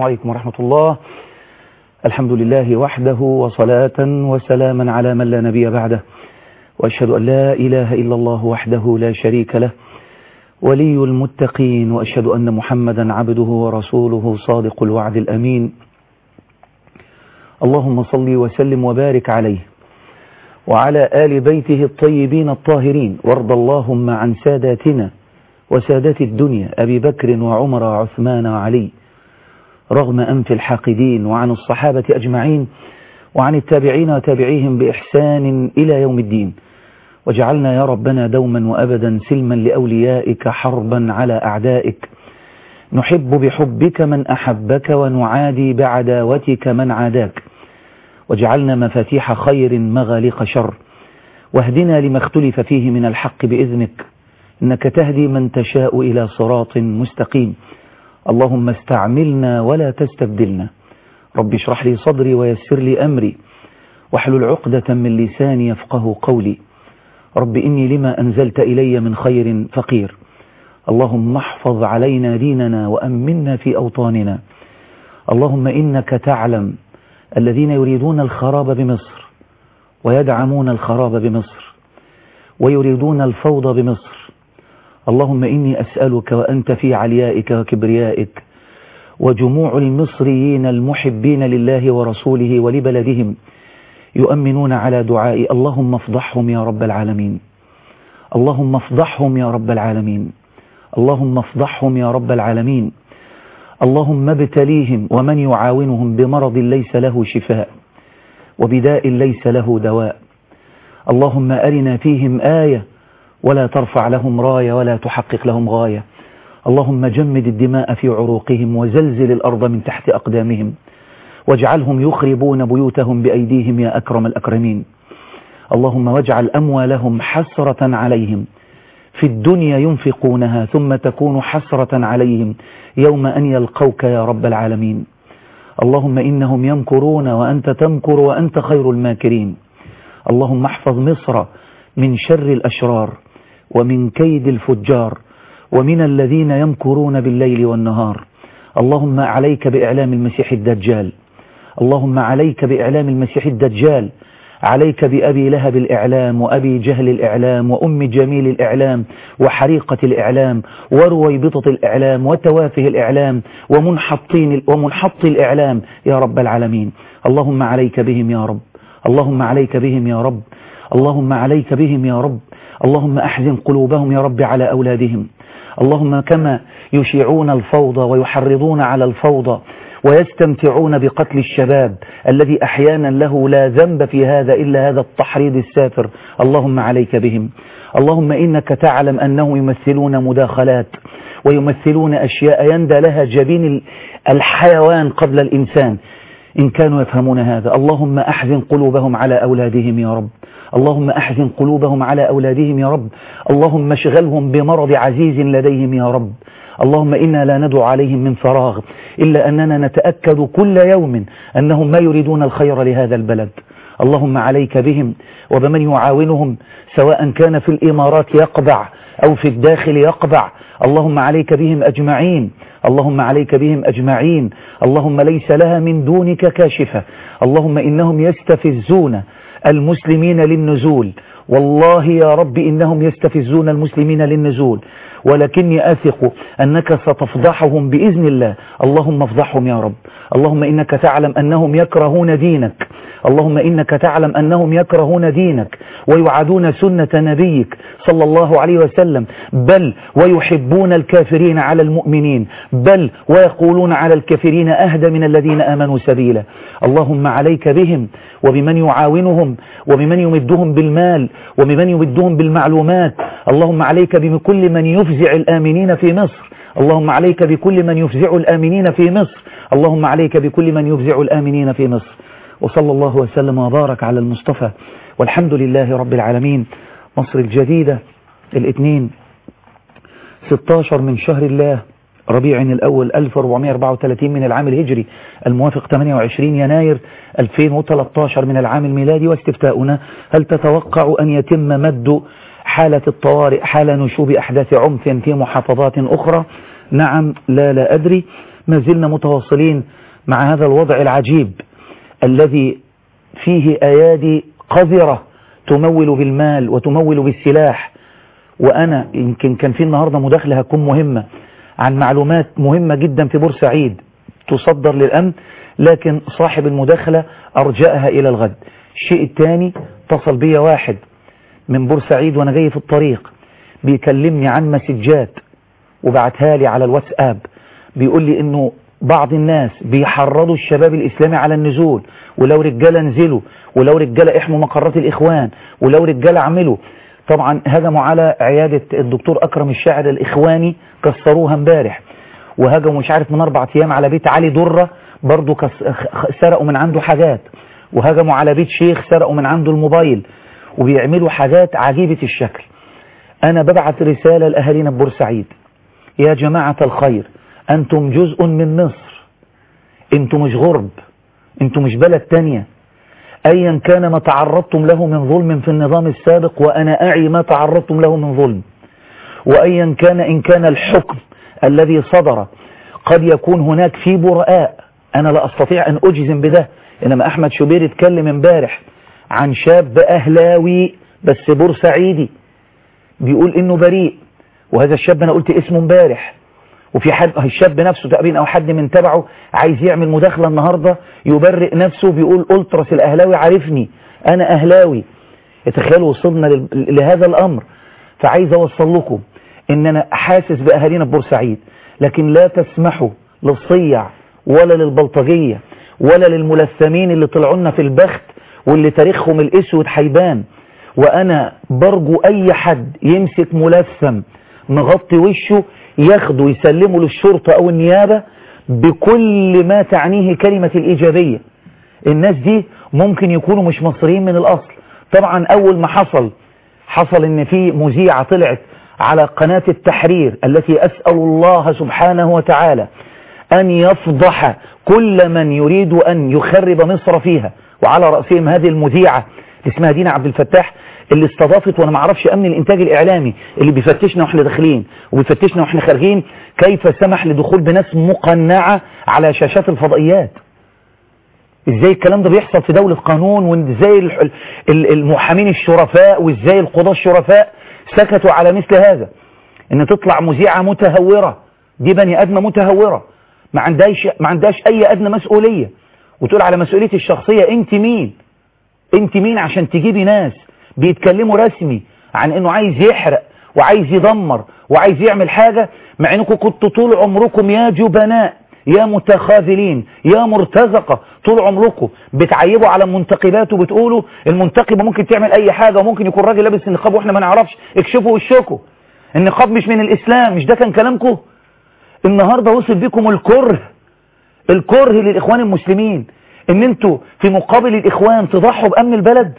عليكم ورحمة الله الحمد لله وحده وصلاة وسلاما على من لا نبي بعده وأشهد أن لا إله إلا الله وحده لا شريك له ولي المتقين وأشهد أن محمدا عبده ورسوله صادق الوعد الأمين اللهم صل وسلم وبارك عليه وعلى آل بيته الطيبين الطاهرين وارض اللهم عن ساداتنا وسادات الدنيا أبي بكر وعمر وعثمان وعلي رغم أنف الحاقدين وعن الصحابة أجمعين وعن التابعين وتابعيهم بإحسان إلى يوم الدين واجعلنا يا ربنا دوما وأبدا سلما لأوليائك حربا على أعدائك نحب بحبك من أحبك ونعادي بعداوتك من عاداك واجعلنا مفاتيح خير مغاليق شر واهدنا لما اختلف فيه من الحق بإذنك إنك تهدي من تشاء إلى صراط مستقيم اللهم استعملنا ولا تستبدلنا رب اشرح لي صدري ويسر لي أمري واحلل عقدة من لساني يفقه قولي رب إني لما أنزلت إلي من خير فقير اللهم احفظ علينا ديننا وأمنا في أوطاننا اللهم إنك تعلم الذين يريدون الخراب بمصر ويدعمون الخراب بمصر ويريدون الفوضى بمصر اللهم إني أسألك وأنت في عليائك وكبريائك وجموع المصريين المحبين لله ورسوله ولبلدهم يؤمنون على دعائي اللهم افضحهم يا رب العالمين اللهم افضحهم يا رب العالمين اللهم افضحهم يا رب العالمين اللهم ابتليهم ومن يعاونهم بمرض ليس له شفاء وبداء ليس له دواء اللهم أرنا فيهم آية ولا ترفع لهم راية ولا تحقق لهم غاية اللهم جمد الدماء في عروقهم وزلزل الأرض من تحت أقدامهم واجعلهم يخربون بيوتهم بأيديهم يا أكرم الأكرمين اللهم واجعل أموالهم حسرة عليهم في الدنيا ينفقونها ثم تكون حسرة عليهم يوم أن يلقوك يا رب العالمين اللهم إنهم يمكرون وأنت تمكر وأنت خير الماكرين اللهم احفظ مصر من شر الأشرار ومن كيد الفجار ومن الذين يمكرون بالليل والنهار اللهم عليك بإعلام المسيح الدجال اللهم عليك بإعلام المسيح الدجال عليك بأبي لهب الإعلام وأبي جهل الإعلام وأم جميل الإعلام وحريقة الإعلام ورويبطة الإعلام وتوافه الإعلام ومنحطين ومنحط الإعلام يا رب العالمين اللهم عليك بهم يا رب اللهم عليك بهم يا رب اللهم عليك بهم يا رب اللهم أحزن قلوبهم يا رب على أولادهم اللهم كما يشيعون الفوضى ويحرضون على الفوضى ويستمتعون بقتل الشباب الذي أحيانا له لا ذنب في هذا إلا هذا التحريض السافر اللهم عليك بهم اللهم إنك تعلم أنهم يمثلون مداخلات ويمثلون أشياء يندى لها جبين الحيوان قبل الإنسان إن كانوا يفهمون هذا اللهم أحزن قلوبهم على أولادهم يا رب اللهم أحزن قلوبهم على أولادهم يا رب اللهم اشغلهم بمرض عزيز لديهم يا رب اللهم إنا لا ندعو عليهم من فراغ إلا أننا نتأكد كل يوم أنهم ما يريدون الخير لهذا البلد اللهم عليك بهم وبمن يعاونهم سواء كان في الإمارات يقبع أو في الداخل يقبع اللهم عليك بهم أجمعين اللهم عليك بهم أجمعين اللهم ليس لها من دونك كاشفة اللهم إنهم يستفزون المسلمين للنزول والله يا رب إنهم يستفزون المسلمين للنزول ولكني أثق أنك ستفضحهم بإذن الله اللهم افضحهم يا رب اللهم إنك تعلم أنهم يكرهون دينك اللهم إنك تعلم أنهم يكرهون دينك ويعادون سنة نبيك صلى الله عليه وسلم بل ويحبون الكافرين على المؤمنين بل ويقولون على الكافرين أهدى من الذين آمنوا سبيلا اللهم عليك بهم وبمن يعاونهم وبمن يمدهم بالمال وبمن يمدهم بالمعلومات اللهم عليك بكل من يفزع الآمنين في مصر اللهم عليك بكل من يفزع الآمنين في مصر اللهم عليك بكل من يفزع الآمنين في مصر وصلى الله وسلم وبارك على المصطفى والحمد لله رب العالمين مصر الجديدة الاثنين 16 من شهر الله ربيع الأول 1434 من العام الهجري الموافق 28 يناير 2013 من العام الميلادي واستفتاؤنا هل تتوقع أن يتم مد حالة الطوارئ حال نشوب أحداث عنف في محافظات أخرى نعم لا لا أدري ما زلنا متواصلين مع هذا الوضع العجيب الذي فيه أيادي قذرة تمول بالمال وتمول بالسلاح وأنا يمكن كان في النهاردة مداخلة هتكون مهمة عن معلومات مهمة جدا في بورسعيد تصدر للأمن لكن صاحب المداخلة أرجأها إلى الغد الشيء الثاني اتصل بي واحد من بورسعيد وأنا جاي في الطريق بيكلمني عن مسجات وبعتها لي على الواتساب بيقول لي انه بعض الناس بيحرضوا الشباب الاسلامي على النزول ولو رجاله انزلوا ولو رجاله احموا مقرات الاخوان ولو رجاله اعملوا طبعا هجموا على عيادة الدكتور اكرم الشاعر الاخواني كسروها امبارح وهجموا مش عارف من اربع ايام على بيت علي درة برضو كس... سرقوا من عنده حاجات وهجموا على بيت شيخ سرقوا من عنده الموبايل وبيعملوا حاجات عجيبة الشكل انا ببعت رسالة لاهالينا بورسعيد يا جماعة الخير أنتم جزء من مصر أنتم مش غرب أنتم مش بلد تانية أيا كان ما تعرضتم له من ظلم في النظام السابق وأنا أعي ما تعرضتم له من ظلم وأيا كان إن كان الحكم الذي صدر قد يكون هناك في براء أنا لا أستطيع أن أجزم بده إنما أحمد شبير اتكلم امبارح عن شاب أهلاوي بس بورسعيدي بيقول إنه بريء وهذا الشاب أنا قلت اسمه امبارح وفي حد الشاب نفسه تقريبا او حد من تبعه عايز يعمل مداخله النهارده يبرئ نفسه بيقول التراس الاهلاوي عارفني انا اهلاوي تخيلوا وصلنا لهذا الامر فعايز اوصل لكم ان انا حاسس باهالينا بورسعيد لكن لا تسمحوا للصيع ولا للبلطجيه ولا للملثمين اللي طلعوا لنا في البخت واللي تاريخهم الاسود حيبان وانا برجو اي حد يمسك ملثم مغطي وشه ياخده يسلمه للشرطة او النيابة بكل ما تعنيه كلمة الايجابية الناس دي ممكن يكونوا مش مصريين من الاصل طبعا اول ما حصل حصل ان في مذيعة طلعت على قناة التحرير التي اسأل الله سبحانه وتعالى ان يفضح كل من يريد ان يخرب مصر فيها وعلى رأسهم هذه المذيعة اسمها دينا عبد الفتاح اللي استضافت وانا ما اعرفش امن الانتاج الاعلامي اللي بيفتشنا واحنا داخلين وبيفتشنا واحنا خارجين كيف سمح لدخول بناس مقنعة على شاشات الفضائيات ازاي الكلام ده بيحصل في دولة قانون وازاي المحامين الشرفاء وازاي القضاة الشرفاء سكتوا على مثل هذا ان تطلع مذيعة متهورة دي بني ادمة متهورة ما عندهاش ما عندهاش اي ادنى مسؤولية وتقول على مسؤوليتي الشخصية انت مين انت مين عشان تجيبي ناس بيتكلموا رسمي عن انه عايز يحرق وعايز يدمر وعايز يعمل حاجة مع انكم كنتوا طول عمركم يا جبناء يا متخاذلين يا مرتزقة طول عمركم بتعيبوا على المنتقبات وبتقولوا المنتقبة ممكن تعمل اي حاجة وممكن يكون راجل لابس النقاب واحنا ما نعرفش اكشفوا وشكوا النقاب مش من الاسلام مش ده كان كلامكم النهاردة وصل بكم الكره الكره للاخوان المسلمين ان انتوا في مقابل الاخوان تضحوا بامن البلد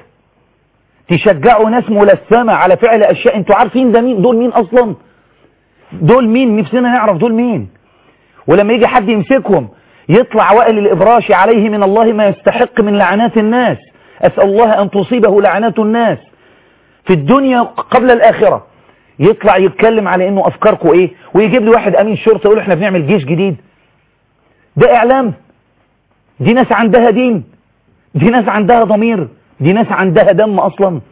تشجعوا ناس ملثمة على فعل اشياء انتوا عارفين ده مين دول مين اصلا دول مين نفسنا نعرف دول مين ولما يجي حد يمسكهم يطلع وائل الابراشي عليه من الله ما يستحق من لعنات الناس اسأل الله ان تصيبه لعنات الناس في الدنيا قبل الاخرة يطلع يتكلم على انه افكاركم ايه ويجيب لي واحد امين شرطة يقول احنا بنعمل جيش جديد ده اعلام دي ناس عندها دين دي ناس عندها ضمير دي ناس عندها دم اصلا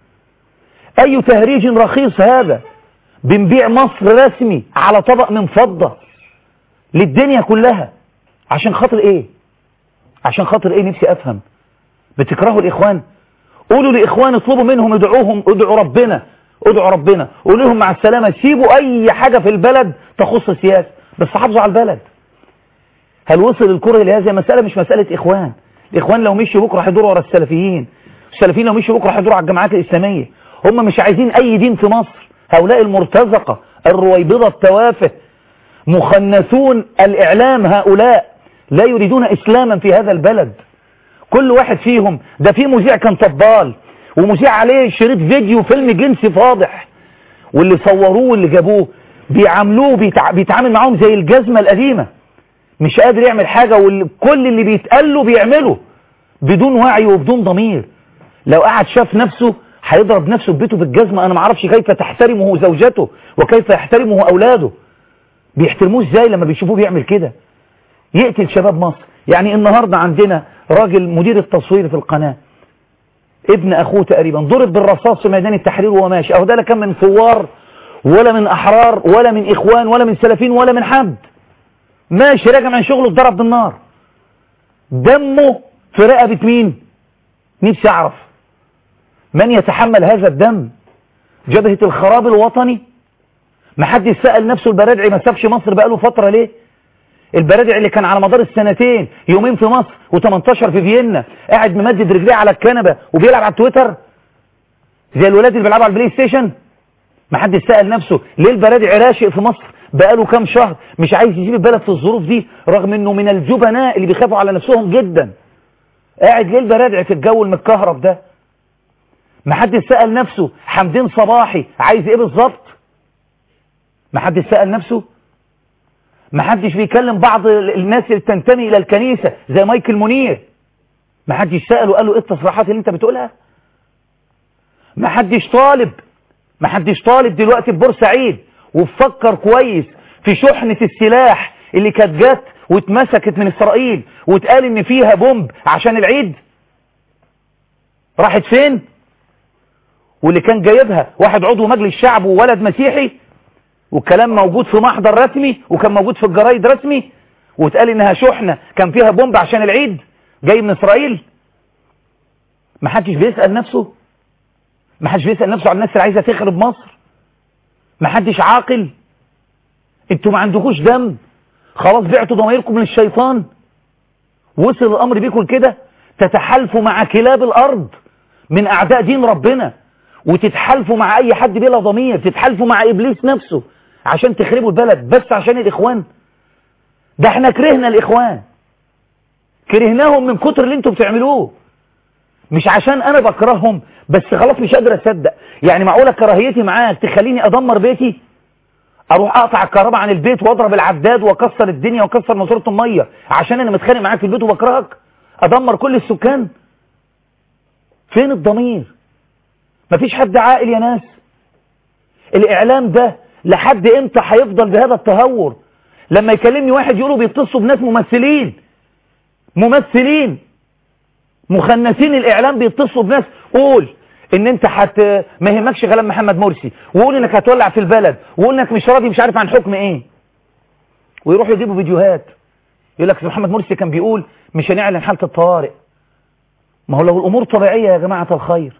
اي تهريج رخيص هذا بنبيع مصر رسمي على طبق من فضة للدنيا كلها عشان خاطر ايه عشان خاطر ايه نفسي افهم بتكرهوا الاخوان قولوا لاخوان اطلبوا منهم ادعوهم ادعوا ربنا ادعوا ربنا قولوا لهم مع السلامة سيبوا اي حاجة في البلد تخص السياسة بس حافظوا على البلد هل وصل الكره لهذه مسألة مش مسألة إخوان الإخوان لو مشوا بكرة هيدوروا ورا السلفيين السلفيين لو مشوا بكرة هيدوروا على الجماعات الإسلامية هم مش عايزين أي دين في مصر هؤلاء المرتزقة الرويبضة التوافه مخنثون الإعلام هؤلاء لا يريدون إسلاما في هذا البلد كل واحد فيهم ده في مذيع كان طبال ومذيع عليه شريط فيديو فيلم جنسي فاضح واللي صوروه واللي جابوه بيعاملوه بيتع... بيتعامل معاهم زي الجزمة القديمة مش قادر يعمل حاجة وكل اللي بيتقال له بيعمله بدون وعي وبدون ضمير لو قعد شاف نفسه هيضرب نفسه ببيته بالجزمة انا معرفش كيف تحترمه زوجته وكيف يحترمه اولاده بيحترموه ازاي لما بيشوفوه بيعمل كده يقتل شباب مصر يعني النهاردة عندنا راجل مدير التصوير في القناة ابن أخوه تقريبا ضرب بالرصاص في ميدان التحرير وهو ماشي أهو ده لا كان من ثوار ولا من أحرار ولا من إخوان ولا من سلفين ولا من حد ماشي راجع من شغله اتضرب بالنار دمه في رقبة مين نفسي أعرف من يتحمل هذا الدم جبهة الخراب الوطني ما حد سأل نفسه البرادعي ما سابش مصر بقاله فترة ليه البرادعي اللي كان على مدار السنتين يومين في مصر و18 في فيينا قاعد ممدد رجليه على الكنبة وبيلعب على التويتر زي الولاد اللي بيلعبوا على البلاي ستيشن ما حد سأل نفسه ليه البرادعي راشق في مصر بقاله كام شهر مش عايز يسيب البلد في الظروف دي رغم انه من الجبناء اللي بيخافوا على نفسهم جدا قاعد ليه البرادعي في الجو المتكهرب ده ما حد سأل نفسه حمدين صباحي عايز ايه بالظبط ما حد سأل نفسه ما حدش بيكلم بعض الناس اللي تنتمي الى الكنيسة زي مايكل منير ما حدش سأله قال له ايه التصريحات اللي انت بتقولها ما حدش طالب ما حدش طالب دلوقتي في بورسعيد وفكر كويس في شحنة السلاح اللي كانت جت واتمسكت من اسرائيل واتقال ان فيها بومب عشان العيد راحت فين واللي كان جايبها واحد عضو مجلس شعب وولد مسيحي والكلام موجود في محضر رسمي وكان موجود في الجرايد رسمي واتقال انها شحنة كان فيها بومب عشان العيد جاي من اسرائيل ما حدش بيسأل نفسه ما حدش بيسأل نفسه عن الناس اللي عايزة تخرب مصر ما حدش عاقل انتوا ما عندكوش دم خلاص بعتوا ضميركم للشيطان وصل الامر بيكم كده تتحالفوا مع كلاب الارض من اعداء دين ربنا وتتحالفوا مع اي حد بلا ضمير تتحالفوا مع ابليس نفسه عشان تخربوا البلد بس عشان الاخوان ده احنا كرهنا الاخوان كرهناهم من كتر اللي انتوا بتعملوه مش عشان انا بكرههم بس خلاص مش قادر اصدق يعني معقوله كراهيتي معاك تخليني ادمر بيتي اروح اقطع الكهرباء عن البيت واضرب العداد واكسر الدنيا واكسر ماسوره الميه عشان انا متخانق معاك في البيت وبكرهك ادمر كل السكان فين الضمير مفيش حد عاقل يا ناس الاعلام ده لحد امتى هيفضل بهذا التهور لما يكلمني واحد يقولوا بيتصلوا بناس ممثلين ممثلين مخنثين الاعلام بيتصلوا بناس قول ان انت حت ما يهمكش كلام محمد مرسي وقول انك هتولع في البلد وقول انك مش راضي مش عارف عن حكم ايه ويروحوا يجيبوا فيديوهات يقول لك محمد مرسي كان بيقول مش هنعلن حالة الطوارئ ما هو لو الامور طبيعية يا جماعة الخير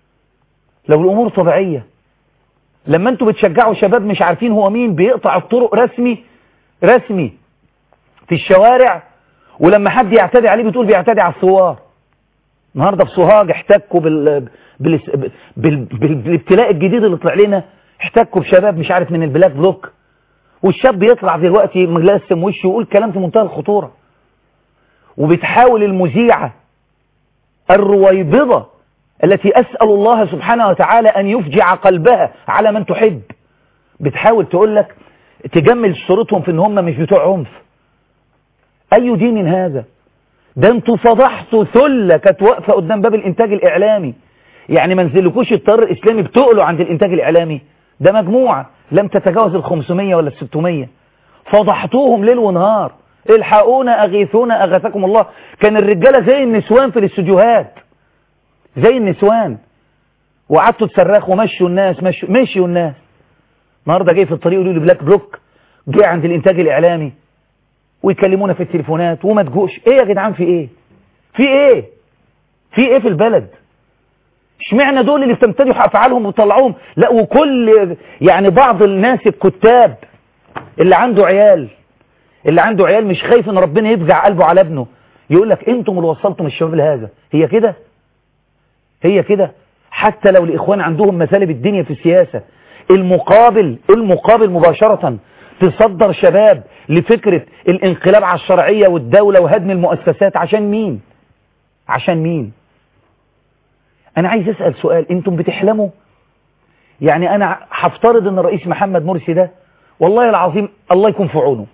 لو الامور طبيعية لما انتوا بتشجعوا شباب مش عارفين هو مين بيقطع الطرق رسمي رسمي في الشوارع ولما حد يعتدي عليه بتقول بيعتدي على الثوار النهارده في سوهاج احتكوا بال... بال... بال... بال... بالابتلاء الجديد اللي طلع لنا احتكوا بشباب مش عارف من البلاك بلوك والشاب بيطلع دلوقتي ملسم وشه ويقول كلام في منتهى الخطورة وبتحاول المذيعة الرويبضة التي أسأل الله سبحانه وتعالى أن يفجع قلبها على من تحب بتحاول تقول لك تجمل صورتهم في ان هم مش بتوع عنف أي دين هذا ده انتوا فضحتوا ثلة كانت واقفة قدام باب الانتاج الاعلامي يعني ما نزلكوش التيار الاسلامي بتقلوا عند الانتاج الاعلامي ده مجموعة لم تتجاوز ال 500 ولا ال 600 فضحتوهم ليل ونهار الحقونا اغيثونا اغاثكم الله كان الرجالة زي النسوان في الاستوديوهات زي النسوان وقعدتوا تصرخوا مشوا الناس مشوا مشيوا الناس النهارده جاي في الطريق يقولوا لي بلاك بلوك جه عند الانتاج الاعلامي ويكلمونا في التليفونات وما تجوش ايه يا جدعان في ايه في ايه في ايه في البلد اشمعنى دول اللي بتمتدحوا افعالهم وتطلعوهم لا وكل يعني بعض الناس الكتاب اللي عنده عيال اللي عنده عيال مش خايف ان ربنا يفزع قلبه على ابنه يقول لك انتم اللي وصلتم الشباب لهذا هي كده هي كده حتى لو الاخوان عندهم مثالب الدنيا في السياسة المقابل المقابل مباشرة تصدر شباب لفكرة الانقلاب على الشرعية والدولة وهدم المؤسسات عشان مين عشان مين انا عايز اسأل سؤال انتم بتحلموا يعني انا هفترض ان الرئيس محمد مرسي ده والله العظيم الله يكون في عونه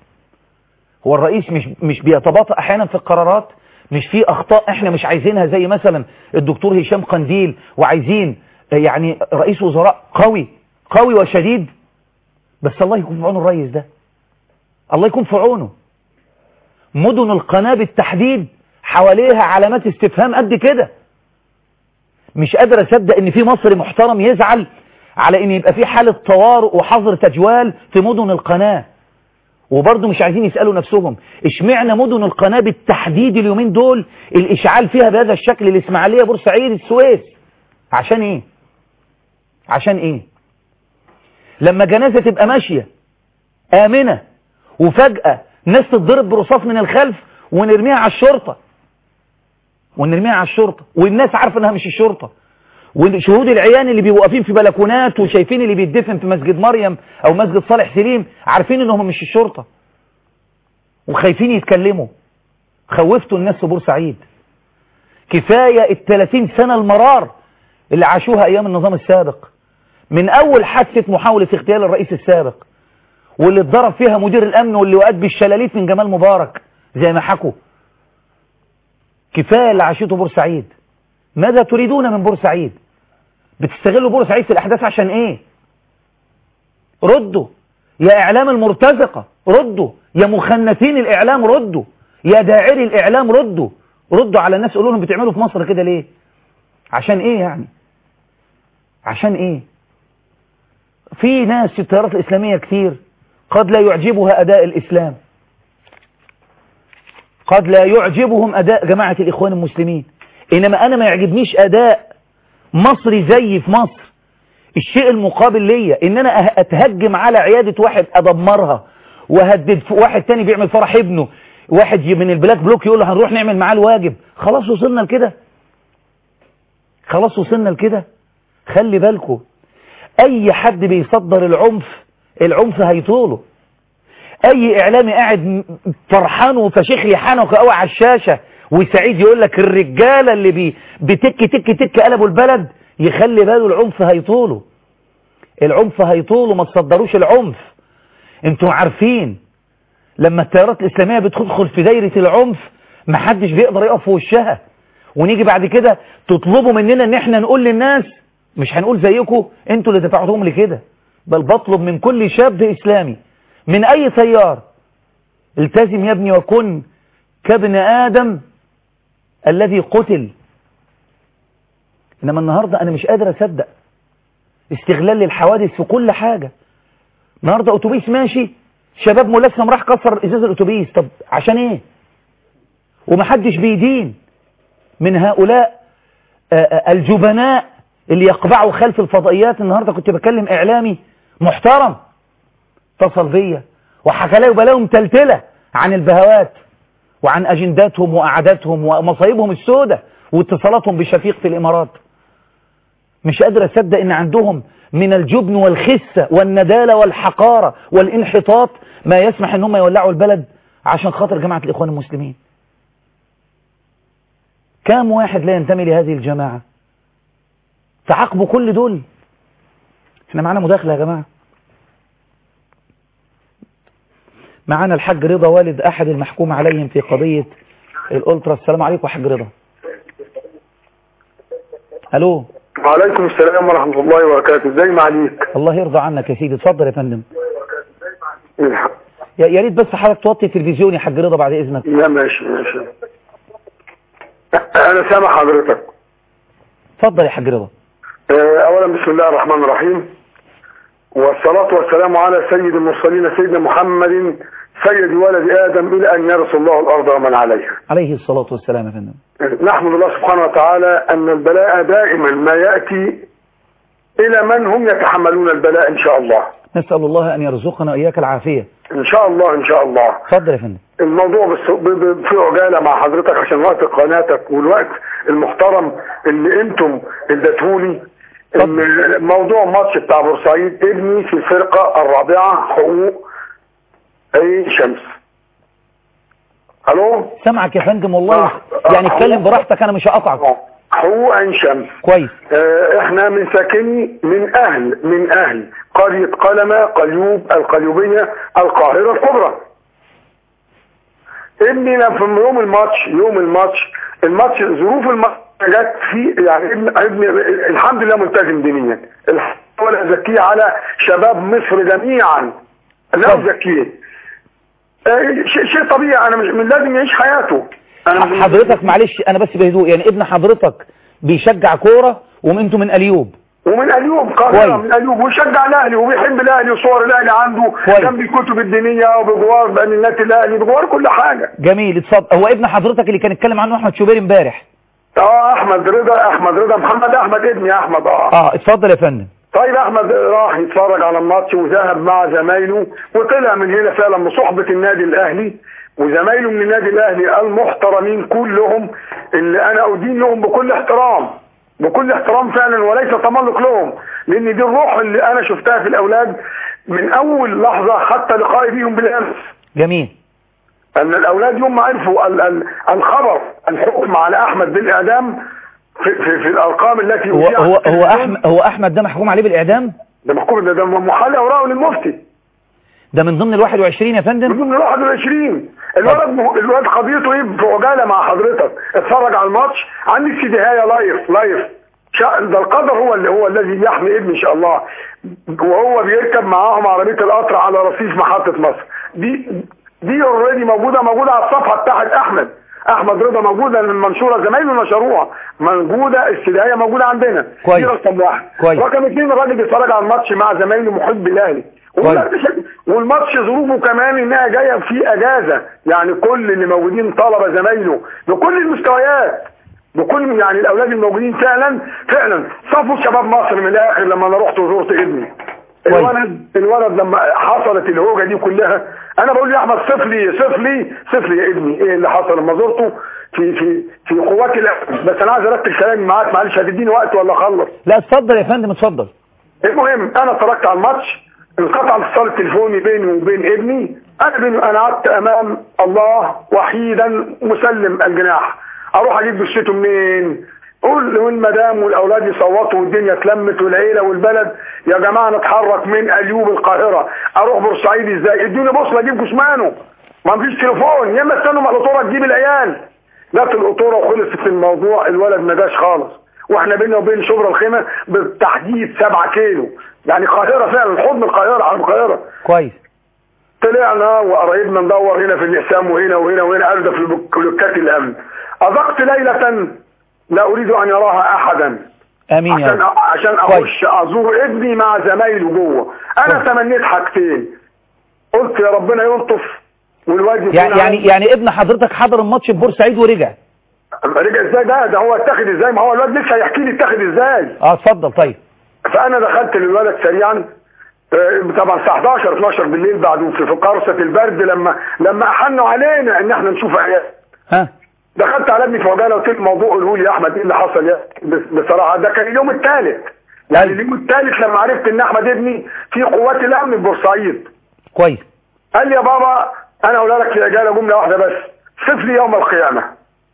هو الرئيس مش مش بيتباطأ احيانا في القرارات مش في اخطاء احنا مش عايزينها زي مثلا الدكتور هشام قنديل وعايزين يعني رئيس وزراء قوي قوي وشديد بس الله يكون في عونه الرئيس ده الله يكون في عونه مدن القناة بالتحديد حواليها علامات استفهام قد كده مش قادر اصدق ان في مصري محترم يزعل على ان يبقى في حالة طوارئ وحظر تجوال في مدن القناة وبرضه مش عايزين يسألوا نفسهم اشمعنى مدن القناة بالتحديد اليومين دول الاشعال فيها بهذا الشكل الاسماعيلية بورسعيد السويس عشان ايه عشان ايه لما جنازة تبقى ماشية آمنة وفجأة ناس تتضرب برصاص من الخلف ونرميها على الشرطة ونرميها على الشرطة والناس عارفة انها مش الشرطة وشهود العيان اللي بيبقوا واقفين في بلكونات وشايفين اللي بيتدفن في مسجد مريم او مسجد صالح سليم عارفين انهم مش الشرطة وخايفين يتكلموا خوفتوا الناس في بورسعيد كفاية الثلاثين سنة المرار اللي عاشوها ايام النظام السابق من اول حادثة محاولة اغتيال الرئيس السابق واللي اتضرب فيها مدير الامن واللي وقت بالشلاليت من جمال مبارك زي ما حكوا كفاية اللي عاشته بورسعيد ماذا تريدون من بورسعيد بتستغلوا بورسعيد في الاحداث عشان ايه ردوا يا اعلام المرتزقة ردوا يا مخنثين الاعلام ردوا يا داعري الاعلام ردوا ردوا على الناس قولوا لهم بتعملوا في مصر كده ليه عشان ايه يعني عشان ايه في ناس في التيارات الاسلامية كتير قد لا يعجبها اداء الاسلام قد لا يعجبهم اداء جماعة الاخوان المسلمين انما انا ما يعجبنيش اداء مصري زي في مصر الشيء المقابل ليا ان انا اتهجم على عيادة واحد ادمرها وهدد واحد تاني بيعمل فرح ابنه واحد من البلاك بلوك يقول له هنروح نعمل معاه الواجب خلاص وصلنا لكده خلاص وصلنا لكده خلي بالكم اي حد بيصدر العنف العنف هيطوله اي اعلامي قاعد فرحان وفشيخ يحنك قوي على الشاشة وسعيد يقول لك الرجالة اللي بي بتك تك تك قلبوا البلد يخلي باله العنف هيطوله العنف هيطوله ما تصدروش العنف انتوا عارفين لما التيارات الاسلامية بتدخل في دايرة العنف محدش بيقدر يقف في وشها ونيجي بعد كده تطلبوا مننا ان احنا نقول للناس مش هنقول زيكم انتوا اللي دفعتهم لكده بل بطلب من كل شاب اسلامي من اي تيار التزم يا ابني وكن كابن ادم الذي قتل انما النهاردة انا مش قادر اصدق استغلال للحوادث في كل حاجة النهاردة اتوبيس ماشي شباب ملثم راح كسر ازاز الاتوبيس طب عشان ايه ومحدش بيدين من هؤلاء الجبناء اللي يقبعوا خلف الفضائيات النهاردة كنت بكلم اعلامي محترم اتصل بيا وحكى لي بلاهم تلتلة عن البهوات وعن أجنداتهم وقعداتهم ومصايبهم السودة واتصالاتهم بشفيق في الإمارات مش قادر أصدق إن عندهم من الجبن والخسة والندالة والحقارة والانحطاط ما يسمح إن هم يولعوا البلد عشان خاطر جماعة الإخوان المسلمين كام واحد لا ينتمي لهذه الجماعة تعاقبوا كل دول احنا معانا مداخلة يا جماعة معانا الحاج رضا والد أحد المحكوم عليهم في قضية الألترا السلام عليكم حاج رضا ألو وعليكم السلام ورحمة الله وبركاته ازاي معاليك الله يرضى عنك يا سيدي اتفضل يا فندم يا يا ريت بس حضرتك توطي التلفزيون يا حاج رضا بعد إذنك لا ماشي ماشي أنا سامع حضرتك اتفضل يا حاج رضا أولا بسم الله الرحمن الرحيم والصلاة والسلام على سيد المرسلين سيدنا محمد سيد ولد آدم إلى أن يرث الله الأرض ومن عليها عليه الصلاة والسلام يا فندم نحمد الله سبحانه وتعالى أن البلاء دائما ما يأتي إلى من هم يتحملون البلاء إن شاء الله نسأل الله أن يرزقنا وإياك العافية إن شاء الله إن شاء الله اتفضل يا فندم الموضوع بس ب- ب- في عجالة مع حضرتك عشان وقت قناتك والوقت المحترم اللي انتم اديتهولي ان موضوع ماتش بتاع بورسعيد ابني في الفرقة الرابعة حقوق اي شمس الو سامعك يا فندم والله آه. يعني آه. اتكلم براحتك أنا مش هقطعك حقوق عين شمس كويس آه، احنا من ساكني من اهل من اهل قرية قلمة قليوب القليوبية القاهرة الكبرى ابني لما في يوم الماتش يوم الماتش الماتش ظروف الماتش جت في يعني ابن ابني الحمد لله ملتزم دينيا الحمد لله ازكيه على شباب مصر جميعا لا طب. ازكيه آه، شيء شيء طبيعي انا مش من لازم يعيش حياته انا مش حضرتك معلش انا بس بهدوء يعني ابن حضرتك بيشجع كوره وانتوا من اليوب ومن اليوب كويس. قاهرة من اليوب ويشجع الاهلي وبيحب الاهلي وصور الاهلي عنده كويس. جنب الكتب الدينيه وبجوار بانيات الاهلي بجوار كل حاجه جميل اتفضل هو ابن حضرتك اللي كان اتكلم عنه احمد شوبير امبارح اه احمد رضا احمد رضا محمد احمد ابني احمد اه اه اتفضل يا فندم طيب احمد راح يتفرج على الماتش وذهب مع زمايله وطلع من هنا فعلا بصحبة النادي الاهلي وزمايله من النادي الاهلي المحترمين كلهم اللي انا ادين لهم بكل احترام بكل احترام فعلا وليس تملق لهم لان دي الروح اللي انا شفتها في الاولاد من اول لحظة حتى لقائي بيهم بالامس جميل ان الاولاد يوم ما عرفوا ال- ال- الخبر الحكم على احمد بالاعدام في, في, في الارقام التي هو أذيعت هو في هو التلفزيون، احمد هو احمد ده محكوم عليه بالاعدام ده محكوم ده, ده محل اوراقه للمفتي ده من ضمن ال 21 يا فندم من ضمن ال 21 الولد مه... الولد قضيته ايه في عجاله مع حضرتك اتفرج على الماتش عندك سيديهايه لايف لايف شا... ده القدر هو اللي هو الذي يحمي ابني ان شاء الله وهو بيركب معاهم عربيه القطر على رصيف محطه مصر دي دي اوريدي موجوده موجوده على الصفحه بتاعت احمد احمد رضا موجوده المنشوره زمايله نشروها موجوده السيديهايه موجوده عندنا كويس. دي رقم واحد كويس. رقم اثنين الراجل بيتفرج على الماتش مع زمايله محب الاهلي كويس. والماتش ظروفه كمان انها جايه في اجازه يعني كل اللي موجودين طلبه زمايله بكل المستويات بكل يعني الاولاد الموجودين فعلا فعلا صفوا شباب مصر من الاخر لما انا رحت وزرت ابني كويس. الولد الولد لما حصلت الهوجه دي كلها انا بقول يا احمد صف لي صف لي صف لي يا ابني ايه اللي حصل لما زرته في في في قوات الامن بس انا عايز ارتب كلامي معاك معلش هتديني وقت ولا اخلص لا اتفضل يا فندم اتفضل المهم انا اتفرجت على الماتش انقطع الاتصال التليفوني بيني وبين ابني انا بيني انا قعدت امام الله وحيدا مسلم الجناح اروح اجيب جثته منين قول والمدام والاولاد يصوتوا والدنيا اتلمت والعيله والبلد يا جماعه نتحرك من اليوب القاهره اروح بورسعيد ازاي ادوني بوصله اجيب جثمانه ما فيش تليفون يا اما استنوا مع القطوره تجيب العيال جت القطوره وخلصت الموضوع الولد ما جاش خالص واحنا بينا وبين شبرا الخيمه بالتحديد 7 كيلو يعني القاهره فعلا حضن القاهره على القاهره كويس طلعنا وقرايبنا ندور هنا في الاقسام وهنا وهنا وهنا قالوا ده في بلوكات الامن اذقت ليله لا اريد ان يراها احدا امين يا عشان رب عشان كويس. اخش ازور ابني مع زمايله جوه انا كويس. تمنيت حاجتين قلت يا ربنا يلطف والواد يكون يعني يعني عندي- يعني ابن حضرتك حضر الماتش في بورسعيد ورجع رجع ازاي ده ده هو اتاخد ازاي ما هو الواد لسه هيحكي لي اتاخد ازاي اه اتفضل طيب فانا دخلت للولد سريعا آه، طبعا الساعه 11 12 بالليل بعد في في قرصه البرد لما لما احنوا علينا ان احنا نشوف عيال ها دخلت على ابني في عجاله قلت له الموضوع قوله لي يا احمد ايه اللي حصل يا بس- بصراحه ده كان اليوم الثالث يعني أيوة. اليوم الثالث لما عرفت ان احمد ابني في قوات الامن في بورسعيد كويس قال لي يا بابا انا اقول لك في عجاله جمله واحده بس صف لي يوم القيامه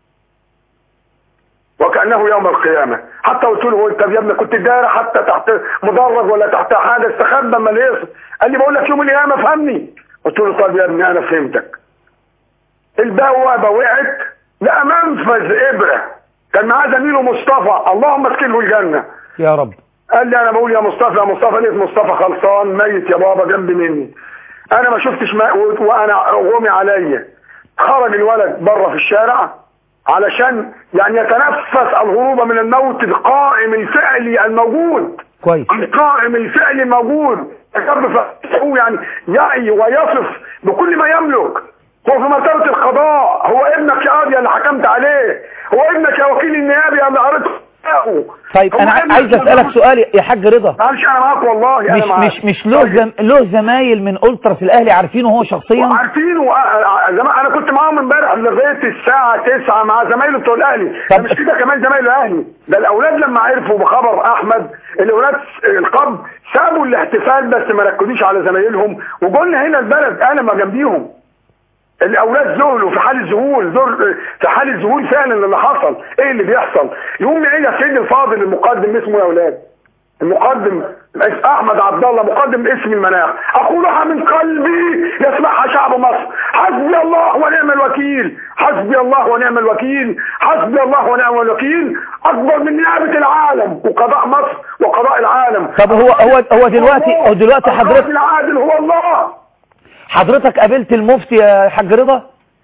وكانه يوم القيامه حتى قلت له قلت طب يا ابني كنت داير حتى تحت مدرج ولا تحت حاجه استخبى اما يصل قال لي بقول لك يوم القيامه فهمني قلت له طب يا ابني انا فهمتك البوابه وقعت لقى منفذ ابره كان معاه زميله مصطفى اللهم اسكنه الجنه يا رب قال لي انا بقول يا مصطفى يا مصطفى لقيت مصطفى خلصان ميت يا بابا جنب مني انا ما شفتش ما وانا غمي عليا خرج الولد بره في الشارع علشان يعني يتنفس الهروب من الموت القائم الفعلي الموجود كويس القائم الفعلي الموجود الرب هو يعني يعي ويصف بكل ما يملك هو في مرتبة القضاء هو ابنك يا قاضي اللي حكمت عليه هو ابنك يا وكيل النيابي اللي قريته طيب هو انا ابنك عايز يا اسالك جماعة. سؤال يا حاج رضا معلش انا معاك والله مش انا معاك مش مش له زم... له زمايل من التراس الاهلي عارفينه هو شخصيا عارفينه زمان انا كنت معاهم امبارح لغايه الساعه 9 مع زمايله بتوع الاهلي طب- ده مش كده كمان زمايله اهلي ده الاولاد لما عرفوا بخبر احمد الاولاد القبض سابوا الاحتفال بس ما ركزوش على زمايلهم وقلنا هنا البلد انا ما جنبيهم الاولاد ذهلوا في حاله ذهول ذهل في حاله ذهول فعلا اللي حصل ايه اللي بيحصل يقوم ايه يا سيدي الفاضل المقدم اسمه يا اولاد المقدم احمد عبد الله مقدم اسم المناخ اقولها من قلبي يسمعها شعب مصر حسبي الله ونعم الوكيل حسبي الله ونعم الوكيل حسبي الله ونعم الوكيل اكبر من نيابه العالم وقضاء مصر وقضاء العالم طب هو هو هو دلوقتي هو دلوقتي القاضي حضرتك العادل هو الله حضرتك قابلت المفتي يا حاج رضا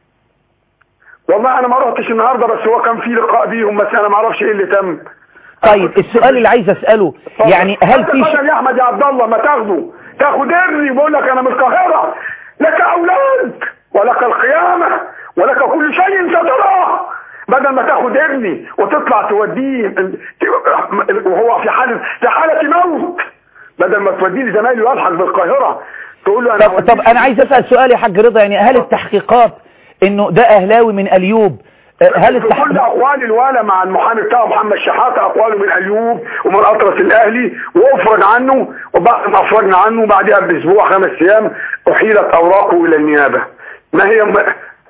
والله انا ما رحتش النهارده بس هو كان في لقاء بيهم بس انا ما اعرفش ايه اللي تم طيب السؤال اللي عايز اساله يعني هل في ش... يا احمد يا عبد الله ما تاخده تاخد ابني بقول لك انا من القاهره لك اولاد ولك القيامه ولك كل شيء ستراه بدل ما تاخد ابني وتطلع توديه وهو في حاله في حاله موت بدل ما توديه لزمايله يلحق بالقاهره تقول له انا طب, طب انا عايز اسال سؤال يا حاج رضا يعني هل التحقيقات انه ده اهلاوي من اليوب هل في كل اقوال الوالى مع المحامي بتاعه محمد شحاته اقواله من ايوب ومن اطرس الاهلي وافرج عنه وبعد ما افرجنا عنه بعدها باسبوع خمس ايام احيلت اوراقه الى النيابه ما هي ما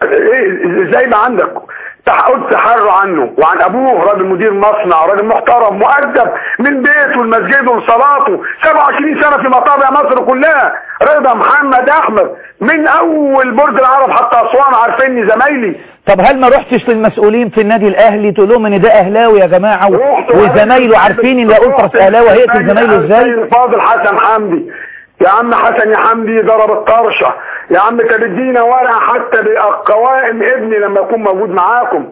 ايه زي ما عندك قلت تحروا عنه وعن ابوه راجل مدير مصنع راجل محترم مؤدب من بيته لمسجده لصلاته 27 سنه في مطابع مصر كلها رضا محمد احمد من اول برج العرب حتى اسوان عارفيني زمايلي طب هل ما رحتش للمسؤولين في النادي الاهلي تقول لهم ان ده اهلاوي يا جماعه وزمايله عارفين ان قلت اهلاوي هيقتل زمايله ازاي فاضل حسن حمدي يا عم حسن يا حمدي ضرب الطرشه يا عم انت بتدينا ورقه حتى بقوائم ابني لما يكون موجود معاكم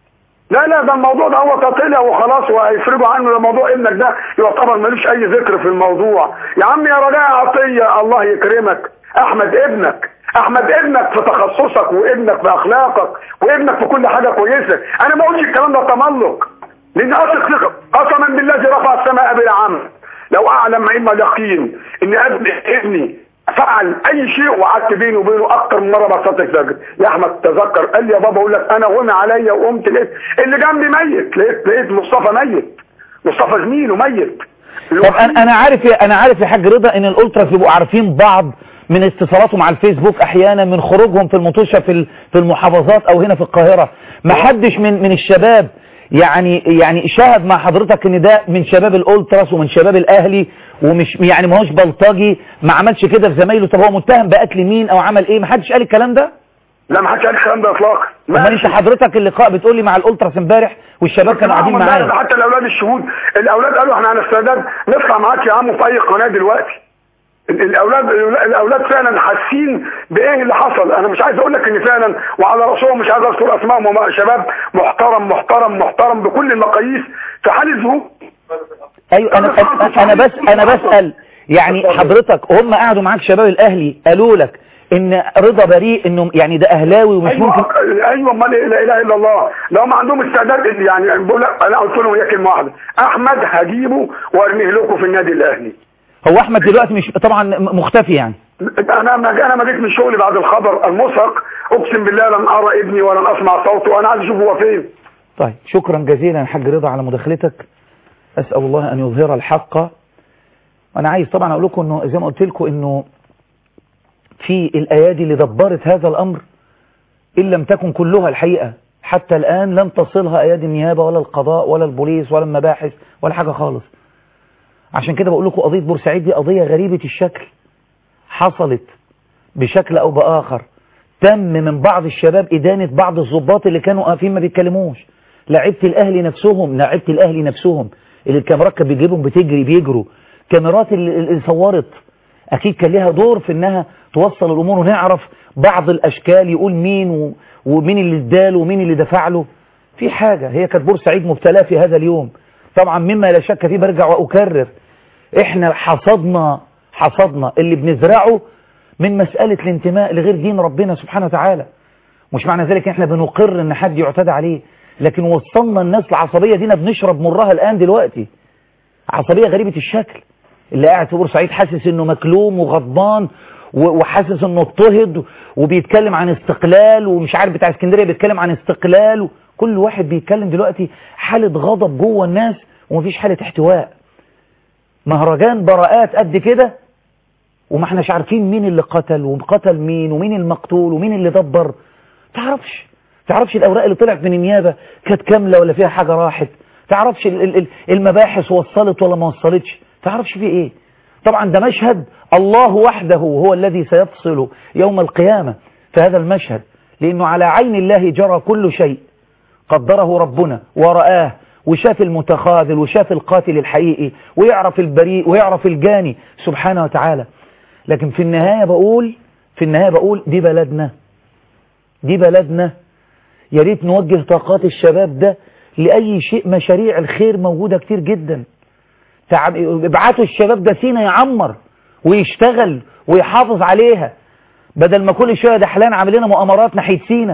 لا لا ده الموضوع ده هو تطلع وخلاص وهيفرجوا عنه ده موضوع ابنك ده يعتبر ملوش اي ذكر في الموضوع يا عم يا رجاء عطيه الله يكرمك احمد ابنك احمد ابنك في تخصصك وابنك في اخلاقك وابنك في كل حاجه كويسه انا ما اقولش الكلام ده تملق لان اثق ثقه قسما بالله رفع السماء بلا عمل لو اعلم علم اليقين ان ابني ابني فعل اي شيء وقعدت بيني وبينه اكتر من مره بصلي الفجر يا احمد تذكر قال لي يا بابا اقول لك انا غمي عليا وقمت لقيت اللي جنبي ميت لقيت لقيت مصطفى ميت مصطفى زميله ميت طب انا انا عارف يا انا عارف يا حاج رضا ان الالتراس بيبقوا عارفين بعض من اتصالاتهم على الفيسبوك احيانا من خروجهم في المطوشه في في المحافظات او هنا في القاهره ما حدش من من الشباب يعني يعني شاهد مع حضرتك ان ده من شباب الالتراس ومن شباب الاهلي ومش يعني ما هوش بلطجي ما عملش كده في زمايله طب هو متهم بقتل مين او عمل ايه ما حدش قال الكلام ده لا ما حدش قال الكلام ده اطلاقا ما انت حضرتك اللقاء بتقول لي مع الالتراس امبارح والشباب كانوا قاعدين معايا حتى الاولاد الشهود الاولاد قالوا احنا على استعداد نطلع معاك يا عم في اي قناه دلوقتي الاولاد الاولاد فعلا حاسين بايه اللي حصل انا مش عايز اقول لك ان فعلا وعلى راسهم مش عايز اذكر اسمائهم شباب محترم محترم محترم بكل المقاييس في حاله ظروف ايوه انا انا بس انا بسال يعني حضرتك هم قعدوا معاك شباب الاهلي قالوا لك ان رضا بريء انه يعني ده اهلاوي ومش أيوة ممكن ايوه امال لا اله الا الله لو ما عندهم استعداد يعني بقول لك انا قلت لهم هي كلمه واحده احمد هجيبه وارميه لكم في النادي الاهلي هو احمد دلوقتي مش طبعا مختفي يعني انا ما انا ما جيت من شغلي بعد الخبر المسرق اقسم بالله لن ارى ابني ولن اسمع صوته انا عايز اشوف هو فين طيب شكرا جزيلا يا حاج رضا على مداخلتك اسال الله ان يظهر الحق وانا عايز طبعا اقول لكم انه زي ما قلت لكم انه في الايادي اللي دبرت هذا الامر ان لم تكن كلها الحقيقه حتى الان لم تصلها ايادي النيابه ولا القضاء ولا البوليس ولا المباحث ولا حاجه خالص عشان كده بقول لكم قضيه بورسعيد دي قضيه غريبه الشكل حصلت بشكل او باخر تم من بعض الشباب ادانه بعض الضباط اللي كانوا واقفين ما بيتكلموش لعيبه الاهلي نفسهم لعيبه الاهلي نفسهم اللي الكاميرات كانت بتجيبهم بتجري بيجروا كاميرات اللي, اللي صورت اكيد كان لها دور في انها توصل الامور ونعرف بعض الاشكال يقول مين و... ومين اللي اداله ومين اللي دفع له في حاجه هي كانت بورسعيد مبتلاه في هذا اليوم طبعا مما لا شك فيه برجع واكرر احنا حصدنا حصدنا اللي بنزرعه من مسألة الانتماء لغير دين ربنا سبحانه وتعالى مش معنى ذلك احنا بنقر ان حد يعتدى عليه لكن وصلنا الناس العصبية دينا بنشرب مرها الآن دلوقتي عصبية غريبة الشكل اللي قاعد في بورسعيد حاسس انه مكلوم وغضبان وحاسس انه اضطهد وبيتكلم عن استقلال ومش عارف بتاع اسكندريه بيتكلم عن استقلال كل واحد بيتكلم دلوقتي حالة غضب جوه الناس ومفيش حالة احتواء مهرجان براءات قد كده وما احناش عارفين مين اللي قتل وقتل مين ومين المقتول ومين اللي دبر تعرفش تعرفش الاوراق اللي طلعت من النيابة كانت كاملة ولا فيها حاجة راحت تعرفش المباحث وصلت ولا ما وصلتش تعرفش في ايه طبعا ده مشهد الله وحده هو الذي سيفصل يوم القيامة في هذا المشهد لانه على عين الله جرى كل شيء قدره ربنا ورآه وشاف المتخاذل وشاف القاتل الحقيقي ويعرف البريء ويعرف الجاني سبحانه وتعالى لكن في النهاية بقول في النهاية بقول دي بلدنا دي بلدنا يا ريت نوجه طاقات الشباب ده لأي شيء مشاريع الخير موجودة كتير جدا تعب- ابعتوا الشباب ده سينا يعمر ويشتغل ويحافظ عليها بدل ما كل شوية دحلان عامل لنا مؤامرات ناحية سينا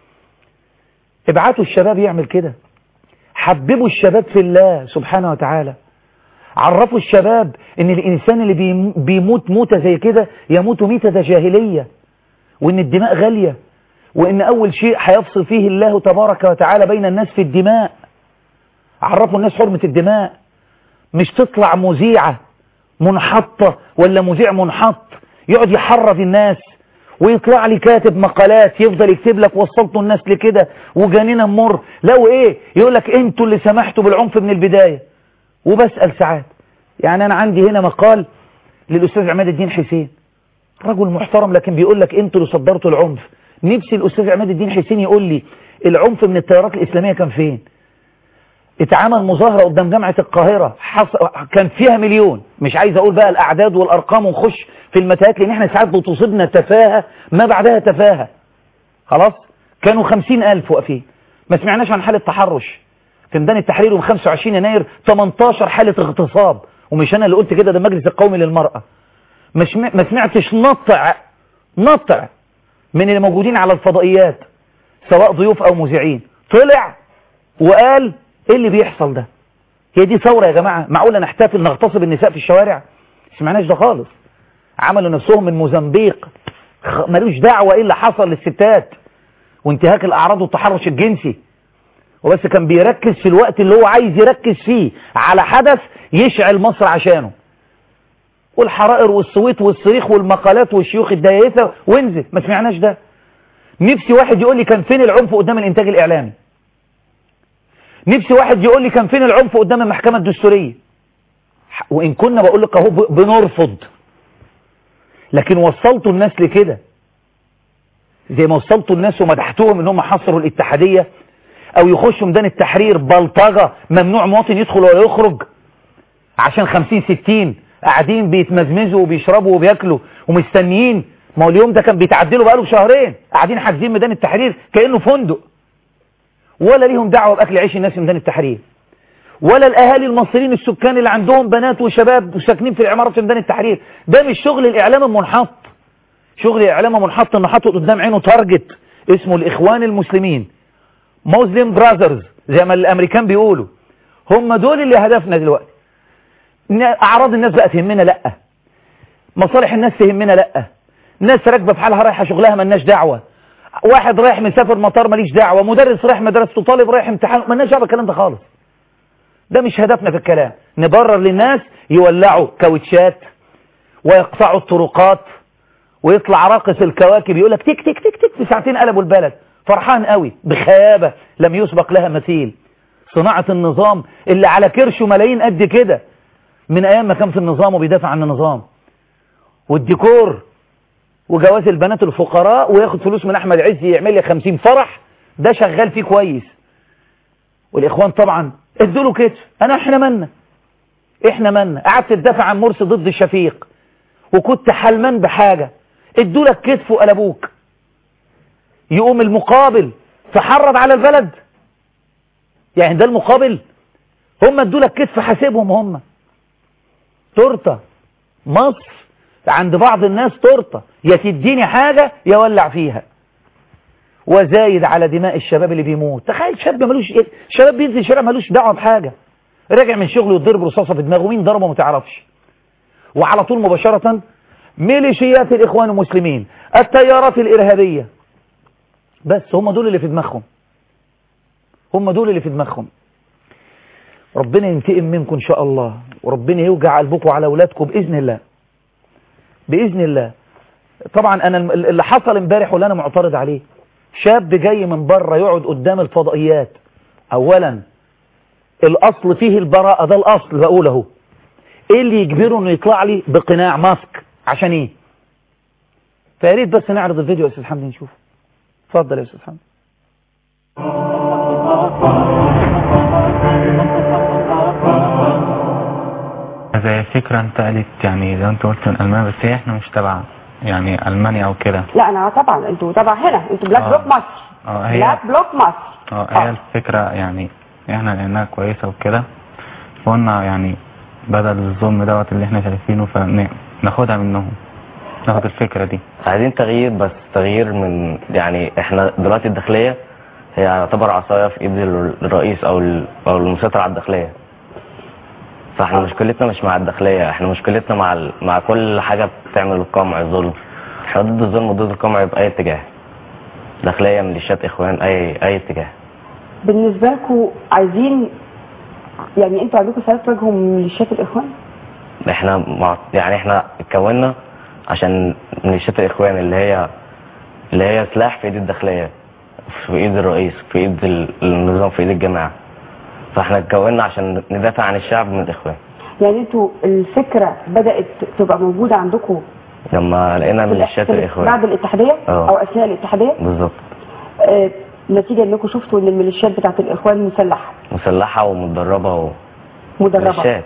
ابعتوا الشباب يعمل كده حببوا الشباب في الله سبحانه وتعالى عرفوا الشباب ان الانسان اللي بيم- بيموت موتة زي كده يموت ميتة جاهلية وان الدماء غالية وان اول شيء هيفصل فيه الله تبارك وتعالى بين الناس في الدماء عرفوا الناس حرمة الدماء مش تطلع مذيعة منحطة ولا مذيع منحط يقعد يحرض الناس ويطلع لي كاتب مقالات يفضل يكتب لك وصلتوا الناس لكده وجانينا مر لو ايه يقول لك انتوا اللي سمحتوا بالعنف من البداية وبسأل ساعات يعني انا عندي هنا مقال للاستاذ عماد الدين حسين رجل محترم لكن بيقول لك انتوا اللي صدرتوا العنف نفسي الاستاذ عماد الدين حسين يقول لي العنف من التيارات الاسلاميه كان فين اتعمل مظاهره قدام جامعه القاهره حص... كان فيها مليون مش عايز اقول بقى الاعداد والارقام ونخش في المتاهات لان احنا ساعات بتصيبنا تفاهه ما بعدها تفاهه خلاص كانوا خمسين ألف واقفين ما سمعناش عن حالة تحرش في ميدان التحرير يوم 25 يناير 18 حالة اغتصاب ومش أنا اللي قلت كده ده المجلس القومي للمرأة مش م... ما سمعتش نطع نطع من اللي موجودين على الفضائيات سواء ضيوف أو مذيعين طلع وقال ايه اللي بيحصل ده هي دي ثورة يا جماعة معقولة نحتفل نغتصب النساء في الشوارع سمعناش ده خالص عملوا نفسهم من موزمبيق خ- ملوش دعوة ايه اللي حصل للستات وانتهاك الاعراض والتحرش الجنسي وبس كان بيركز في الوقت اللي هو عايز يركز فيه على حدث يشعل مصر عشانه والحرائر والصويت والصريخ والمقالات والشيوخ الدايثة وانزل ما سمعناش ده نفسي واحد يقول لي كان فين العنف قدام الانتاج الاعلامي نفسي واحد يقول لي كان فين العنف قدام المحكمة الدستورية وإن كنا بقول لك أهو ب- بنرفض لكن وصلتوا الناس لكده زي ما وصلتوا الناس ومدحتوهم ان هم حصروا الاتحادية او يخشوا ميدان التحرير بلطجة ممنوع مواطن يدخل ولا يخرج عشان خمسين ستين قاعدين بيتمزمزوا وبيشربوا وبياكلوا ومستنيين ما هو اليوم ده كان بيتعدلوا بقاله شهرين قاعدين حاجزين ميدان التحرير كأنه فندق ولا ليهم دعوة بأكل عيش الناس في ميدان التحرير ولا الأهالي المصريين السكان اللي عندهم بنات وشباب وساكنين في العمارات في ميدان التحرير ده مش شغل الإعلام المنحط شغل الإعلام منحط إنه حاطط قدام عينه تارجت اسمه الإخوان المسلمين مسلم براذرز زي ما الأمريكان بيقولوا هم دول اللي هدفنا دلوقتي ن- أعراض الناس بقى تهمنا لأ مصالح الناس تهمنا لأ ناس راكبة في حالها رايحة شغلها ملناش دعوة واحد رايح مسافر مطار ماليش دعوة مدرس رايح مدرسته طالب رايح امتحان مالناش دعوة بالكلام ده خالص ده مش هدفنا في الكلام نبرر للناس يولعوا كاوتشات ويقطعوا الطرقات ويطلع راقص الكواكب يقول لك تك تك تك تك في ساعتين قلبوا البلد فرحان قوي بخيابة لم يسبق لها مثيل صناعة النظام اللي على كرشه ملايين قد كده من ايام ما كان في النظام وبيدافع عن النظام والديكور وجواز البنات الفقراء وياخد فلوس من احمد عز يعمل لي 50 فرح ده شغال فيه كويس والاخوان طبعا ادوا له كتف انا احنا مالنا احنا مالنا قعدت تدافع عن مرسي ضد الشفيق وكنت حلمان بحاجه ادوا لك كتف وقلبوك يقوم المقابل تحرض على البلد يعني ده المقابل هم ادوا لك كتف حاسبهم هم تورته مصر عند بعض الناس تورته يا تديني حاجة يا ولع فيها وزايد على دماء الشباب اللي بيموت تخيل شاب ملوش إيه؟ شباب بينزل شارع ملوش دعوه بحاجة راجع من شغله يضرب رصاصة في دماغه مين ضربه ما تعرفش وعلى طول مباشرة ميليشيات الإخوان المسلمين التيارات الإرهابية بس هم دول اللي في دماغهم هم دول اللي في دماغهم ربنا ينتقم منكم إن شاء الله وربنا يوجع قلبكم على أولادكم بإذن الله بإذن الله طبعا أنا الم- اللي حصل امبارح واللي أنا معترض عليه شاب جاي من بره يقعد قدام الفضائيات أولا الأصل فيه البراءة ده الأصل بقول اهو إيه اللي يجبره إنه يطلع لي بقناع ماسك عشان إيه فياريت بس نعرض الفيديو يا أستاذ حمدي نشوفه اتفضل يا أستاذ حمدي زي فكرة انتقلت يعني زي ما انت قلت من ألمانيا بس هي احنا مش تبع يعني المانيا او كده لا انا طبعا انتوا طبعا هنا انتوا بلاك آه. بلوك مصر اه هي بلاك بلوك مصر اه هي الفكرة يعني احنا لانها كويسة وكده فقلنا يعني بدل الظلم دوت اللي احنا شايفينه فناخدها منهم ناخد الفكرة دي عايزين تغيير بس تغيير من يعني احنا دلوقتي الداخلية هي يعتبر عصاية في ايد الرئيس او ال- او المسيطر على الداخلية فاحنا مشكلتنا مش مع الداخلية احنا مشكلتنا مع ال... مع كل حاجة بتعمل القمع الظلم احنا ضد الظلم وضد القمع بأي اتجاه داخلية ميليشيات اخوان اي اي اتجاه بالنسبه لكم عايزين يعني انتوا عندكم سبب تواجهوا ميليشيات الاخوان احنا مع... يعني احنا اتكوننا عشان ميليشيات الاخوان اللي هي اللي هي سلاح في ايد الداخليه في ايد الرئيس في ايد ال- النظام في ايد الجماعه فاحنا اتكوننا عشان ندافع عن الشعب من الاخوان يعني انتوا الفكره بدات تبقى موجوده عندكم لما لقينا في ميليشيات الأ- بعد الاخوان الاتحاديه اه. او اثناء الاتحاديه بالظبط آه، نتيجه انكم شفتوا ان الميليشيات بتاعت الاخوان مسلحه مسلحه ومتدربه مدربه وميليشيات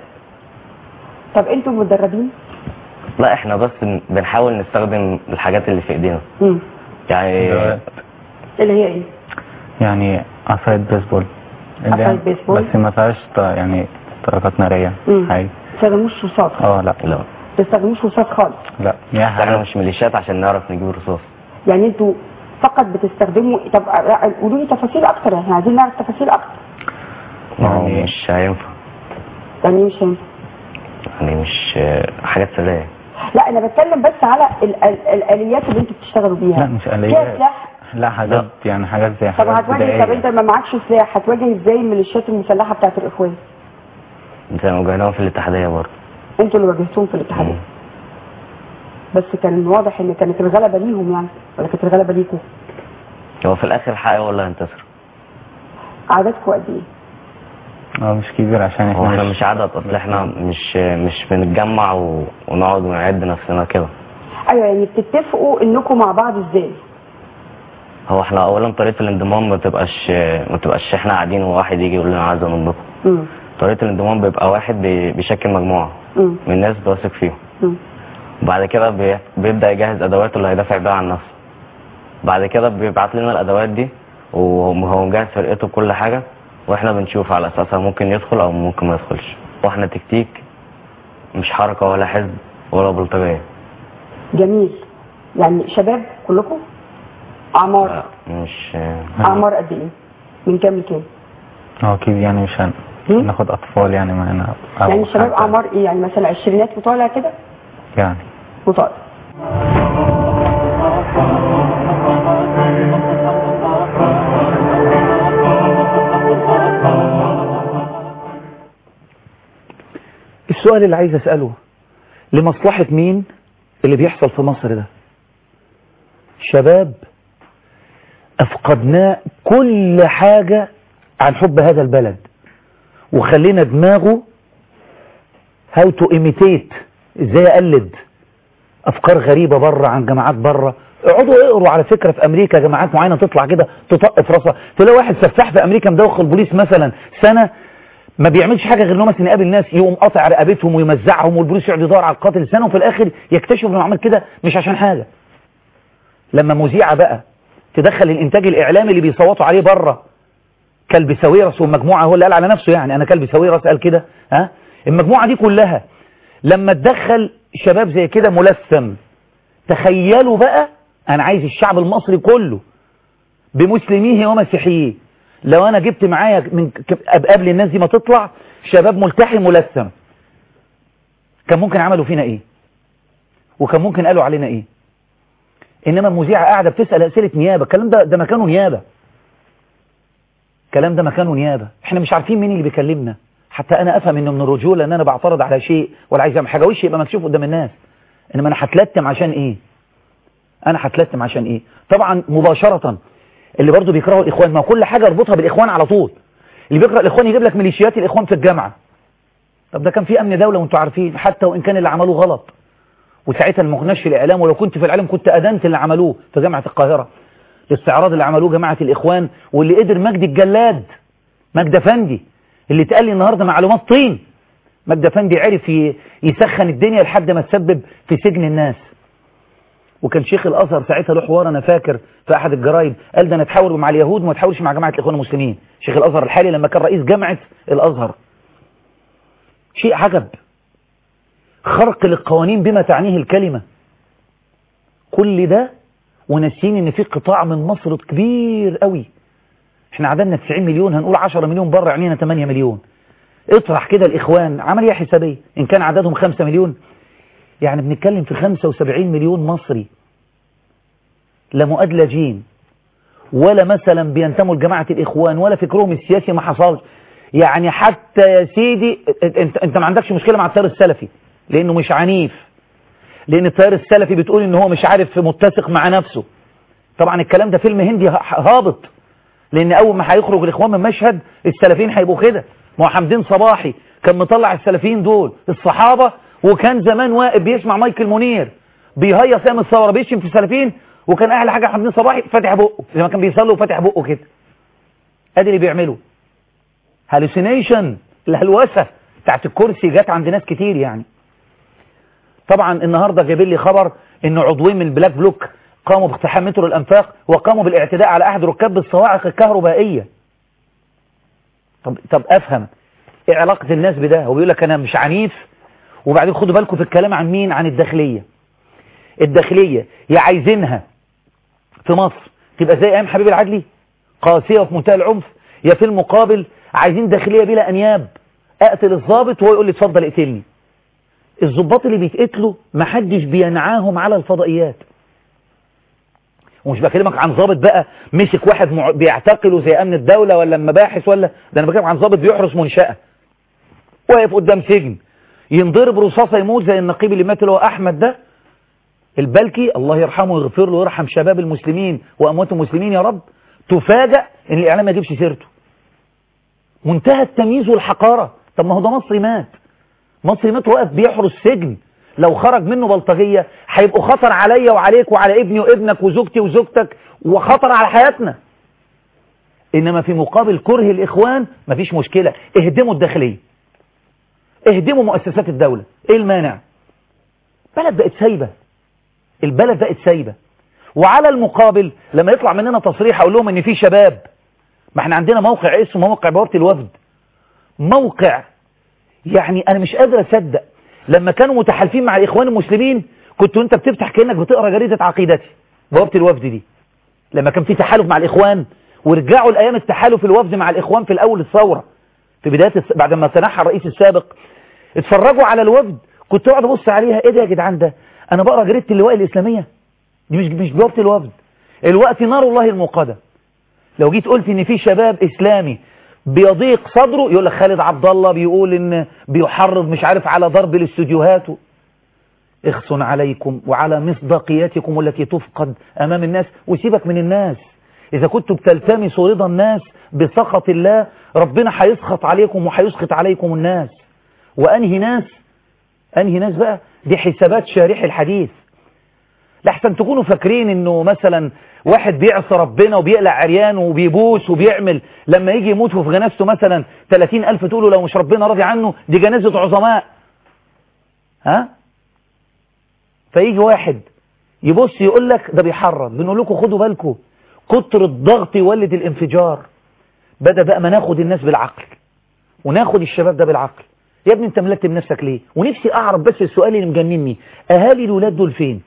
طب انتوا مدربين لا احنا بس بنحاول نستخدم الحاجات اللي في ايدينا امم يعني دوت. اللي هي ايه يعني عصاية بيسبول اللي عصاية هي- بيسبول. بس ما فيهاش ط- يعني طلقات نارية امم حاجة تستخدموش رصاص اه لا لا تستخدموش رصاص خالص لا يا احنا حاجة مش ميليشيات عشان نعرف نجيب رصاص يعني انتوا فقط بتستخدموا طب آه، قولوا لي تفاصيل اكتر احنا عايزين نعرف تفاصيل اكتر ما هو يعني- مش هينفع يعني إيه مش هينفع يعني مش حاجات سريه لا انا بتكلم بس على ال ال الاليات اللي انتوا بتشتغلوا بيها لا مش فيها آليات سلاح لا حاجات يعني حاجات زي طب حاجات هتواجه طب انت بدائية ما معكش سلاح هتواجه ازاي الميليشيات المسلحه بتاعت الاخوان زي ما واجهناهم في الاتحاديه برضه انتوا اللي واجهتوهم في الاتحاديه بس كان واضح ان كانت الغلبه ليهم يعني ولا كانت الغلبه ليكم هو في الاخر حقيقي ولا هينتصر عددكم قد ايه اه مش كبير عشان هو احنا احنا مش عدد اصل احنا مش مش بنتجمع و... ونقعد ونعد نفسنا كده ايوه يعني بتتفقوا انكم مع بعض ازاي هو احنا اولا طريقه الانضمام ما تبقاش ما تبقاش احنا قاعدين وواحد يجي يقول لنا عايز انضم امم طريقه الانضمام بيبقى واحد بي... بيشكل مجموعه امم من الناس بيثق فيهم امم وبعد كده بي... بيبدا يجهز ادواته اللي هيدافع بيها عن نفسه بعد كده بيبعت لنا الادوات دي وهو مجهز فرقته بكل حاجه واحنا بنشوف على اساسها ممكن يدخل او ممكن ما يدخلش واحنا تكتيك مش حركه ولا حزب ولا بلطجيه جميل يعني شباب كلكم اعمار لا، مش اعمار قد ايه من كام لكام اه اكيد يعني مش هن- هم؟ ناخد اطفال يعني معانا أو يعني الشباب حتى- اعمار ايه يعني مثلا عشرينات وطالع كده يعني وطالع السؤال اللي عايز أسأله لمصلحة مين اللي بيحصل في مصر ده شباب أفقدناه كل حاجة عن حب هذا البلد وخلينا دماغه هاو تو imitate ازاي اقلد افكار غريبة بره عن جماعات بره اقعدوا اقروا على فكرة في امريكا جماعات معينة تطلع كده تطق في راسها تلاقي واحد سفاح في امريكا مدوخ البوليس مثلا سنة ما بيعملش حاجة غير انه مثلا يقابل ناس يقوم قاطع رقبتهم ويمزعهم والبوليس يقعد يدور على القاتل سنة وفي الاخر يكتشف انه عمل كده مش عشان حاجة لما مذيعة بقى تدخل الانتاج الاعلامي اللي بيصوتوا عليه بره كلب ساويرس والمجموعة هو اللي قال على نفسه يعني انا كلب ساويرس قال كده ها المجموعة دي كلها لما تدخل شباب زي كده ملثم تخيلوا بقى انا عايز الشعب المصري كله بمسلميه ومسيحيه لو انا جبت معايا من ك- قبل الناس دي ما تطلع شباب ملتحي ملثم كان ممكن عملوا فينا ايه وكان ممكن قالوا علينا ايه انما المذيعه قاعده بتسال اسئله نيابه الكلام ده ده مكانه نيابه الكلام ده مكانه نيابه احنا مش عارفين مين اللي بيكلمنا حتى انا افهم انه من الرجوله ان انا بعترض على شيء ولا عايز اعمل حاجه وشي يبقى مكشوف قدام الناس انما انا هتلتم عشان ايه انا هتلتم عشان ايه طبعا مباشره اللي برضو بيكرهوا الاخوان ما هو كل حاجه اربطها بالاخوان على طول اللي بيكره الاخوان يجيب لك ميليشيات الاخوان في الجامعه طب ده كان في امن دوله وانتوا عارفين حتى وان كان اللي عملوه غلط وساعتها ما كناش في الاعلام ولو كنت في الاعلام كنت ادنت اللي عملوه في جامعه القاهره الاستعراض اللي عملوه جماعه الاخوان واللي قدر مجدي الجلاد مجدي افندي اللي اتقال لي النهارده معلومات طين مجدي افندي عرف ي- يسخن الدنيا لحد ما تسبب في سجن الناس وكان شيخ الازهر ساعتها له حوار انا فاكر في احد الجرايد قال ده انا اتحاور مع اليهود وما اتحاورش مع جماعه الاخوان المسلمين شيخ الازهر الحالي لما كان رئيس جامعه الازهر شيء عجب خرق للقوانين بما تعنيه الكلمه كل ده وناسيين ان في قطاع من مصر كبير قوي احنا عددنا 90 مليون هنقول 10 مليون بره عينينا 8 مليون اطرح كده الاخوان عمليه حسابيه ان كان عددهم 5 مليون يعني بنتكلم في 75 مليون مصري لا مؤدلجين ولا مثلا بينتموا لجماعه الاخوان ولا فكرهم السياسي ما حصلش يعني حتى يا سيدي انت انت ما عندكش مشكله مع التيار السلفي لانه مش عنيف لان التيار السلفي بتقول ان هو مش عارف متسق مع نفسه طبعا الكلام ده فيلم هندي هابط لان اول ما هيخرج الاخوان من مشهد السلفيين هيبقوا كده ما هو حمدين صباحي كان مطلع السلفيين دول الصحابه وكان زمان واقف بيسمع مايكل منير بيهيص يعمل الثوره بيشتم في السلفيين وكان اهل حاجه حمدين صباحي فاتح بقه زي ما كان بيصلي وفاتح بقه كده ادي اللي بيعمله هالوسينيشن الهلوسه بتاعت الكرسي جت عند ناس كتير يعني طبعا النهارده جايبين لي خبر ان عضوين من البلاك بلوك قاموا باقتحام مترو الانفاق وقاموا بالاعتداء على احد ركاب الصواعق الكهربائيه طب طب افهم ايه علاقه الناس بده هو بيقول لك انا مش عنيف وبعدين خدوا بالكم في الكلام عن مين عن الداخليه الداخليه يا عايزينها في مصر تبقى زي ايام حبيب العدلي قاسيه وفي منتهى العنف يا في المقابل عايزين داخليه بلا انياب اقتل الضابط وهو يقول لي اتفضل اقتلني الضباط اللي بيتقتلوا محدش بينعاهم على الفضائيات ومش بكلمك عن ضابط بقى مسك واحد مع... بيعتقله زي امن الدولة ولا المباحث ولا ده انا بكلمك عن ضابط بيحرس منشأة واقف قدام سجن ينضرب رصاصة يموت زي النقيب اللي مات اللي هو احمد ده البلكي الله يرحمه ويغفر له ويرحم شباب المسلمين واموات المسلمين يا رب تفاجأ ان الاعلام ما يجيبش سيرته منتهى التمييز والحقارة طب ما هو ده مصري مات مصري مات واقف بيحرس سجن لو خرج منه بلطجية هيبقوا خطر عليا وعليك وعلى ابني وابنك وزوجتي وزوجتك وخطر على حياتنا إنما في مقابل كره الإخوان مفيش مشكلة اهدموا الداخلية اهدموا مؤسسات الدولة ايه المانع بلد بقت سايبة البلد بقت سايبة وعلى المقابل لما يطلع مننا تصريح اقول لهم ان في شباب ما احنا عندنا موقع اسمه موقع بوابة الوفد موقع يعني انا مش قادر اصدق لما كانوا متحالفين مع الاخوان المسلمين كنت انت بتفتح كانك بتقرا جريده عقيدتي بوابه الوفد دي لما كان في تحالف مع الاخوان ورجعوا الايام التحالف الوفد مع الاخوان في الاول الثوره في بدايه الس... بعد ما تنحى الرئيس السابق اتفرجوا على الوفد كنت اقعد ابص عليها ايه ده يا جدعان ده انا بقرا جريده اللواء الاسلاميه دي مش مش بوابه الوفد الوقت نار الله الموقده لو جيت قلت ان في شباب اسلامي بيضيق صدره يقول لك خالد عبد الله بيقول ان بيحرض مش عارف على ضرب الاستوديوهات اخص عليكم وعلى مصداقيتكم التي تفقد امام الناس وسيبك من الناس اذا كنتم بتلتمسوا رضا الناس بسخط الله ربنا هيسخط عليكم وهيسخط عليكم الناس وانهي ناس انهي ناس بقى دي حسابات شارح الحديث لحسن تكونوا فاكرين انه مثلا واحد بيعصى ربنا وبيقلع عريان وبيبوس وبيعمل لما يجي يموت في جنازته مثلا 30 ألف تقولوا لو مش ربنا راضي عنه دي جنازة عظماء ها فيجي واحد يبص يقول لك ده بيحرض بنقول لكم خدوا بالكم كتر الضغط يولد الانفجار بدأ بقى ما ناخد الناس بالعقل وناخد الشباب ده بالعقل يا ابني انت ملتم نفسك ليه ونفسي اعرف بس السؤال اللي مجنني اهالي الولاد دول فين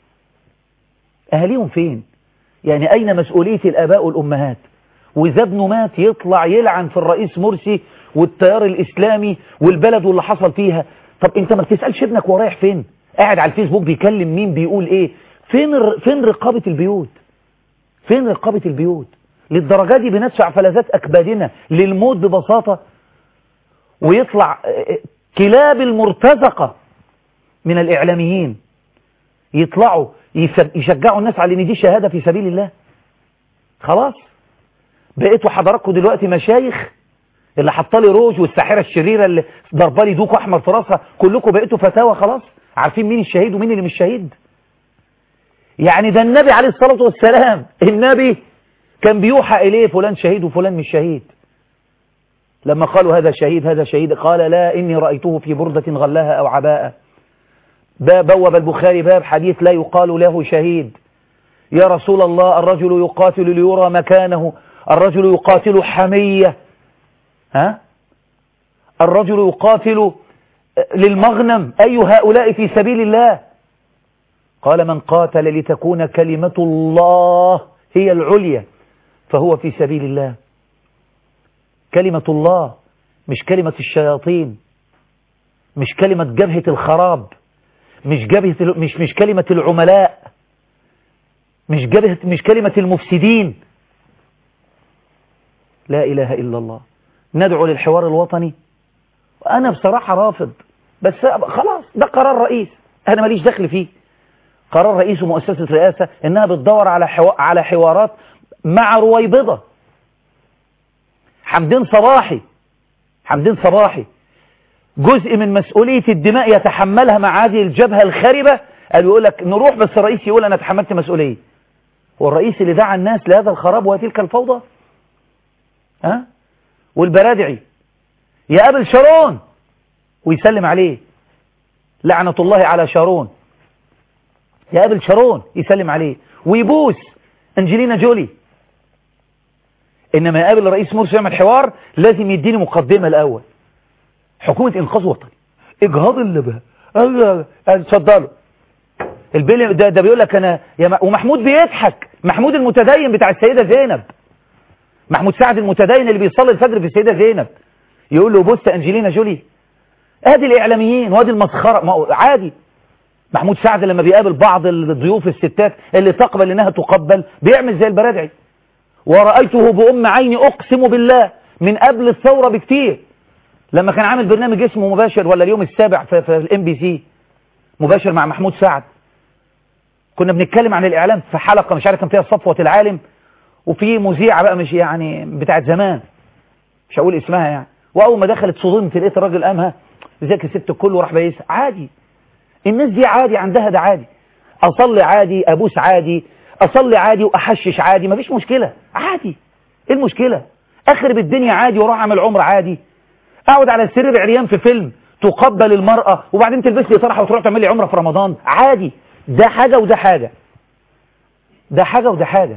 اهاليهم فين يعني أين مسؤولية الآباء والأمهات وإذا ابنه مات يطلع يلعن في الرئيس مرسي والتيار الإسلامي والبلد واللي حصل فيها طب أنت ما بتسألش ابنك هو رايح فين قاعد على الفيسبوك بيكلم مين بيقول إيه فين ر... فين رقابة البيوت فين رقابة البيوت للدرجة دي بندفع فلذات أكبادنا للموت ببساطة ويطلع كلاب المرتزقة من الإعلاميين يطلعوا يشجعوا الناس على ان دي شهادة في سبيل الله خلاص بقيتوا حضراتكم دلوقتي مشايخ اللي حطالي روج والساحرة الشريرة اللي ضربالي دوك احمر في راسها كلكم بقيتوا فتاوى خلاص عارفين مين الشهيد ومين اللي مش شهيد يعني ده النبي عليه الصلاة والسلام النبي كان بيوحى إليه فلان شهيد وفلان مش شهيد لما قالوا هذا شهيد هذا شهيد قال لا إني رأيته في بردة غلاها أو عباءة باب بوب البخاري باب حديث لا يقال له شهيد يا رسول الله الرجل يقاتل ليرى مكانه الرجل يقاتل حمية ها الرجل يقاتل للمغنم أي هؤلاء في سبيل الله قال من قاتل لتكون كلمة الله هي العليا فهو في سبيل الله كلمة الله مش كلمة الشياطين مش كلمة جبهة الخراب مش جبهة مش مش كلمة العملاء مش جبهة مش كلمة المفسدين لا إله إلا الله ندعو للحوار الوطني أنا بصراحة رافض بس خلاص ده قرار رئيس أنا ماليش دخل فيه قرار رئيس ومؤسسة رئاسة إنها بتدور على حوا... على حوارات مع رويبضة حمدين صباحي حمدين صباحي جزء من مسؤولية الدماء يتحملها مع هذه الجبهة الخربة قال يقول لك نروح بس الرئيس يقول أنا تحملت مسؤولية هو الرئيس اللي دعا الناس لهذا الخراب وتلك الفوضى ها والبرادعي يقابل شارون ويسلم عليه لعنة الله على شارون يقابل شارون يسلم عليه ويبوس انجلينا جولي انما يقابل الرئيس مرسي يعمل حوار لازم يديني مقدمة الاول حكومة انقاذ وطني اجهاض اللبه اتفضلوا البيل ده, ده بيقول لك انا يا ومحمود بيضحك محمود المتدين بتاع السيدة زينب محمود سعد المتدين اللي بيصلي الفجر في السيدة زينب يقول له بص انجلينا جولي ادي الاعلاميين وادي المسخرة ما هو عادي محمود سعد لما بيقابل بعض الضيوف الستات اللي تقبل انها تقبل بيعمل زي البرادعي ورأيته بأم عيني أقسم بالله من قبل الثورة بكتير لما كان عامل برنامج اسمه مباشر ولا اليوم السابع في, في الام بي سي مباشر مع محمود سعد كنا بنتكلم عن الإعلام في حلقة مش عارف كان فيها صفوة العالم وفي مذيعة بقى مش يعني بتاعت زمان مش هقول اسمها يعني وأول ما دخلت صدمت لقيت الراجل قامها ذاك الست الكل وراح بيس عادي الناس دي عادي عندها ده عادي أصلي عادي أبوس عادي أصلي عادي وأحشش عادي مفيش مشكلة عادي إيه المشكلة أخرب الدنيا عادي وأروح أعمل عمر عادي أقعد على السرير عريان في فيلم تقبل المرأة وبعدين تلبس لي طرحة وتروح تعمل لي عمرة في رمضان عادي ده حاجة وده حاجة ده حاجة وده حاجة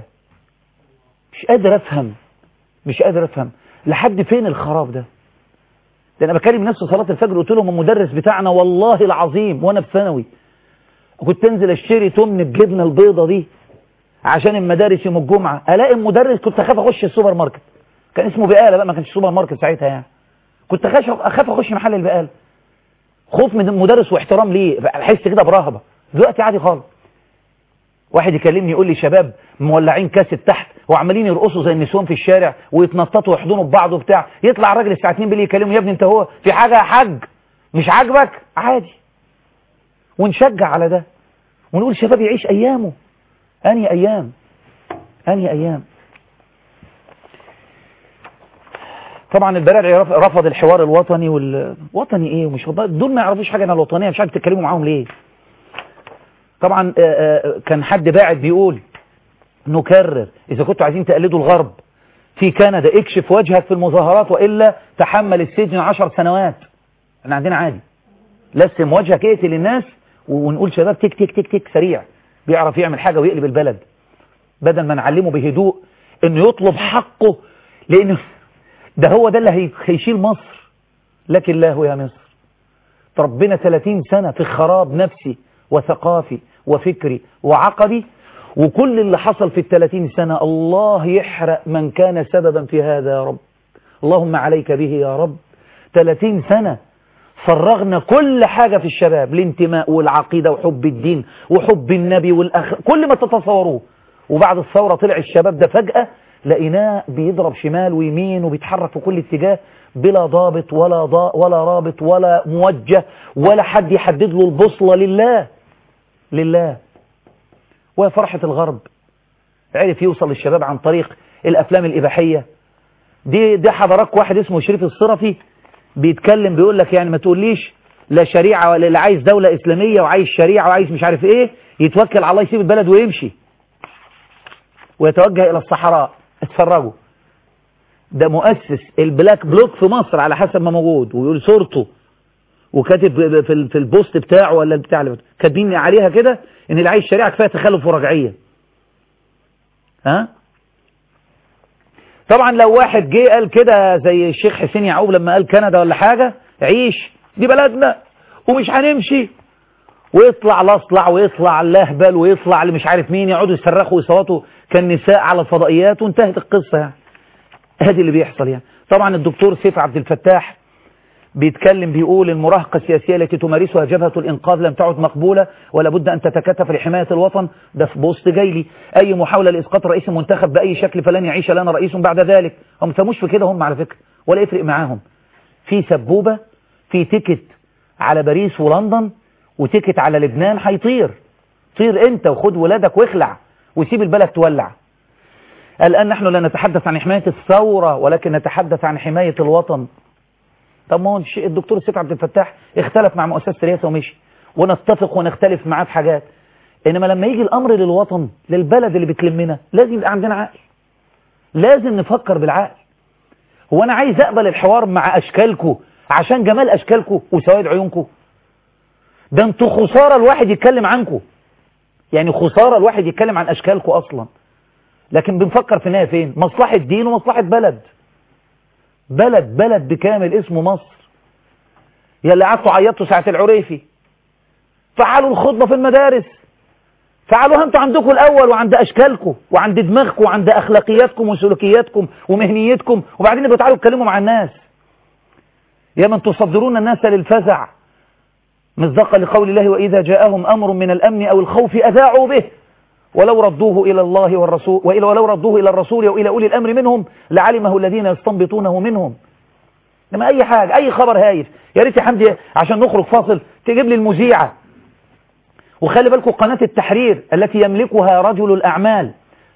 مش قادر أفهم مش قادر أفهم لحد فين الخراب ده ده أنا بكلم نفسي صلاة الفجر قلت لهم المدرس بتاعنا والله العظيم وأنا في ثانوي كنت انزل اشتري تمن الجبنة البيضة دي عشان المدارس يوم الجمعة الاقي المدرس كنت اخاف اخش السوبر ماركت كان اسمه بقالة بقى ما كانش سوبر ماركت ساعتها يعني كنت اخاف اخش محل البقالة خوف من المدرس واحترام ليه احس كده برهبة دلوقتي عادي خالص واحد يكلمني يقول لي شباب مولعين كاسة تحت وعمالين يرقصوا زي النسوان في الشارع ويتنططوا ويحضنوا ببعض وبتاع يطلع الراجل الساعه 2 بالليل يكلمه يا ابني انت هو في حاجة يا حاج مش عاجبك عادي ونشجع على ده ونقول شباب يعيش ايامه انهي ايام انهي ايام طبعا البرارعي رفض الحوار الوطني والوطني ايه ومش دول ما يعرفوش حاجه عن الوطنيه مش عارف تتكلموا معاهم ليه طبعا كان حد باعت بيقول نكرر اذا كنتوا عايزين تقلدوا الغرب في كندا اكشف وجهك في المظاهرات والا تحمل السجن عشر سنوات احنا عندنا عادي لسم وجهك اقتل الناس ونقول شباب تك تك تك تك سريع بيعرف يعمل حاجة ويقلب البلد بدل ما نعلمه بهدوء انه يطلب حقه لانه ده هو ده اللي هيشيل مصر لكن الله يا مصر ربنا 30 سنة في خراب نفسي وثقافي وفكري وعقدي وكل اللي حصل في الثلاثين سنة الله يحرق من كان سببا في هذا يا رب اللهم عليك به يا رب 30 سنة فرغنا كل حاجة في الشباب الانتماء والعقيدة وحب الدين وحب النبي والأخ كل ما تتصوروه وبعد الثورة طلع الشباب ده فجأة لقيناه بيضرب شمال ويمين وبيتحرك في كل اتجاه بلا ضابط ولا ضا ولا رابط ولا موجه ولا حد يحدد له البوصلة لله لله وهي فرحة الغرب عرف يوصل للشباب عن طريق الأفلام الإباحية دي دي حضراتكم واحد اسمه شريف الصرفي بيتكلم بيقول لك يعني ما تقوليش لا شريعة ولا اللي عايز دولة إسلامية وعايز شريعة وعايز مش عارف إيه يتوكل على الله يسيب البلد ويمشي ويتوجه إلى الصحراء اتفرجوا ده مؤسس البلاك بلوك في مصر على حسب ما موجود ويقول صورته وكاتب في ال- في البوست بتاعه ولا البتاع اللي كاتبين عليها كده ان اللي عايز شريعه كفايه تخلف ورجعيه ها طبعا لو واحد جه قال كده زي الشيخ حسين يعقوب لما قال كندا ولا حاجه عيش دي بلدنا ومش هنمشي ويطلع الاصلع ويطلع اللهبل ويطلع اللي مش عارف مين يقعدوا يصرخوا ويصوتوا كالنساء على الفضائيات وانتهت القصه يعني ادي اللي بيحصل يعني طبعا الدكتور سيف عبد الفتاح بيتكلم بيقول المراهقة السياسية التي تمارسها جبهة الإنقاذ لم تعد مقبولة ولا بد أن تتكاتف لحماية الوطن ده في بوست جاي لي أي محاولة لإسقاط رئيس المنتخب بأي شكل فلن يعيش لنا رئيس بعد ذلك هم ما فهموش في كده هم على فكرة ولا يفرق معاهم في سبوبة في تيكت على باريس ولندن وتيكت على لبنان هيطير طير انت وخد ولادك واخلع وسيب البلد تولع الآن نحن لا نتحدث عن حماية الثورة ولكن نتحدث عن حماية الوطن طب ما هو الش- الدكتور سيف عبد الفتاح اختلف مع مؤسسة الرئاسة ومشي ونتفق ونختلف معاه في حاجات إنما لما يجي الأمر للوطن للبلد اللي بتلمنا لازم يبقى عندنا عقل لازم نفكر بالعقل هو أنا عايز أقبل الحوار مع أشكالكم عشان جمال أشكالكم وسواد عيونكم ده انتوا خسارة الواحد يتكلم عنكم يعني خسارة الواحد يتكلم عن أشكالكم أصلا لكن بنفكر في النهاية فين مصلحة دين ومصلحة بلد بلد بلد بكامل اسمه مصر يا اللي قعدتوا عيطتوا ساعة العريفي فعلوا الخطبة في المدارس فعلوها انتوا عندكم الأول وعند أشكالكم وعند دماغكم وعند أخلاقياتكم وسلوكياتكم ومهنيتكم وبعدين يبقوا تعالوا اتكلموا مع الناس يا من تصدرون الناس للفزع مصداقا لقول الله وإذا جاءهم أمر من الأمن أو الخوف أذاعوا به ولو ردوه إلى الله والرسول وإلى ولو ردوه إلى الرسول وإلى أولي الأمر منهم لعلمه الذين يستنبطونه منهم لما أي حاجة أي خبر هايف يا ريت يا حمدي عشان نخرج فاصل تجيب لي المذيعة وخلي بالكم قناة التحرير التي يملكها رجل الأعمال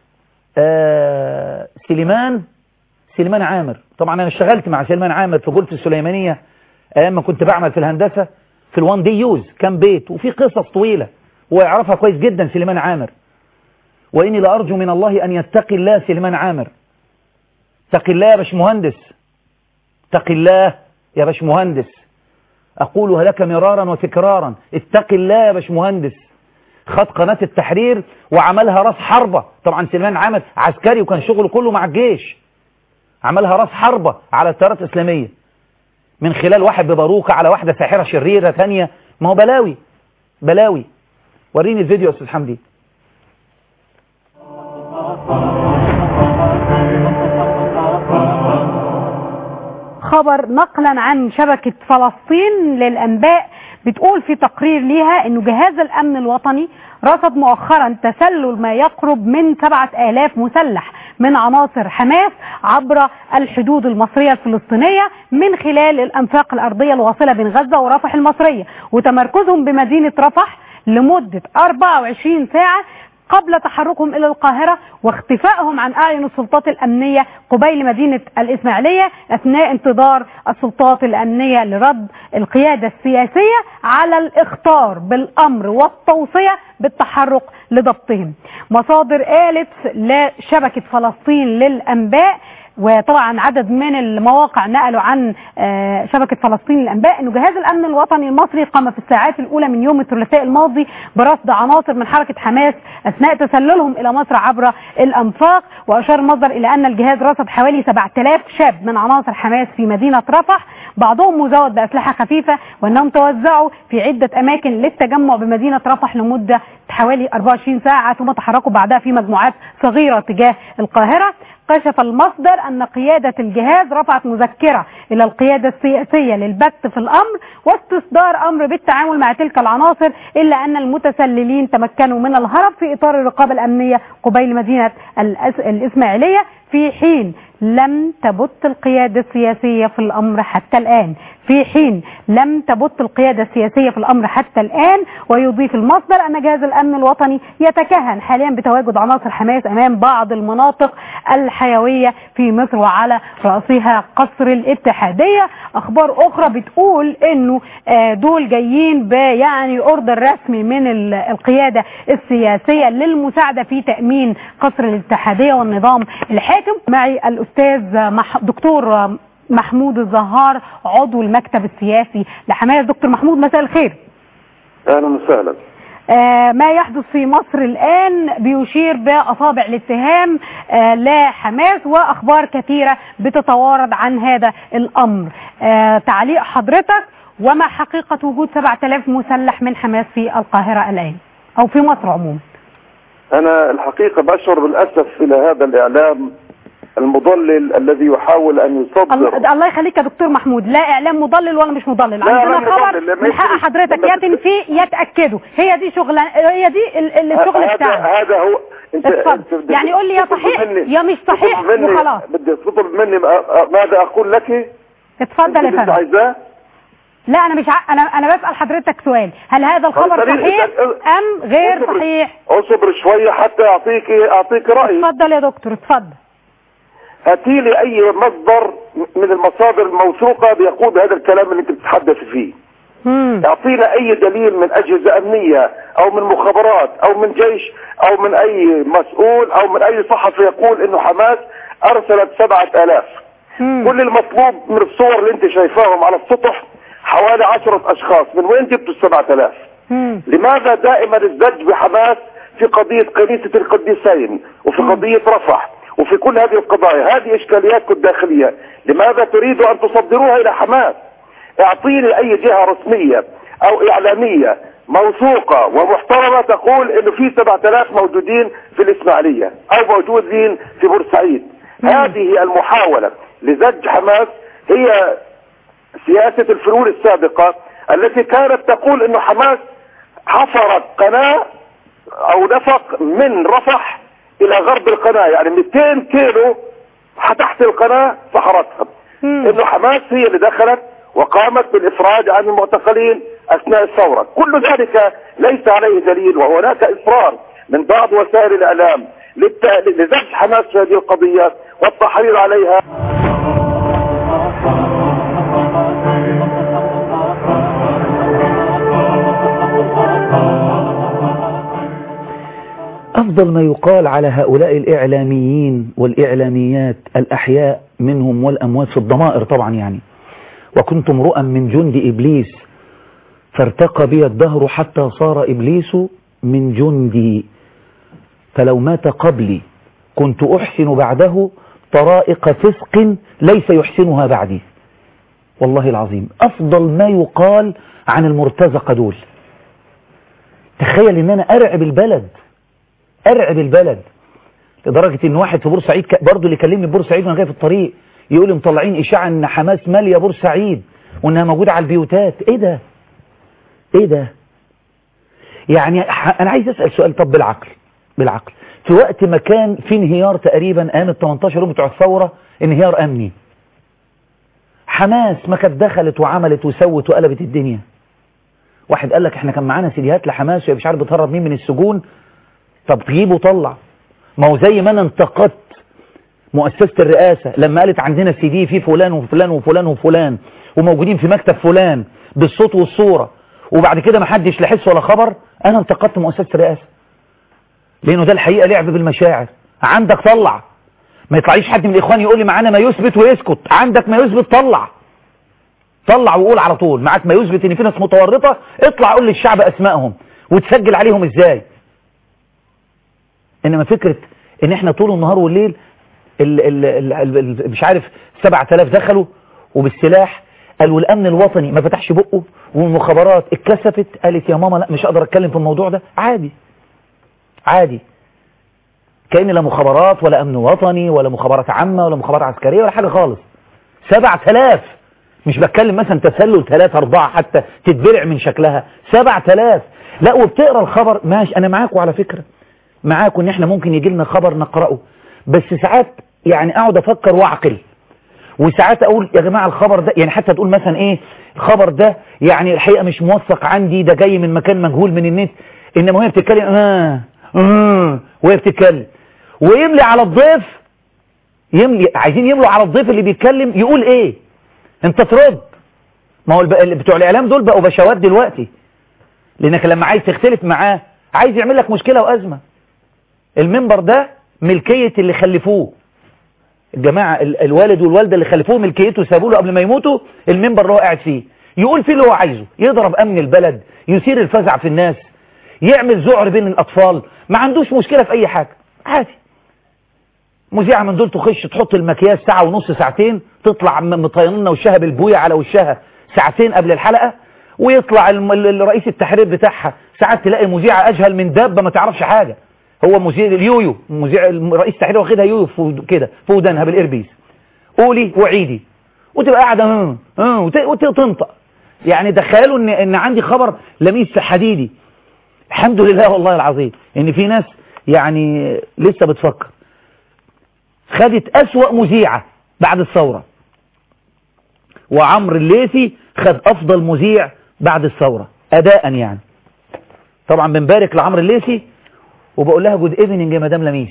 آه سليمان سليمان عامر طبعا أنا اشتغلت مع سليمان عامر في جولة السليمانية أيام ما كنت بعمل في الهندسة في الوان دي يوز كان بيت وفي قصص طويلة ويعرفها كويس جدا سليمان عامر وإني لأرجو من الله أن يتقي الله سليمان عامر اتق الله يا باشمهندس اتق الله يا باشمهندس أقولها لك مرارا وتكرارا اتق الله يا باشمهندس خد قناة التحرير وعملها راس حربة طبعا سليمان عامر عسكري وكان شغله كله مع الجيش عملها راس حربة على التيارات الإسلامية من خلال واحد بباروكة على واحدة ساحرة شريرة ثانية ما هو بلاوي بلاوي وريني الفيديو يا أستاذ حمدي خبر نقلا عن شبكة فلسطين للأنباء بتقول في تقرير ليها أنه جهاز الأمن الوطني رصد مؤخرا تسلل ما يقرب من سبعة آلاف مسلح من عناصر حماس عبر الحدود المصرية الفلسطينية من خلال الأنفاق الأرضية الواصلة بين غزة ورفح المصرية وتمركزهم بمدينة رفح لمدة 24 ساعة قبل تحركهم إلى القاهرة واختفائهم عن أعين السلطات الأمنية قبيل مدينة الإسماعيلية أثناء انتظار السلطات الأمنية لرد القيادة السياسية على الإخطار بالأمر والتوصية بالتحرك لضبطهم مصادر قالت لشبكة فلسطين للأنباء وطبعا عدد من المواقع نقلوا عن آه، شبكة فلسطين للأنباء أنه جهاز الأمن الوطني المصري قام في الساعات الأولى من يوم الثلاثاء الماضي برصد عناصر من حركة حماس أثناء تسللهم إلى مصر عبر الأنفاق وأشار المصدر إلى أن الجهاز رصد حوالي 7000 شاب من عناصر حماس في مدينة رفح بعضهم مزود بأسلحة خفيفة وأنهم توزعوا في عدة أماكن للتجمع بمدينة رفح لمدة حوالي 24 ساعة ثم تحركوا بعدها في مجموعات صغيرة تجاه القاهرة كشف المصدر أن قيادة الجهاز رفعت مذكرة إلى القيادة السياسية للبت في الأمر واستصدار أمر بالتعامل مع تلك العناصر إلا أن المتسللين تمكنوا من الهرب في إطار الرقابة الأمنية قبيل مدينة الأس- الإسماعيلية في حين لم تبت القيادة السياسية في الأمر حتى الآن في حين لم تبت القيادة السياسية في الأمر حتى الآن ويضيف المصدر أن جهاز الأمن الوطني يتكهن حاليا بتواجد عناصر حماس أمام بعض المناطق الحيوية في مصر وعلى رأسها قصر الاتحادية أخبار أخرى بتقول أنه آه، دول جايين بيعني أوردر رسمي من ال- القيادة السياسية للمساعدة في تأمين قصر الاتحادية والنظام الحاكم معي الأستاذ مح- دكتور محمود الزهار عضو المكتب السياسي لحماس دكتور محمود مساء الخير اهلا وسهلا آه، ما يحدث في مصر الآن بيشير بأصابع الاتهام آه، لحماس وأخبار كثيرة بتتوارد عن هذا الأمر آه، تعليق حضرتك وما حقيقة وجود 7000 مسلح من حماس في القاهرة الآن أو في مصر عموما انا الحقيقه بشعر بالاسف الى هذا الاعلام المضلل الذي يحاول ان يصدر الله الله يخليك يا دكتور محمود لا إعلام مضلل ولا مش مضلل لا، عندنا لا خبر مضلل، من حق ماشي. حضرتك لما يا تت- تنفيه يا تأكده هي دي شغل هي دي ال- ال- الشغل هذا بتاعنا هذا هو انت اتفضل. أنت بدك يعني قول لي يا تطلب صحيح مني- يا مش صحيح تطلب مني وخلاص. بدك تطلب مني ما- ماذا اقول لك اتفضل يا انت اللي فندم عايزاه لا انا مش ع... انا انا بسال حضرتك سؤال هل هذا الخبر طيب، صحيح طيب، ام غير اصبر- صحيح اصبر شويه حتى اعطيك اعطيك رايي اتفضل يا دكتور اتفضل هاتي لي اي مصدر من المصادر الموثوقه بيقول بهذا الكلام اللي انت بتتحدث فيه مم. اعطينا اي دليل من اجهزه امنيه او من مخابرات او من جيش او من اي مسؤول او من اي صحفي يقول انه حماس ارسلت سبعة الاف مم. كل المطلوب من الصور اللي انت شايفاهم على السطح حوالي عشرة اشخاص من وين جبتوا السبعة الاف مم. لماذا دائما الزج بحماس في قضية كنيسة القديسين وفي قضية رفح وفي كل هذه القضايا هذه إشكالياتكم الداخلية لماذا تريدوا أن تصدروها إلى حماس اعطيني أي جهة رسمية أو إعلامية موثوقة ومحترمة تقول إنه في 7000 موجودين في الإسماعيلية أو موجودين في بورسعيد هذه المحاولة لزج حماس هي سياسة الفلول السابقة التي كانت تقول انه حماس حفرت قناة او نفق من رفح الى غرب القناة يعني 200 كيلو تحت القناة فحرتها مم. انه حماس هي اللي دخلت وقامت بالافراج عن المعتقلين اثناء الثورة كل ذلك ليس عليه دليل وهناك اصرار من بعض وسائل الاعلام للت- لزج حماس في هذه القضية والتحريض عليها أفضل ما يقال على هؤلاء الإعلاميين والإعلاميات الأحياء منهم والأموات في الضمائر طبعا يعني وكنت امرؤا من جند إبليس فارتقى بي الدهر حتى صار إبليس من جندي فلو مات قبلي كنت أحسن بعده طرائق فسق ليس يحسنها بعدي والله العظيم أفضل ما يقال عن المرتزقة دول تخيل ان انا ارعب البلد ارعب البلد لدرجة ان واحد في بورسعيد ك- برضه اللي كلمني في بورسعيد وانا جاي في الطريق يقول لي مطلعين اشاعة ان حماس مالية بورسعيد وانها موجودة على البيوتات ايه ده ايه ده يعني ح- انا عايز اسأل سؤال طب بالعقل بالعقل في وقت ما كان في انهيار تقريبا ايام ال 18 يوم بتوع الثورة انهيار امني حماس ما كانت دخلت وعملت وسوت وقلبت الدنيا واحد قال لك احنا كان معانا سيديهات لحماس وهي مش عارف بتهرب مين من السجون طب تجيبه وطلع ما هو زي ما انا انتقدت مؤسسة الرئاسة لما قالت عندنا سي دي في فلان وفلان وفلان وفلان وموجودين في مكتب فلان بالصوت والصورة وبعد كده ما حدش لا حس ولا خبر انا انتقدت مؤسسة الرئاسة لانه ده الحقيقة لعب بالمشاعر عندك طلع ما يطلعيش حد من الاخوان يقول لي معانا ما يثبت ويسكت عندك ما يثبت طلع طلع وقول على طول معاك ما يثبت ان في ناس متورطة اطلع قول للشعب اسمائهم وتسجل عليهم ازاي انما فكرة ان احنا طول النهار والليل ال ال ال ال ال مش عارف 7000 دخلوا وبالسلاح قال والامن الوطني ما فتحش بقه والمخابرات اتكسفت قالت يا ماما لا مش هقدر اتكلم في الموضوع ده عادي عادي كأن لا مخابرات ولا امن وطني ولا مخابرات عامة ولا مخابرات عسكرية ولا حاجة خالص 7000 مش بتكلم مثلا تسلل 3 4 حتى تتبلع من شكلها 7000 لا وبتقرا الخبر ماشي انا معاكم على فكرة معاكم ان احنا ممكن يجي لنا خبر نقرأه بس ساعات يعني اقعد افكر واعقل وساعات اقول يا جماعة الخبر ده يعني حتى تقول مثلا ايه الخبر ده يعني الحقيقة مش موثق عندي ده جاي من مكان مجهول من النت انما وهي بتتكلم اه اه وهي بتتكلم ويملي على الضيف يملي عايزين يملوا على الضيف اللي بيتكلم يقول ايه انت ترد ما هو الب... اللي بتوع الاعلام دول بقوا بشوات دلوقتي لانك لما عايز تختلف معاه عايز يعمل لك مشكلة وازمة المنبر ده ملكية اللي خلفوه الجماعة ال- الوالد والوالدة اللي خلفوه ملكيته سابوا له قبل ما يموتوا المنبر اللي هو قاعد فيه يقول فيه اللي هو عايزه يضرب أمن البلد يثير الفزع في الناس يعمل ذعر بين الأطفال ما عندوش مشكلة في أي حاجة عادي مذيعة من دول تخش تحط المكياج ساعة ونص ساعتين تطلع م- مطيننا وشها بالبوية على وشها ساعتين قبل الحلقة ويطلع الم- ال- ال- رئيس التحرير بتاعها ساعات تلاقي مذيعة أجهل من دابة ما تعرفش حاجة هو مذيع اليويو مذيع الم- رئيس التحرير واخدها يويو في ود- كده في ودانها بالإيربيس قولي وعيدي وتبقى قاعدة اه اه وت- وت- وتنطق يعني تخيلوا ان ان عندي خبر لميس حديدي الحمد لله والله العظيم ان في ناس يعني لسه بتفكر خدت أسوأ مذيعة بعد الثورة وعمرو الليثي خد أفضل مذيع بعد الثورة أداء يعني طبعا بنبارك لعمرو الليثي وبقول لها جود ايفنينج يا مدام لميس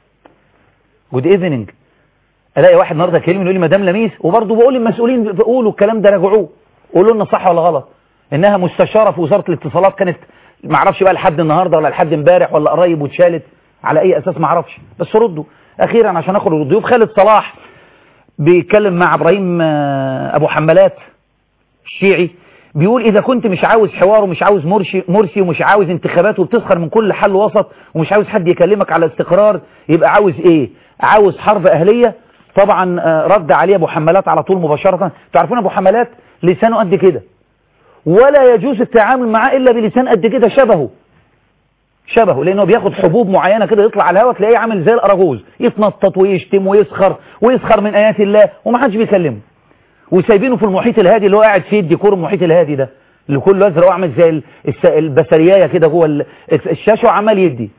جود ايفنينج الاقي واحد النهارده يكلمني يقول لي مدام لميس وبرضه بقول للمسؤولين قولوا الكلام ده راجعوه قولوا لنا صح ولا غلط انها مستشاره في وزاره الاتصالات كانت ما اعرفش بقى لحد النهارده ولا لحد امبارح ولا قريب واتشالت على اي اساس ما اعرفش بس ردوا اخيرا عشان اخد الضيوف خالد صلاح بيتكلم مع ابراهيم آه، ابو حمالات الشيعي بيقول اذا كنت مش عاوز حوار ومش عاوز مرشي مرسي ومش عاوز انتخابات وبتسخر من كل حل وسط ومش عاوز حد يكلمك على استقرار يبقى عاوز ايه عاوز حرب اهليه طبعا آه، رد عليه ابو حمالات على طول مباشره تعرفون ابو حمالات لسانه قد كده ولا يجوز التعامل معاه الا بلسان قد كده شبهه شبهه لانه بياخد حبوب معينه كده يطلع على الهواء تلاقيه عامل زي الاراجوز يتنطط ويشتم ويسخر ويسخر من ايات الله ومحدش بيكلمه وسايبينه في المحيط الهادي اللي هو قاعد فيه الديكور المحيط الهادي ده اللي كله ازرق وعامل زي ال- الس- البسريايه كده جوه ال- الشاشه وعمال يدي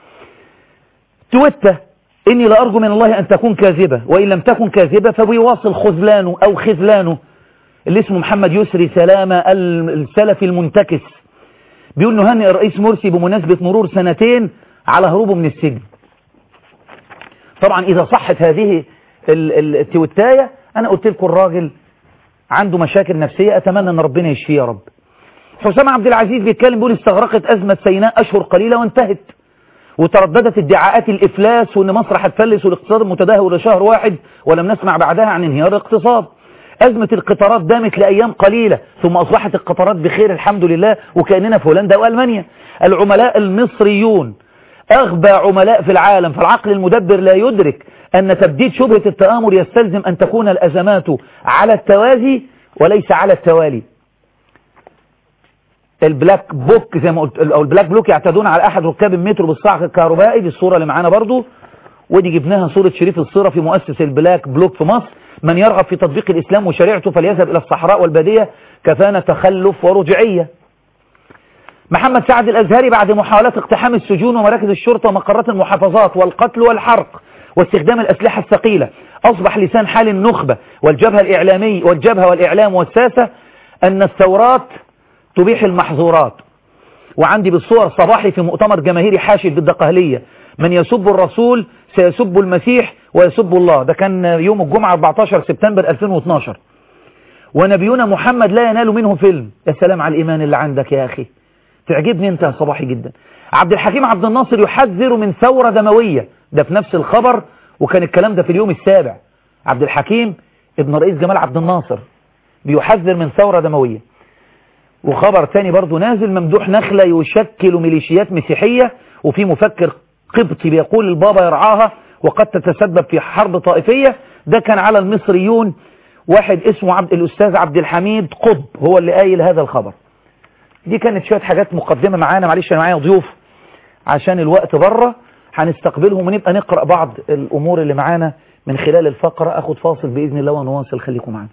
تويته اني لارجو من الله ان تكون كاذبه وان لم تكن كاذبه فبيواصل خذلانه او خذلانه اللي اسمه محمد يسري سلامه ال- السلفي المنتكس بيقول نهنئ الرئيس مرسي بمناسبة مرور سنتين على هروبه من السجن طبعا إذا صحت هذه ال- ال- التويتاية أنا قلت لكم الراجل عنده مشاكل نفسية أتمنى أن ربنا يشفيه يا رب حسام عبد العزيز بيتكلم بيقول استغرقت أزمة سيناء أشهر قليلة وانتهت وترددت ادعاءات الإفلاس وأن مصر هتفلس والاقتصاد متدهور لشهر واحد ولم نسمع بعدها عن انهيار الاقتصاد أزمة القطارات دامت لأيام قليلة ثم أصبحت القطارات بخير الحمد لله وكأننا في هولندا وألمانيا العملاء المصريون أغبى عملاء في العالم فالعقل المدبر لا يدرك أن تبديد شبهة التآمر يستلزم أن تكون الأزمات على التوازي وليس على التوالي البلاك بوك زي ما قلت او البلاك بلوك يعتادون على احد ركاب المترو بالصعق الكهربائي دي الصوره اللي معانا برضو ودي جبناها صوره شريف الصيره في مؤسس البلاك بلوك في مصر من يرغب في تطبيق الاسلام وشريعته فليذهب الى الصحراء والباديه كفانا تخلف ورجعيه محمد سعد الازهري بعد محاولات اقتحام السجون ومراكز الشرطه ومقرات المحافظات والقتل والحرق واستخدام الاسلحه الثقيله اصبح لسان حال النخبه والجبهه الاعلامي والجبهه والاعلام والساسه ان الثورات تبيح المحظورات وعندي بالصور صباحي في مؤتمر جماهيري حاشد بالدقهلية من يسب الرسول سيسب المسيح ويسب الله ده كان يوم الجمعة 14 سبتمبر 2012 ونبينا محمد لا ينال منه فيلم يا سلام على الإيمان اللي عندك يا أخي تعجبني أنت يا صباحي جدا عبد الحكيم عبد الناصر يحذر من ثورة دموية ده في نفس الخبر وكان الكلام ده في اليوم السابع عبد الحكيم ابن رئيس جمال عبد الناصر بيحذر من ثورة دموية وخبر تاني برضو نازل ممدوح نخلة يشكل ميليشيات مسيحية وفي مفكر قبطي بيقول البابا يرعاها وقد تتسبب في حرب طائفية ده كان على المصريون واحد اسمه عبد الأستاذ عبد الحميد قطب هو اللي قايل هذا الخبر دي كانت شوية حاجات مقدمة معانا معلش أنا معايا ضيوف عشان الوقت بره هنستقبلهم ونبقى نقرأ بعض الأمور اللي معانا من خلال الفقرة أخد فاصل بإذن الله ونواصل خليكم معانا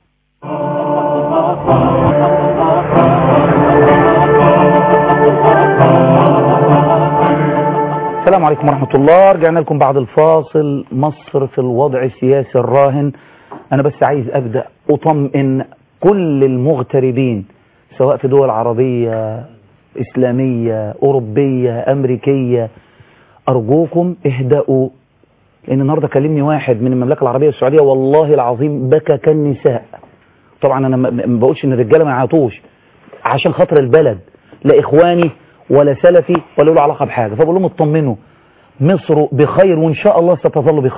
السلام عليكم ورحمة الله رجعنا لكم بعد الفاصل مصر في الوضع السياسي الراهن أنا بس عايز أبدأ أطمئن كل المغتربين سواء في دول عربية إسلامية أوروبية أمريكية أرجوكم اهدأوا لأن النهاردة كلمني واحد من المملكة العربية السعودية والله العظيم بكى كالنساء طبعا أنا ما ما بقولش إن الرجالة ما يعطوش عشان خاطر البلد لا إخواني ولا سلفي ولا له علاقة بحاجة فبقول لهم اطمنوا مصر بخير وإن شاء الله ستظل بخير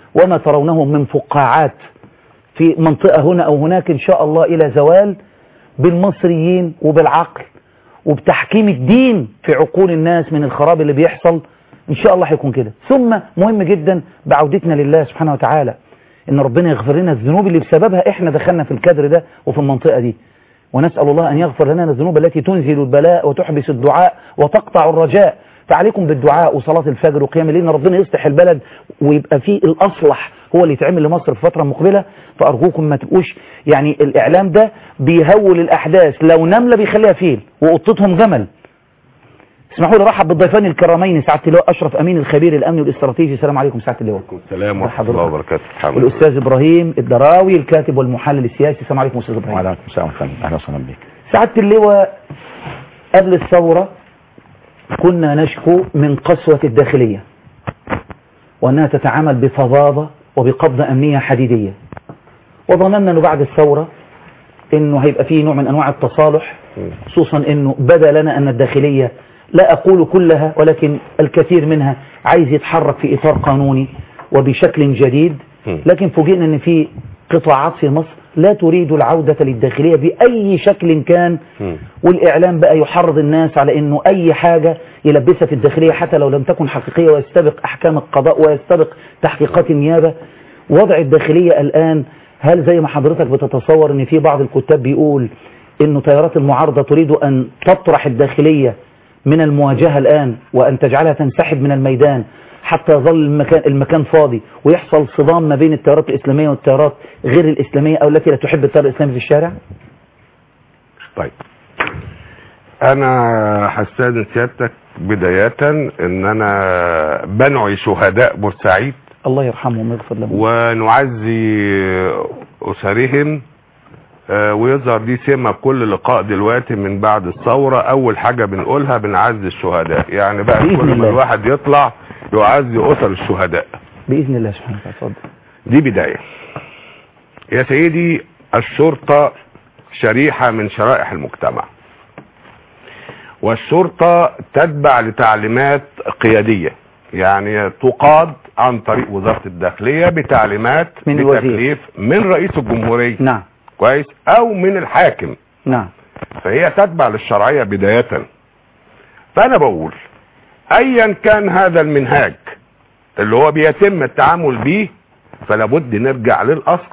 وما ترونه من فقاعات في منطقة هنا أو هناك إن شاء الله إلى زوال بالمصريين وبالعقل وبتحكيم الدين في عقول الناس من الخراب اللي بيحصل إن شاء الله هيكون كده ثم مهم جدا بعودتنا لله سبحانه وتعالى إن ربنا يغفر لنا الذنوب اللي بسببها إحنا دخلنا في الكدر ده وفي المنطقة دي ونسأل الله أن يغفر لنا الذنوب التي تنزل البلاء وتحبس الدعاء وتقطع الرجاء فعليكم بالدعاء وصلاة الفجر وقيام الليل إن ربنا يصلح البلد ويبقى فيه الأصلح هو اللي يتعمل لمصر في فترة مقبلة فأرجوكم ما تبقوش يعني الإعلام ده بيهول الأحداث لو نملة بيخليها فيل وقطتهم جمل اسمحوا لي ارحب بالضيفان الكرامين سعاده اللواء اشرف امين الخبير الامني والاستراتيجي السلام عليكم سعاده اللواء السلام ورحمه الله وبركاته الحمد لله والاستاذ ابراهيم الدراوي الكاتب والمحلل السياسي السلام عليكم استاذ ابراهيم وعليكم السلام ورحمه الله اهلا وسهلا بك سعاده اللواء قبل الثوره كنا نشكو من قسوه الداخليه وانها تتعامل بفظاظه وبقبضه امنيه حديديه وظننا انه بعد الثوره انه هيبقى فيه نوع من انواع التصالح خصوصا انه بدا لنا ان الداخليه لا أقول كلها ولكن الكثير منها عايز يتحرك في إطار قانوني وبشكل جديد لكن فوجئنا أن في قطاعات في مصر لا تريد العودة للداخلية بأي شكل كان والإعلام بقى يحرض الناس على أنه أي حاجة يلبسها في الداخلية حتى لو لم تكن حقيقية ويستبق أحكام القضاء ويستبق تحقيقات النيابة وضع الداخلية الآن هل زي ما حضرتك بتتصور أن في بعض الكتاب بيقول أنه تيارات المعارضة تريد أن تطرح الداخلية من المواجهة الآن وأن تجعلها تنسحب من الميدان حتى يظل المكان, المكان فاضي ويحصل صدام ما بين التيارات الإسلامية والتيارات غير الإسلامية أو التي لا تحب التيار الإسلامي في الشارع طيب أنا هستاذن سيادتك بداية إن أنا بنعي شهداء بورسعيد الله يرحمهم ويغفر لهم ونعزي أسرهم آه، ويظهر دي سمة كل لقاء دلوقتي من بعد الثورة أول حاجة بنقولها بنعزي الشهداء يعني بقى بإذن كل ما الله. الواحد يطلع يعزي أسر الشهداء بإذن الله سبحانه وتعالى اتفضل دي بداية يا سيدي الشرطة شريحة من شرائح المجتمع والشرطة تتبع لتعليمات قيادية يعني تقاد عن طريق وزارة الداخلية بتعليمات من الوزير. بتكليف من رئيس الجمهورية نعم كويس او من الحاكم نعم فهي تتبع للشرعية بداية فانا بقول ايا كان هذا المنهاج اللي هو بيتم التعامل بيه فلا بد نرجع للاصل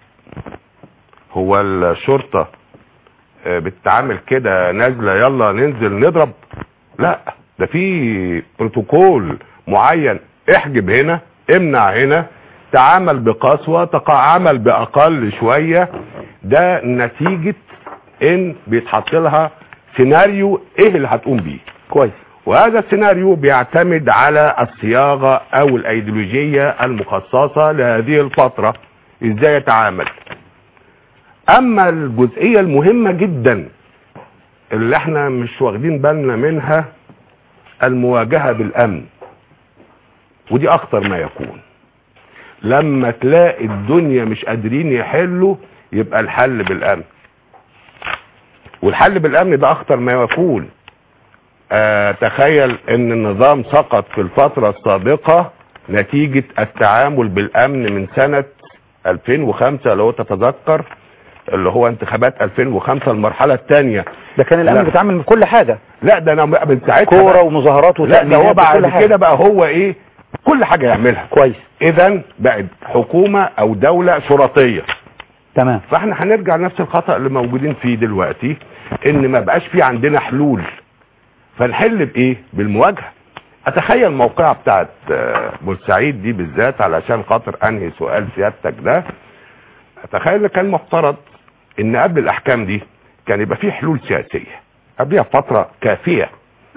هو الشرطة آه، بتتعامل كده نازلة يلا ننزل نضرب لا ده في بروتوكول معين احجب هنا امنع هنا تعامل بقسوة تعامل باقل شوية ده نتيجة ان بيتحط لها سيناريو ايه اللي هتقوم بيه كويس وهذا السيناريو بيعتمد على الصياغة او الايديولوجية المخصصة لهذه الفترة ازاي يتعامل اما الجزئية المهمة جدا اللي احنا مش واخدين بالنا منها المواجهة بالامن ودي اخطر ما يكون لما تلاقي الدنيا مش قادرين يحلوا يبقى الحل بالامن والحل بالامن ده اخطر ما يكون آه تخيل ان النظام سقط في الفترة السابقة نتيجة التعامل بالامن من سنة 2005 لو تتذكر اللي هو انتخابات 2005 المرحلة الثانية ده كان الامن لا. بيتعامل من كل حاجة لا ده انا بقى من ساعتها كورة بقى- ومظاهرات لا ده وتأمينات هو وكل بعد حاجة. كده بقى هو ايه كل حاجة يعملها كويس اذا بقت حكومة او دولة شرطية تمام فاحنا هنرجع نفس الخطأ اللي موجودين فيه دلوقتي ان ما بقاش في عندنا حلول فنحل بايه بالمواجهة اتخيل موقعها بتاعت آه، بورسعيد دي بالذات علشان خاطر انهي سؤال سيادتك ده اتخيل إن كان مفترض ان قبل الاحكام دي كان يبقى في حلول سياسية قبلها فترة كافية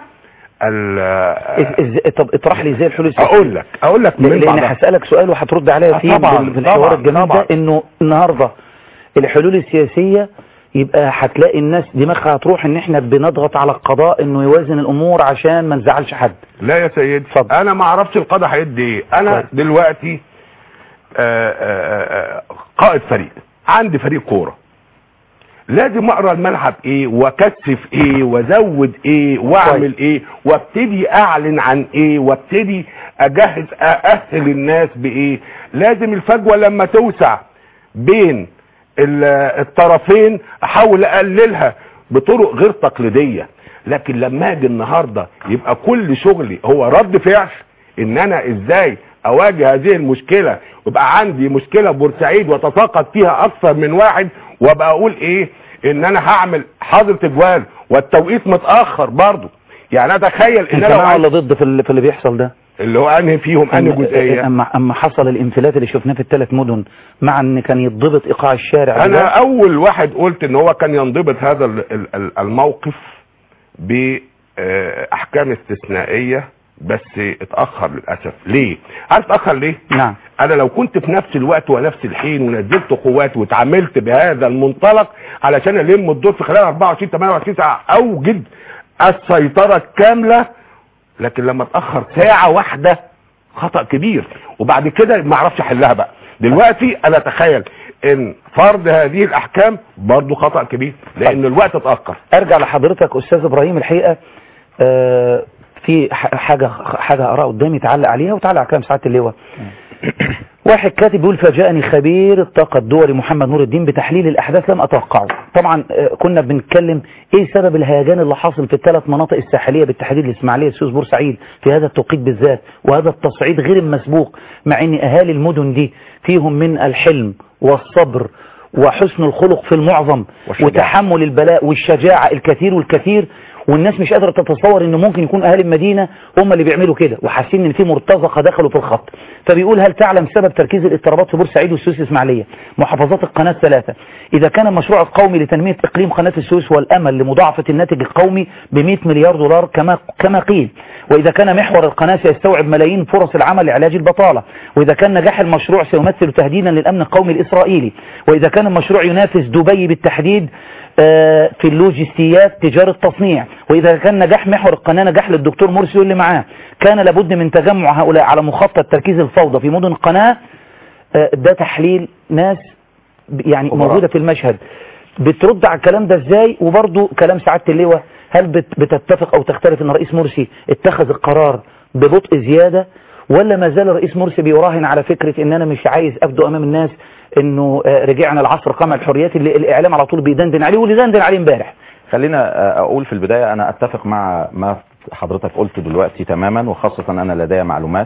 ال- إز- إز- طب اطرح لي ازاي الحلول السياسية اقول لك اقول لك ل- من لان بعضها. هسألك سؤال وهترد عليا آه، فيه طبعاً، بال- بالحوار طبعاً، الجميل طبعاً. ده انه النهارده الحلول السياسية يبقى هتلاقي الناس دماغها هتروح ان احنا بنضغط على القضاء انه يوازن الامور عشان ما نزعلش حد لا يا سيدي اتفضل. انا ما اعرفش القضاء هيدي ايه انا كويس. دلوقتي آه، آه، آه، قائد فريق عندي فريق كوره لازم اقرا الملعب ايه واكثف ايه وازود ايه واعمل ايه وابتدي اعلن عن ايه وابتدي اجهز ااهل الناس بايه لازم الفجوه لما توسع بين ال- الطرفين احاول اقللها بطرق غير تقليديه لكن لما اجي النهارده يبقى كل شغلي هو رد فعل ان انا ازاي اواجه هذه المشكله ويبقى عندي مشكله بورسعيد وتساقط فيها اكثر من واحد وابقى اقول ايه ان انا هعمل حظر تجوال والتوقيت متاخر برضه يعني اتخيل ان انت انا لو مع عايز- ولا ضد في اللي, في اللي بيحصل ده اللي هو انهي فيهم انهي أما- جزئيه اما اما حصل الانفلات اللي شفناه في الثلاث مدن مع ان كان يتضبط ايقاع الشارع انا ده اول واحد قلت ان هو كان ينضبط هذا ال- ال- ال- الموقف باحكام استثنائيه بس اتاخر للاسف ليه عارف اتاخر ليه نعم انا لو كنت في نفس الوقت ونفس الحين ونزلت قوات واتعاملت بهذا المنطلق علشان الم الدور في خلال 24 28 ساعه اوجد السيطره الكامله لكن لما اتاخر ساعه واحده خطا كبير وبعد كده ما اعرفش احلها بقى دلوقتي انا اتخيل ان فرض هذه الاحكام برضه خطا كبير لان الوقت اتاخر ارجع لحضرتك استاذ ابراهيم الحقيقه آه، في ح- حاجه حاجه اقراها قدامي تعلق عليها وتعلق على كلام سعاده اللواء واحد كاتب بيقول فاجأني خبير الطاقة الدولي محمد نور الدين بتحليل الأحداث لم أتوقعه طبعا آه، كنا بنتكلم إيه سبب الهيجان اللي حاصل في الثلاث مناطق الساحلية بالتحديد الإسماعيلية السويس بورسعيد في هذا التوقيت بالذات وهذا التصعيد غير المسبوق مع أن أهالي المدن دي فيهم من الحلم والصبر وحسن الخلق في المعظم والشجاعة. وتحمل البلاء والشجاعة الكثير والكثير والناس مش قادرة تتصور ان ممكن يكون اهالي المدينة هم اللي بيعملوا كده وحاسين ان في مرتزقة دخلوا في الخط فبيقول هل تعلم سبب تركيز الاضطرابات في بورسعيد والسويس الاسماعيلية محافظات القناة الثلاثة اذا كان المشروع القومي لتنمية اقليم قناة السويس والامل لمضاعفة الناتج القومي ب 100 مليار دولار كما كما قيل واذا كان محور القناة سيستوعب ملايين فرص العمل لعلاج البطالة واذا كان نجاح المشروع سيمثل تهديدا للامن القومي الاسرائيلي واذا كان المشروع ينافس دبي بالتحديد آه، في اللوجستيات تجارة تصنيع وإذا كان نجاح محور القناة نجاح للدكتور مرسي واللي معاه كان لابد من تجمع هؤلاء على مخطط تركيز الفوضى في مدن القناة آه، ده تحليل ناس ب- يعني خبراء. موجودة في المشهد بترد على الكلام ده ازاي وبرضه كلام سعادة اللواء هل بت- بتتفق او تختلف ان رئيس مرسي اتخذ القرار ببطء زيادة ولا ما زال الرئيس مرسي بيراهن على فكرة ان انا مش عايز ابدو امام الناس انه آه، رجعنا لعصر قمع الحريات اللي الاعلام على طول بيدندن عليه واللي دندن عليه امبارح خلينا آه، اقول في البداية انا اتفق مع ما حضرتك قلته دلوقتي تماما وخاصة انا لدي معلومات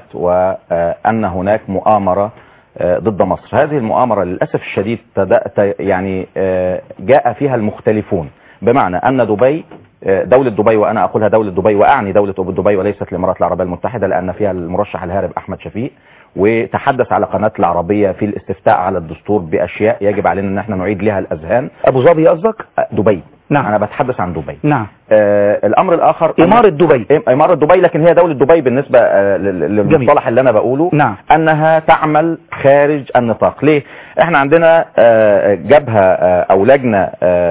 وان هناك مؤامرة آه، ضد مصر هذه المؤامرة للأسف الشديد تد- ت- يعني آه، جاء فيها المختلفون بمعنى أن دبي آه، دولة دبي وأنا أقولها دولة دبي وأعني دولة أبو دبي وليست الإمارات العربية المتحدة لأن فيها المرشح الهارب أحمد شفيق وتحدث على قناة العربية في الاستفتاء على الدستور بأشياء يجب علينا أن احنا نعيد لها الأذهان ابو ظبي قصدك آه، دبي نعم. أنا بتحدث عن دبي نعم آه الامر الاخر أن- إمارة دبي. إم- اماره دبي لكن هي دوله دبي بالنسبه آه لل- للمصطلح اللي انا بقوله نعم. انها تعمل خارج النطاق ليه احنا عندنا آه جبهه آه او لجنه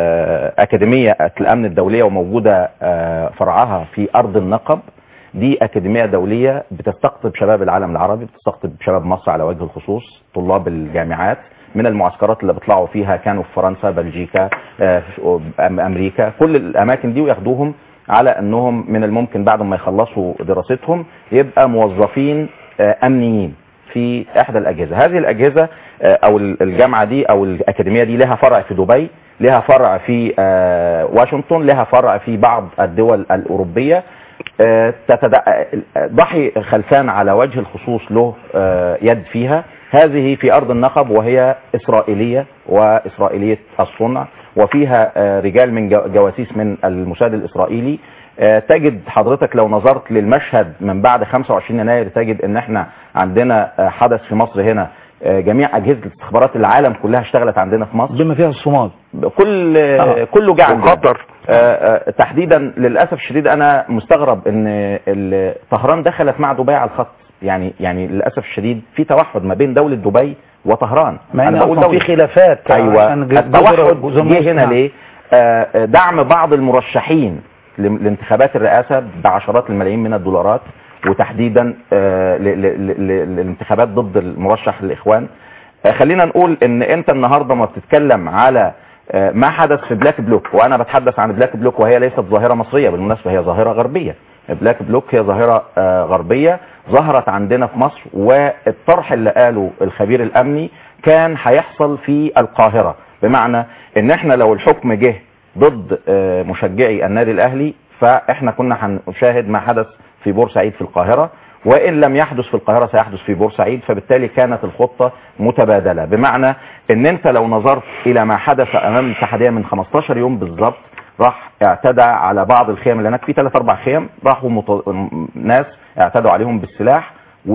آه اكاديميه الامن الدوليه وموجوده آه فرعها في ارض النقب دي أكاديمية دولية بتستقطب شباب العالم العربي بتستقطب شباب مصر على وجه الخصوص طلاب الجامعات من المعسكرات اللي بيطلعوا فيها كانوا في فرنسا بلجيكا آه، في أم- أمريكا كل الأماكن دي وياخدوهم على أنهم من الممكن بعد ما يخلصوا دراستهم يبقى موظفين آه، أمنيين في إحدى الأجهزة هذه الأجهزة آه، أو الجامعة دي أو الأكاديمية دي لها فرع في دبي لها فرع في آه، واشنطن لها فرع في بعض الدول الأوروبية آه، تتدع... آه، ضحي خلفان على وجه الخصوص له آه، يد فيها هذه في أرض النقب وهي إسرائيلية وإسرائيلية الصنع وفيها آه، رجال من جو- جواسيس من الموساد الإسرائيلي آه، تجد حضرتك لو نظرت للمشهد من بعد 25 يناير تجد ان احنا عندنا آه، حدث في مصر هنا آه، جميع اجهزه استخبارات العالم كلها اشتغلت عندنا في مصر بما فيها الصومال كل آه. كله جه عندنا. وقطر. آه، آه، تحديدا للاسف الشديد انا مستغرب ان ال- طهران دخلت مع دبي على الخط يعني يعني للاسف الشديد في توحد ما بين دوله دبي وطهران مع ان أنا بقول اصلا في دولة. خلافات ايوه عشان جزر- التوحد جزر جه مصر. هنا نعم. ليه آه، آه، دعم بعض المرشحين لم- لانتخابات الرئاسه بعشرات الملايين من الدولارات وتحديدا آه، ل- ل- ل- للانتخابات ضد المرشح الاخوان آه، خلينا نقول ان انت النهارده ما بتتكلم على آه، ما حدث في بلاك بلوك وانا بتحدث عن بلاك بلوك وهي ليست ظاهره مصريه بالمناسبه هي ظاهره غربيه بلاك بلوك هي ظاهره آه، غربيه ظهرت عندنا في مصر والطرح اللي قاله الخبير الامني كان هيحصل في القاهره بمعنى ان احنا لو الحكم جه ضد آه، مشجعي النادي الاهلي فاحنا كنا هنشاهد ما حدث في بورسعيد في القاهره وان لم يحدث في القاهره سيحدث في بورسعيد فبالتالي كانت الخطه متبادله بمعنى ان انت لو نظرت الى ما حدث امام الاتحاديه من 15 يوم بالظبط راح اعتدى على بعض الخيم اللي هناك في ثلاث اربع خيم راحوا مط... ناس اعتدوا عليهم بالسلاح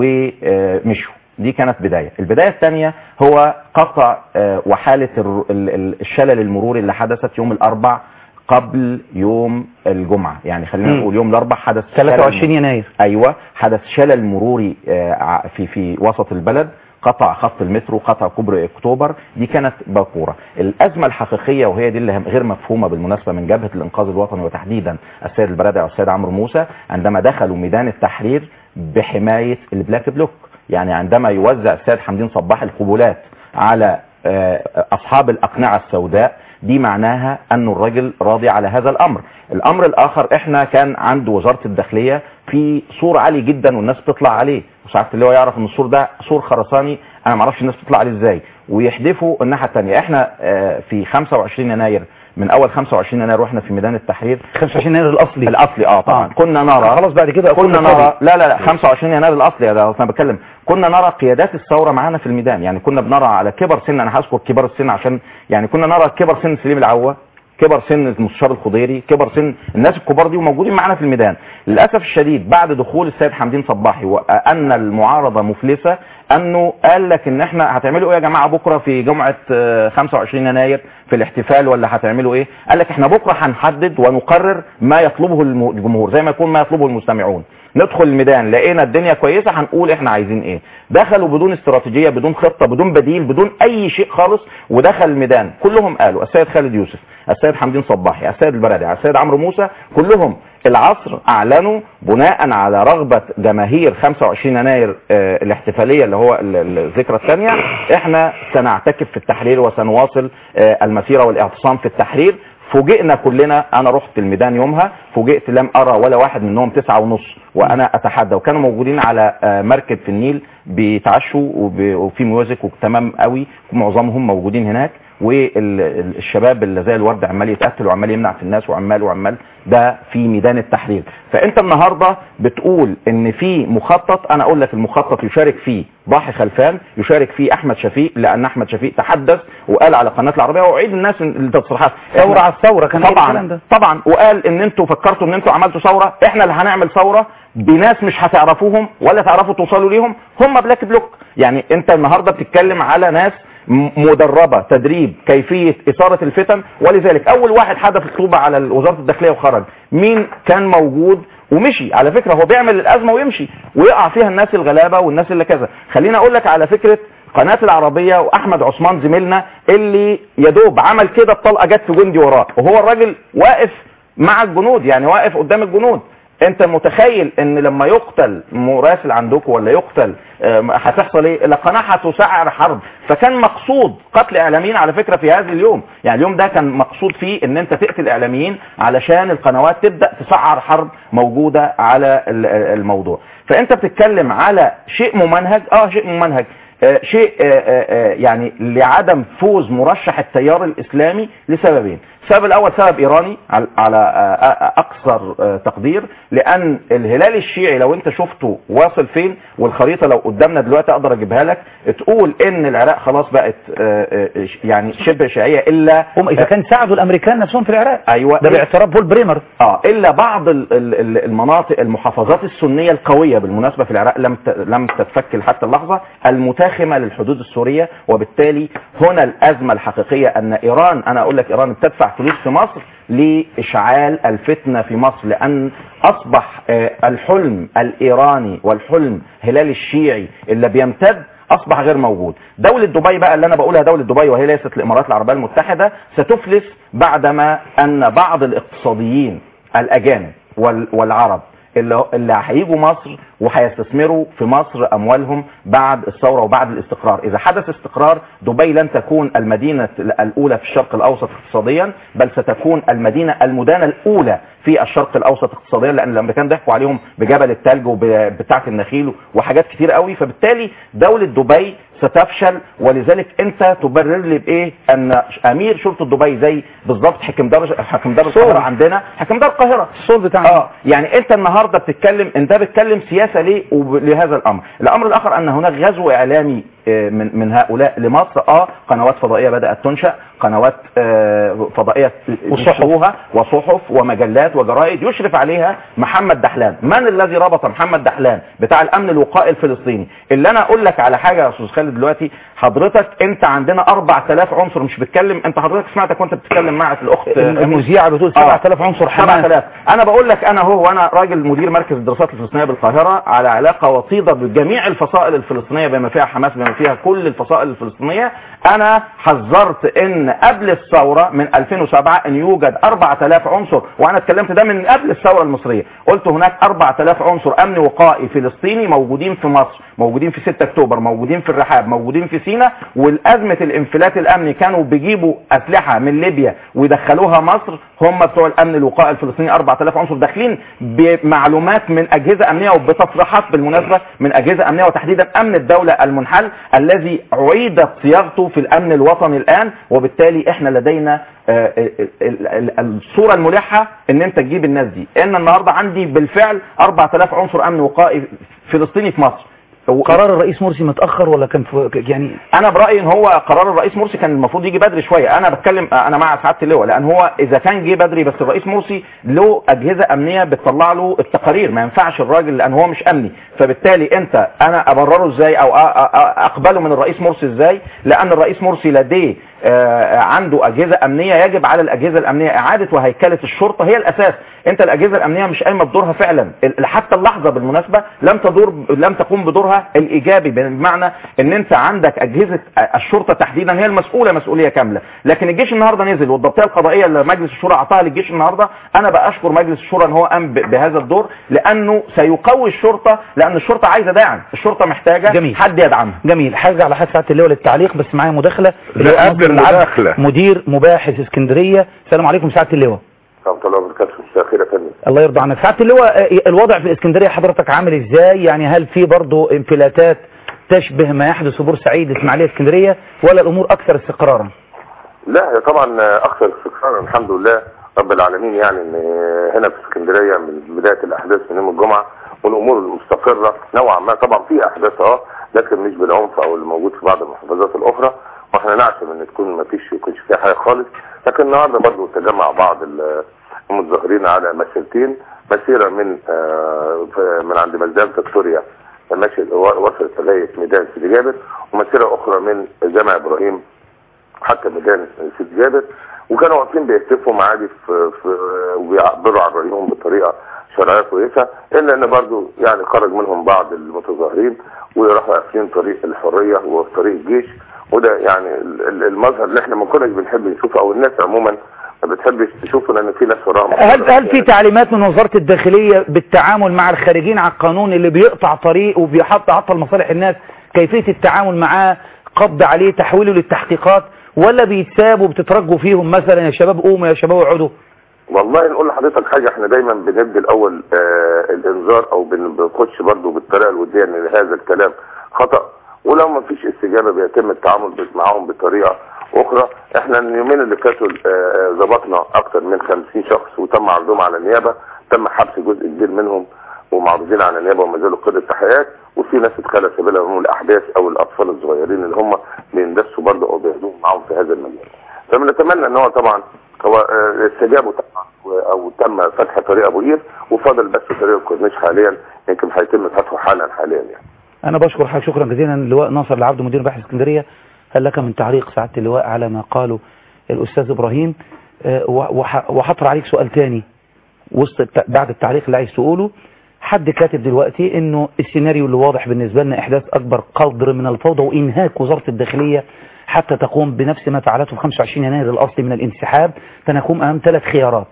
ومشوا دي كانت بداية البداية الثانية هو قطع آه، وحالة الر- ال- ال- الشلل المروري اللي حدثت يوم الأربع قبل يوم الجمعة يعني خلينا مم. نقول يوم الأربع حدث 23 شلل- يناير ايوه حدث شلل مروري آه، ع- في في وسط البلد قطع خط المترو قطع كوبري اكتوبر دي كانت باكوره الازمه الحقيقيه وهي دي اللي هم- غير مفهومه بالمناسبه من جبهه الانقاذ الوطني وتحديدا السيد البرادعي والسيد عمرو موسى عندما دخلوا ميدان التحرير بحمايه البلاك بلوك يعني عندما يوزع السيد حمدين صباح القبولات على آه، اصحاب الاقنعه السوداء دي معناها انه الراجل راضي على هذا الامر الامر الاخر احنا كان عند وزاره الداخليه في سور عالي جدا والناس بتطلع عليه وساعات اللي هو يعرف ان السور ده سور خرساني انا ما اعرفش الناس بتطلع عليه ازاي ويحدفوا الناحيه الثانيه احنا آه، في 25 يناير من اول 25 يناير واحنا في ميدان التحرير 25 يناير الاصلي الاصلي اه طبعا آه. كنا نرى خلاص بعد كده كنا كله نرى فاضي. لا لا لا 25 يناير الاصلي يا ده انا بتكلم كنا نرى قيادات الثوره معانا في الميدان يعني كنا بنرى على كبر سن انا هذكر كبار السن عشان يعني كنا نرى كبر سن سليم العوه كبر سن المستشار الخضيري كبر سن الناس الكبار دي وموجودين معانا في الميدان للاسف الشديد بعد دخول السيد حمدين صباحي وان المعارضه مفلسه انه قال لك ان احنا هتعملوا ايه يا جماعه بكره في جمعه آه، 25 يناير في الاحتفال ولا هتعملوا ايه قال لك احنا بكره هنحدد ونقرر ما يطلبه الم- الجمهور زي ما يكون ما يطلبه المستمعون ندخل الميدان لقينا الدنيا كويسه هنقول احنا عايزين ايه دخلوا بدون استراتيجيه بدون خطه بدون بديل بدون اي شيء خالص ودخل الميدان كلهم قالوا السيد خالد يوسف السيد حمدين صباحي السيد البرادعي السيد عمرو موسى كلهم العصر اعلنوا بناء على رغبه جماهير 25 يناير آه، الاحتفاليه اللي هو ال- ال- الذكرى الثانيه احنا سنعتكف في التحرير وسنواصل آه، المسيره والاعتصام في التحرير فوجئنا كلنا انا رحت الميدان يومها فوجئت لم ارى ولا واحد منهم تسعة ونص وانا اتحدى وكانوا موجودين على آه، مركب في النيل بيتعشوا وب- وفي ميوزك وتمام قوي معظمهم موجودين هناك والشباب اللي زي الورد عمال يتقتل وعمال يمنع في الناس وعمال وعمال ده في ميدان التحرير فانت النهارده بتقول ان في مخطط انا اقول لك المخطط يشارك فيه ضاحي خلفان يشارك فيه احمد شفيق لان احمد شفيق تحدث وقال على قناه العربيه واعيد الناس التصريحات ثورة على الثورة كان قايل الكلام طبعا ده. طبعا وقال ان انتوا فكرتوا ان انتوا عملتوا ثوره احنا اللي هنعمل ثوره بناس مش هتعرفوهم ولا تعرفوا توصلوا ليهم هم بلاك بلوك يعني انت النهارده بتتكلم على ناس م- مدربه تدريب كيفيه اثاره الفتن ولذلك اول واحد حدف الطوبه على وزاره الداخليه وخرج مين كان موجود ومشي على فكره هو بيعمل الازمه ويمشي ويقع فيها الناس الغلابه والناس اللي كذا خليني اقول لك على فكره قناه العربيه واحمد عثمان زميلنا اللي يدوب عمل كده الطلقه جت في جندي وراه وهو الراجل واقف مع الجنود يعني واقف قدام الجنود انت متخيل ان لما يقتل مراسل عندكم ولا يقتل آه، هتحصل ايه القناه هتسعر حرب فكان مقصود قتل اعلاميين على فكره في هذا اليوم يعني اليوم ده كان مقصود فيه ان انت تقتل اعلاميين علشان القنوات تبدا تسعر حرب موجوده على ال- الموضوع فانت بتتكلم على شيء ممنهج اه شيء ممنهج آه، شيء آه، آه، آه، يعني لعدم فوز مرشح التيار الاسلامي لسببين السبب الاول سبب ايراني على على آه، آه، اكثر آه، تقدير لان الهلال الشيعي لو انت شفته واصل فين والخريطه لو قدامنا دلوقتي اقدر اجيبها لك تقول ان العراق خلاص بقت آه، آه، يعني شبه شيعيه الا هم اذا كان ساعدوا الامريكان نفسهم في العراق ايوه ده باعتراف بول بريمر اه الا بعض ال- ال- ال- المناطق المحافظات السنيه القويه بالمناسبه في العراق لم ت- لم تتفك حتى اللحظه المتاخمه للحدود السوريه وبالتالي هنا الازمه الحقيقيه ان ايران انا اقول لك ايران بتدفع فلوس في مصر لاشعال الفتنه في مصر لان اصبح آه، الحلم الايراني والحلم هلال الشيعي اللي بيمتد اصبح غير موجود دولة دبي بقى اللي انا بقولها دولة دبي وهي ليست الامارات العربية المتحدة ستفلس بعدما ان بعض الاقتصاديين الاجانب وال- والعرب اللي اللي هيجوا مصر وهيستثمروا في مصر اموالهم بعد الثوره وبعد الاستقرار اذا حدث استقرار دبي لن تكون المدينه الاولى في الشرق الاوسط اقتصاديا بل ستكون المدينه المدانه الاولى في الشرق الاوسط اقتصاديا لان الامريكان ضحكوا عليهم بجبل الثلج وبتاعه النخيل وحاجات كتير قوي فبالتالي دوله دبي ستفشل ولذلك انت تبرر لي بايه ان امير شرطه دبي زي بالظبط حكم دار حكم دار القاهره عندنا حكم دار القاهره الصوت بتاعنا اه يعني انت النهارده بتتكلم انت بتتكلم سياسه ليه وب- لهذا الامر الامر الاخر ان هناك غزو اعلامي آه، من من هؤلاء لمصر اه قنوات فضائيه بدات تنشا قنوات آه، فضائيه ينشروها وصحف ومجلات وجرائد يشرف عليها محمد دحلان من الذي ربط محمد دحلان بتاع الامن الوقائي الفلسطيني اللي انا اقول لك على حاجه يا استاذ خالد دلوقتي حضرتك انت عندنا 4000 عنصر مش بتكلم انت حضرتك سمعتك وانت بتتكلم مع الاخت آه، المذيعه بتقول آه. 7000 عنصر حماس 7000 انا بقول لك انا هو وانا راجل مدير مركز الدراسات الفلسطينيه بالقاهره على علاقه وطيده بجميع الفصائل الفلسطينيه بما فيها حماس بما فيها كل الفصائل الفلسطينيه انا حذرت ان قبل الثوره من 2007 ان يوجد 4000 عنصر وانا اتكلمت ده من قبل الثوره المصريه قلت هناك 4000 عنصر امن وقائي فلسطيني موجودين في مصر موجودين في 6 اكتوبر موجودين في الرحاب موجودين في سيناء والازمه الانفلات الامني كانوا بيجيبوا اسلحه من ليبيا ويدخلوها مصر هم بتوع الامن الوقائي الفلسطيني 4000 عنصر داخلين بمعلومات من اجهزه امنيه وبتصريحات بالمناسبه من اجهزه امنيه وتحديدا امن الدوله المنحل الذي اعيدت صياغته في الامن الوطني الان وبالتالي احنا لدينا آه، ال- ال- ال- الصوره الملحه ان انت تجيب الناس دي ان النهارده عندي بالفعل 4000 عنصر امن وقائي فلسطيني في مصر قرار الرئيس مرسي متاخر ولا كان في يعني انا برايي ان هو قرار الرئيس مرسي كان المفروض يجي بدري شويه انا بتكلم انا مع سعاده اللواء لان هو اذا كان جه بدري بس الرئيس مرسي له اجهزه امنيه بتطلع له التقارير ما ينفعش الراجل لان هو مش امني فبالتالي انت انا ابرره ازاي او أ- أ- اقبله من الرئيس مرسي ازاي لان الرئيس مرسي لديه آه، عنده اجهزه امنيه يجب على الاجهزه الامنيه اعاده وهيكله الشرطه هي الاساس انت الاجهزه الامنيه مش قايمه بدورها فعلا ال- حتى اللحظه بالمناسبه لم تدور لم تقوم بدورها الايجابي بمعنى ان انت عندك اجهزه الشرطه تحديدا هي المسؤوله مسؤوليه كامله لكن الجيش النهارده نزل والضبطيه القضائيه اللي مجلس الشورى اعطاها للجيش النهارده انا باشكر مجلس الشورى ان هو قام ب- بهذا الدور لانه سيقوي الشرطه لان الشرطه عايزه داعم الشرطه محتاجه جميل. حد يدعمها جميل حاجه على حد سعاده اللواء للتعليق بس معايا مداخله لا، اللواء قبل نصر العبد، المداخلة. مدير مباحث اسكندريه السلام عليكم سعاده اللواء ورحمه الله وبركاته مساء الخير يا فندم الله يرضى عنك سعاده اللواء آه، الوضع في اسكندريه حضرتك عامل ازاي يعني هل في برضه انفلاتات تشبه ما يحدث في بورسعيد اسماعيليه اسكندريه ولا الامور اكثر استقرارا لا هي طبعا اكثر استقرارا الحمد لله رب العالمين يعني ان هنا في اسكندريه من بدايه الاحداث من يوم الجمعه والامور المستقره نوعا ما طبعا في احداث اه لكن مش بالعنف او اللي موجود في بعض المحافظات الاخرى واحنا نعشم ان تكون ما فيش يكونش فيها حاجه خالص لكن النهارده برضه تجمع بعض ال- المتظاهرين على مسيرتين مسيره من آه، ف- من عند ميدان فيكتوريا ماشي وصلت لغايه ميدان سيدي جابر ومسيره اخرى من جامع ابراهيم حتى ميدان سيدي جابر وكانوا واقفين بيهتفوا معادي في, في وبيعبروا عن رايهم بطريقه شرعيه كويسه الا ان برضو يعني خرج منهم بعض المتظاهرين وراحوا قافلين طريق الحريه وطريق الجيش وده يعني ال- ال- المظهر اللي احنا ما كناش بنحب نشوفه او الناس عموما ما بتحبش تشوفه لان في ناس وراهم هل هل في تعليمات من وزاره الداخليه بالتعامل مع الخارجين على القانون اللي بيقطع طريق وبيحط عطل مصالح الناس كيفيه التعامل معاه قبض عليه تحويله للتحقيقات ولا بيتساب وبتترجوا فيهم مثلا يا شباب قوموا يا شباب اقعدوا والله نقول لحضرتك حاجه احنا دايما بندي الاول آه الانذار او بن- بنخش برضو بالطريقه الوديه ان هذا الكلام خطا ولو ما فيش استجابه بيتم التعامل ب- معاهم بطريقه اخرى احنا اليومين اللي فاتوا آه، ظبطنا اكثر من 50 شخص وتم عرضهم على النيابه تم حبس جزء كبير منهم ومعروضين على النيابه وما زالوا قيد التحقيقات وفي ناس اتخلى سبيلهم الاحداث او الاطفال الصغيرين اللي هم بيندسوا برضه او بياخدوهم معاهم في هذا المجال فبنتمنى ان هو طبعا هو آه، استجابوا طبعا و- او تم فتح طريق ابو قير وفضل بس طريق الكورنيش حاليا يمكن هيتم فتحه حالا حاليا يعني انا بشكر حضرتك شكرا جزيلا اللواء ناصر العبد مدير بحث اسكندريه هل لك من تعليق سعاده اللواء على ما قاله الاستاذ ابراهيم آه، وح- وح- وهطرح عليك سؤال تاني وسط الت- بعد التعليق اللي عايز تقوله حد كاتب دلوقتي انه السيناريو اللي واضح بالنسبه لنا احداث اكبر قدر من الفوضى وانهاك وزاره الداخليه حتى تقوم بنفس ما فعلته في 25 يناير الاصلي من الانسحاب فنقوم امام ثلاث خيارات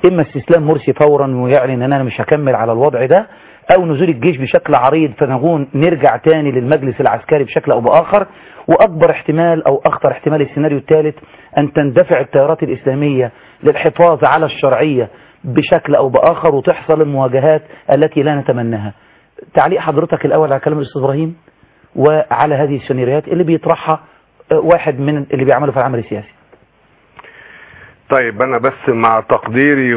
اما استسلام مرسي فورا ويعلن ان انا مش هكمل على الوضع ده او نزول الجيش بشكل عريض فنكون نرجع تاني للمجلس العسكري بشكل او باخر واكبر احتمال او اخطر احتمال السيناريو الثالث ان تندفع التيارات الاسلاميه للحفاظ على الشرعيه بشكل او باخر وتحصل المواجهات التي لا نتمناها تعليق حضرتك الاول على كلام الاستاذ ابراهيم وعلى هذه السيناريوهات اللي بيطرحها آه، واحد من اللي بيعملوا في العمل السياسي طيب انا بس مع تقديري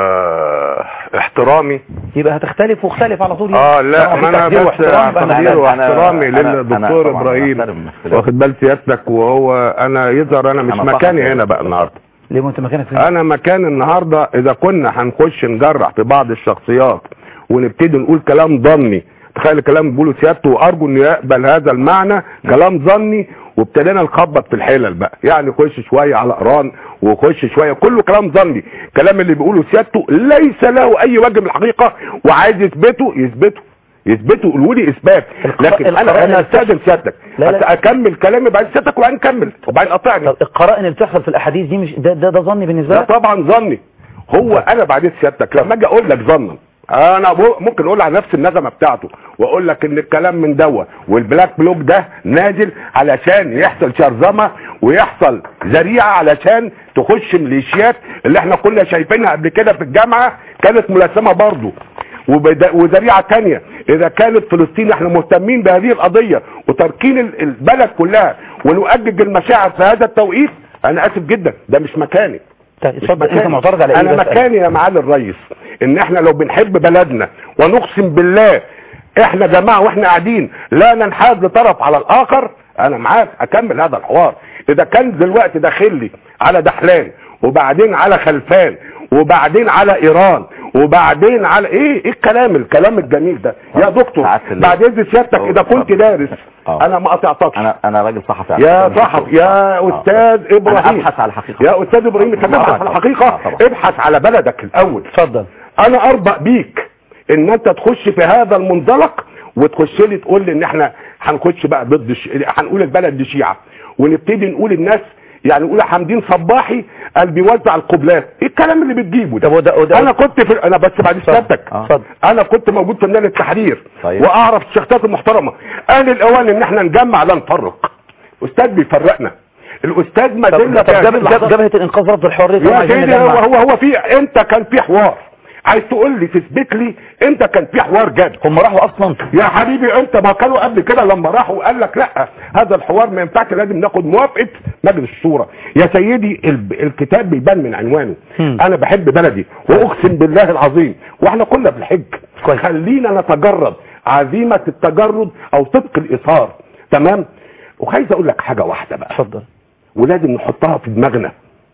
واحترامي يبقى هتختلف واختلف على طول اه لا طالما ما في انا تقدير بس واحترام يبقى تقديري أنا- واحترامي أنا- أنا للدكتور طبعاً ابراهيم بحترم اختلاف. واخد بال سيادتك وهو انا يظهر انا مش أنا مكاني صح. هنا بقى النهارده ليه ما انت مكانك فين انا مكان النهارده اذا كنا هنخش نجرح في بعض الشخصيات ونبتدي نقول كلام ظني تخيل الكلام بيقوله سيادته وارجو انه يقبل هذا المعنى كلام ظني وابتدينا نخبط في الحلل بقى يعني خش شويه على ايران وخش شويه كله كلام ظني الكلام اللي بيقوله سيادته ليس له اي وجه من الحقيقه وعايز يثبته يثبته يثبتوا قولوا لي اثبات القراءة- لكن انا القراءة انا اللي استاذن سيادتك لا، لا. اكمل كلامي بعد سيادتك وبعدين نكمل وبعدين قطعني طب القرائن اللي بتحصل في الاحاديث دي مش ده ده, ده ظني بالنسبه لا لك طبعا ظني هو انا بعدين سيادتك لما اجي اقول لك ظنا انا مو- ممكن اقول على نفس النغمه بتاعته واقول لك ان الكلام من دوا والبلاك بلوك ده نازل علشان يحصل شرذمه ويحصل ذريعه علشان تخش ميليشيات اللي احنا كنا شايفينها قبل كده في الجامعه كانت ملثمه برضه وبد- وذريعه تانية اذا كانت فلسطين احنا مهتمين بهذه القضيه وتركين ال- البلد كلها ونؤجج المشاعر في هذا التوقيت انا اسف جدا ده مش مكاني طيب مش اتفضل انت مكاني. معترض على ايه انا بس؟ مكاني يا معالي الرئيس ان احنا لو بنحب بلدنا ونقسم بالله احنا جماعه واحنا قاعدين لا ننحاز لطرف على الاخر انا معاك اكمل هذا الحوار اذا كان دلوقتي داخل لي على دحلان وبعدين على خلفان وبعدين على ايران وبعدين على ايه ايه الكلام الكلام الجميل ده يا دكتور ساعات الليل. بعد اذن سيادتك أوه، اذا كنت اتفضل. دارس أه. انا ما قطعتكش انا انا راجل صحفي يا أنا صحفي يا آه. استاذ ابراهيم انا ابحث على الحقيقه يا استاذ ابراهيم انت طبعاً، تبحث على طبعاً. الحقيقه آه، طبعاً. ابحث على بلدك الاول اتفضل انا اربأ بيك ان انت تخش في هذا المنطلق وتخش لي تقول لي ان احنا هنخش بقى ضد الش... هنقول البلد دي شيعه ونبتدي نقول الناس يعني نقول حمدين صباحي قال بيوزع القبلات ايه الكلام اللي بتجيبه ده طب وده وده انا كنت في انا بس بعد سيادتك آه. اتفضل انا كنت موجود في ميدان التحرير طيب. واعرف الشخصيات المحترمه قال الاوان ان احنا نجمع لا نفرق استاذ بيفرقنا الاستاذ ما طب زلنا طب في هذه جبهه اللحظات. جبهه الانقاذ رفض الحريه طبعا يا عايزين سيدي هو نجمع. هو هو في انت كان في حوار عايز تقول لي تثبت لي انت كان في حوار جد هم راحوا اصلا يا حبيبي انت ما كانوا قبل كده لما راحوا وقال لك لا هذا الحوار ما ينفعش لازم ناخد موافقه مجلس الشورى يا سيدي ال- الكتاب بيبان من عنوانه هم. انا بحب بلدي واقسم بالله العظيم واحنا كنا في الحج كويس. خلينا نتجرد عزيمه التجرد او صدق الاثار تمام وعايز اقول لك حاجه واحده بقى اتفضل ولازم نحطها في دماغنا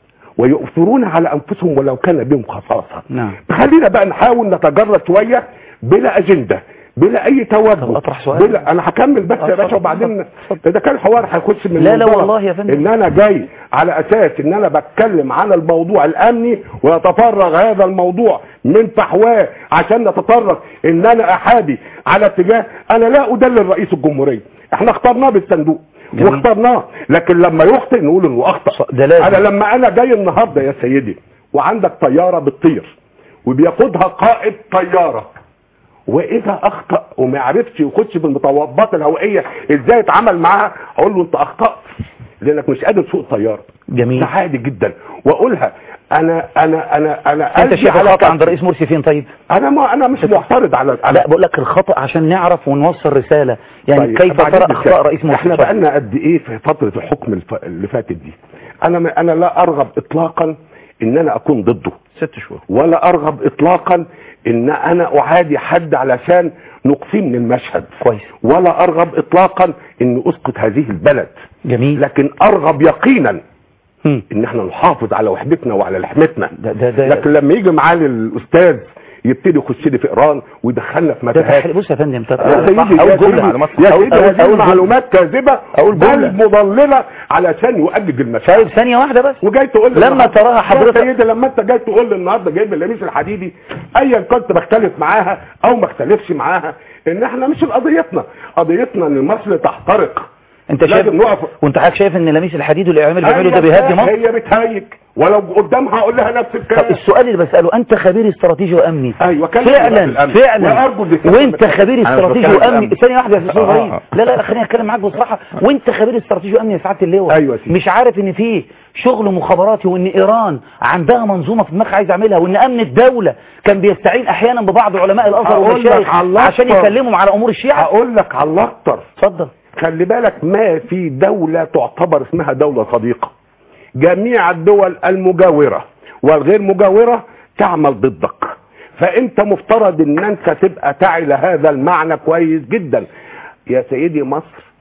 ويؤثرون على انفسهم ولو كان بهم خصاصه نعم خلينا بقى نحاول نتجرد شويه بلا اجنده بلا اي طب توجه أطرح سؤال؟ بلا انا هكمل بس آه، يا باشا اتفضل، وبعدين اتفضل. اذا كان الحوار هيخش من لا، لا منطلق والله يا فندم. ان انا جاي على اساس ان انا بتكلم على الموضوع الامني ويتفرغ هذا الموضوع من فحواه عشان نتطرق ان انا احادي على اتجاه انا لا ادلل رئيس الجمهوريه احنا اخترناه بالصندوق جميل. واخترناه لكن لما يخطئ نقول انه اخطا ده لازم. انا لما انا جاي النهارده يا سيدي وعندك طياره بتطير وبيقودها قائد طياره واذا اخطا وما عرفش يخش في المطبات الهوائيه ازاي يتعامل معاها اقول له انت اخطات لانك مش قادر تسوق طياره جميل ده عادي جدا واقولها انا انا انا انا انت قلبي شايف على الخطا عند كف. رئيس مرسي فين طيب انا ما انا مش معترض على على لا بقول لك الخطا عشان نعرف ونوصل رساله يعني طيب، كيف بعدين ترى بس- اخطاء رئيس مرسي احنا اتفضل. بقالنا قد ايه في فتره الحكم الف... اللي فاتت دي انا ما انا لا ارغب اطلاقا ان انا اكون ضده ست شهور ولا ارغب اطلاقا ان انا اعادي حد علشان نقصيه من المشهد كويس ولا ارغب اطلاقا ان اسقط هذه البلد جميل لكن ارغب يقينا هم. ان احنا نحافظ على وحدتنا وعلى لحمتنا ده ده ده لكن لما يجي معالي الاستاذ يبتدي يخش لي في ايران ويدخلنا في ده متاهات تحرير- بص يا فندم طب يا سيدي أقول يا جملة. سيدي معلومات يا أقول- سيدي أقول- هذه أقول جملة. معلومات كاذبه أقول بل جملة. مضلله علشان يؤجج المشاعر طيب ثانيه واحده بس وجاي تقول لي لما النهاردة- تراها حضرتك- يا سيدي لما انت جاي تقول لي النهارده جايب اللميس الحديدي ايا كنت بختلف معاها او ما اختلفش معاها ان احنا مش قضيتنا قضيتنا ان مصر تحترق انت شايف لازم نقف وانت حضرتك شايف ان لميس الحديد والاعلام اللي بيعمله ده هي بيهدي بتهيج- مصر هي بتهيج ولو قدامها اقول لها نفس طب الكلام السؤال اللي بساله انت خبير استراتيجي وامني ايوه كلمني بقى في فعلا الأمن. فعلا وأرجو الدكتور وانت بتاعك. خبير أنا مش استراتيجي بتكلم في وامني الأمن. ثانيه واحده يا استاذ آه، ابراهيم آه. لا لا لا خليني اتكلم معاك بصراحه وانت خبير استراتيجي وامني يا سعاده اللواء أيوة يا سيدي. مش عارف ان في شغل مخابراتي وان ايران عندها منظومه في دماغها عايز اعملها وان امن الدوله كان بيستعين احيانا ببعض علماء الازهر هقول لك والمشايخ على الأكبر. عشان يكلمهم على امور الشيعه هقول لك على الاكتر اتفضل خلي بالك ما في دولة تعتبر اسمها دولة صديقة جميع الدول المجاورة والغير مجاورة تعمل ضدك فانت مفترض ان انت تبقى تعي لهذا المعنى كويس جدا يا سيدي مصر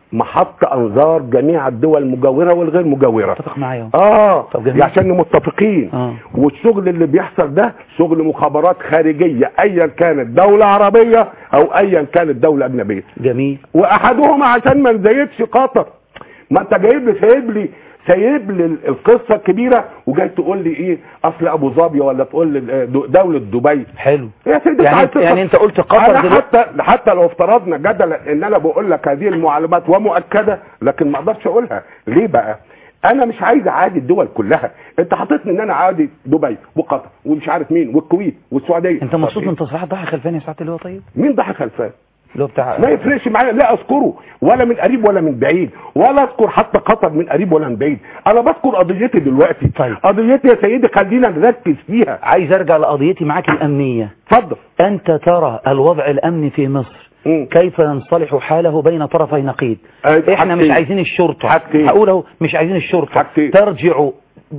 محط انظار جميع الدول المجاورة والغير مجاورة اتفق معايا اه طب جميل. عشان متفقين آه. والشغل اللي بيحصل ده شغل مخابرات خارجية ايا كانت دولة عربية او ايا كانت دولة اجنبية جميل واحدهما عشان ما نزيدش قطر ما انت جايب لي سايب لي سايب لي القصه الكبيره وجاي تقول لي ايه اصل ابو ظبي ولا تقول لي دوله دبي حلو يا سيدي يعني عايز انت- يعني تفهم. انت قلت قطر أنا دلوقتي- حتى حتى لو افترضنا جدلا ان انا بقول لك هذه المعلومات ومؤكده لكن ما اقدرش اقولها ليه بقى انا مش عايز اعادي الدول كلها انت حاططني ان انا اعادي دبي وقطر ومش عارف مين والكويت والسعوديه انت مبسوط من تصريحات ضحى خلفاني يا سعاده اللواء طيب مين ضحى خلفان اللي هو بتاع ما يفرقش معايا لا اذكره ولا من قريب ولا من بعيد ولا اذكر حتى قطر من قريب ولا من بعيد انا بذكر قضيتي دلوقتي طيب. قضيتي يا سيدي خلينا نركز فيها عايز ارجع لقضيتي معاك الامنيه اتفضل انت ترى الوضع الامني في مصر مم. كيف ينصلح حاله بين طرفي نقيض أه، احنا مش حاجتين. عايزين الشرطه حاجتين. هقول اهو مش عايزين الشرطه حاجتين. ترجع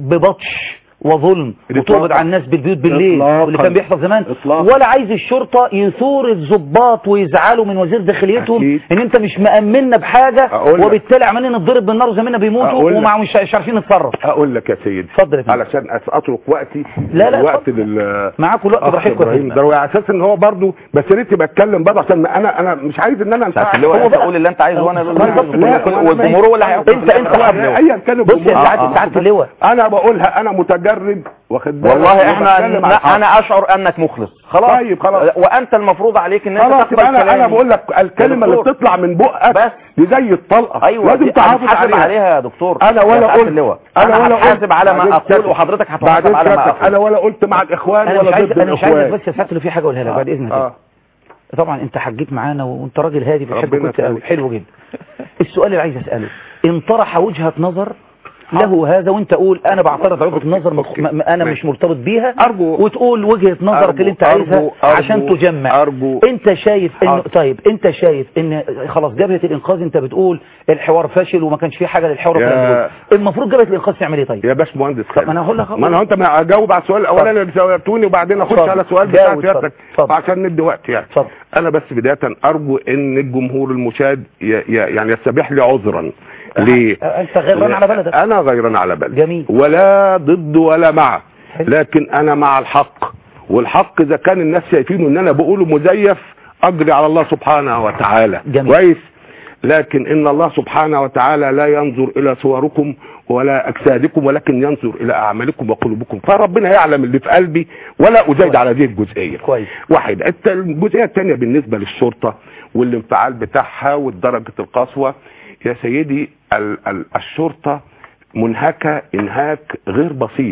ببطش وظلم إطلاقاً. وتقبض على الناس بالبيوت بالليل إطلاقاً. واللي كان بيحصل زمان إطلاقاً. ولا عايز الشرطه يثور الضباط ويزعلوا من وزير داخليتهم أكيد. ان انت مش مامنا بحاجه أقول لك. وبالتالي عمالين نتضرب بالنار وزميلنا بيموتوا أقول لك. ومع مش مش عارفين نتصرف اقول لك يا سيدي اتفضل يا فندم. علشان أس- اترك وقتي لا، لا، وقت اتفضل. لل معاكم الوقت أخ براحتكم يا إبراهيم فندم. ده على اساس ان هو برضه بس يا ريت بتكلم برضه عشان انا انا مش عايز ان انا ساعة انفعل اللواء هو انت بقى- قول اللي انت عايزه وانا اقول اللي انا بالظبط. عايزه لا، كل- ما- والجمهور هو اللي هيحكم انت انت هو حب- ايا كان بص يا الجمهور. سعاده سعاده اللواء انا بقولها انا متجرد واخد بالك والله احنا وبتكلم عن الحق. انا اشعر انك مخلص خلاص طيب، خلاص. وانت المفروض عليك ان انت خلاص تقبل يبقى انا انا كلامي. بقول لك الكلمه اللي دكتور. بتطلع من بقك بس. دي زي الطلقه ايوه لازم دي تحافظ هتحاسب عليها عليها يا دكتور انا يا ولا سعادة قلت اللواء انا انا ولا هتحاسب قلت على ما بعدين اقول سكت. وحضرتك هتحاسب بعدين على ما سكت. اقول انا ولا قلت مع الاخوان انا مش ولا عايز ضد انا مش عايزك الاخوان بس يا سعاده في حاجه اقولها لك بعد اذنك اه طبعا انت حجيت معانا وانت راجل هادي بتحب ربنا كنت قوي يخليك. حلو جدا السؤال اللي عايز اساله ان طرح وجهه نظر له هذا وانت قول انا بعترض على وجهه نظر مخ... أوكي. م... م- انا ماشي. مش مرتبط بيها أرجو- وتقول وجهه نظرك أرجو- اللي انت عايزها أرجو- عشان أرجو- تجمع أرجو. انت شايف انه حاضر. طيب انت شايف ان خلاص جبهه الانقاذ انت بتقول الحوار فاشل وما كانش في حاجه للحوار يا- والكلام ده كله. المفروض جبهه الانقاذ تعمل ايه طيب يا باش مهندس طب ما انا هقول لك ما انا انت ما اجاوب على السؤال الاولاني اللي سالتوني وبعدين اخش اتفضل. على السؤال بتاع جاوب، اتفضل. سيادتك اتفضل. عشان ندي وقت يعني اتفضل. انا بس بدايه ارجو ان الجمهور المشاهد ي- ي- يعني يستبيح لي عذرا ليه انت غيران على بلدك انا غيران على بلدي جميل. ولا ضد ولا مع حلو. لكن انا مع الحق والحق اذا كان الناس شايفينه ان انا بقوله مزيف اجري على الله سبحانه وتعالى جميل. كويس لكن ان الله سبحانه وتعالى لا ينظر الى صوركم ولا اجسادكم ولكن ينظر الى اعمالكم وقلوبكم فربنا يعلم اللي في قلبي ولا ازايد على هذه الجزئيه كويس. واحد الت- الجزئيه الثانيه بالنسبه للشرطه والانفعال بتاعها ودرجه القسوه يا سيدي ال ال الشرطه منهكه انهاك غير بسيط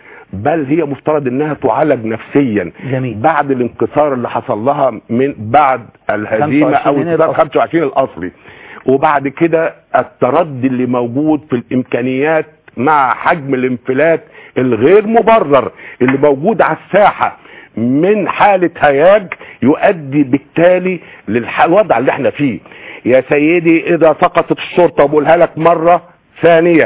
بل هي مفترض انها تعالج نفسيا جميل. بعد الانكسار اللي حصل لها من بعد الهزيمه 25 او يناير انتصار الأصلي. 25 الاصلي وبعد كده التردي اللي موجود في الامكانيات مع حجم الانفلات الغير مبرر اللي موجود على الساحه من حالة هياج يؤدي بالتالي للوضع اللي احنا فيه يا سيدي اذا سقطت الشرطة بقولها لك مرة ثانية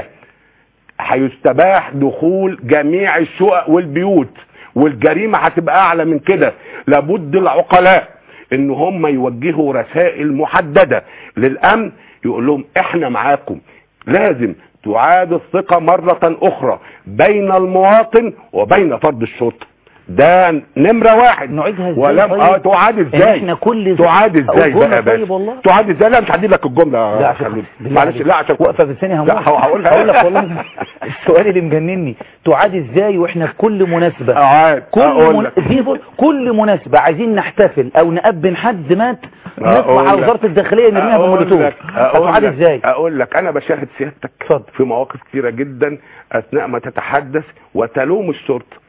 هيستباح دخول جميع الشقق والبيوت والجريمة هتبقى اعلى من كده لابد العقلاء ان هم يوجهوا رسائل محددة للامن يقول لهم احنا معاكم لازم تعاد الثقة مرة اخرى بين المواطن وبين فرد الشرطة ده نمره واحد نعيدها ازاي ولم طيب؟ اه تعاد إن ازاي احنا كل تعاد أقول ازاي جملة بقى يا باشا طيب والله تعاد ازاي لا مش هدي لك الجمله لا يا عشان خليل. بالله معلش عليك. لا عشان واقفه في الثانيه هموت لا هقول هقول لك والله السؤال اللي مجنني تعاد ازاي واحنا في كل مناسبه اعاد كل اقول من... لك دي بص، كل مناسبة عايزين نحتفل او نأبن حد مات نطلع أقول على لك. وزارة الداخلية نرميها أقول بمولوتوف لك- أقول هتعاد لك- ازاي اقول لك انا بشاهد سيادتك اتفضل. في مواقف كتيره جدا اثناء ما تتحدث وتلوم الشرطه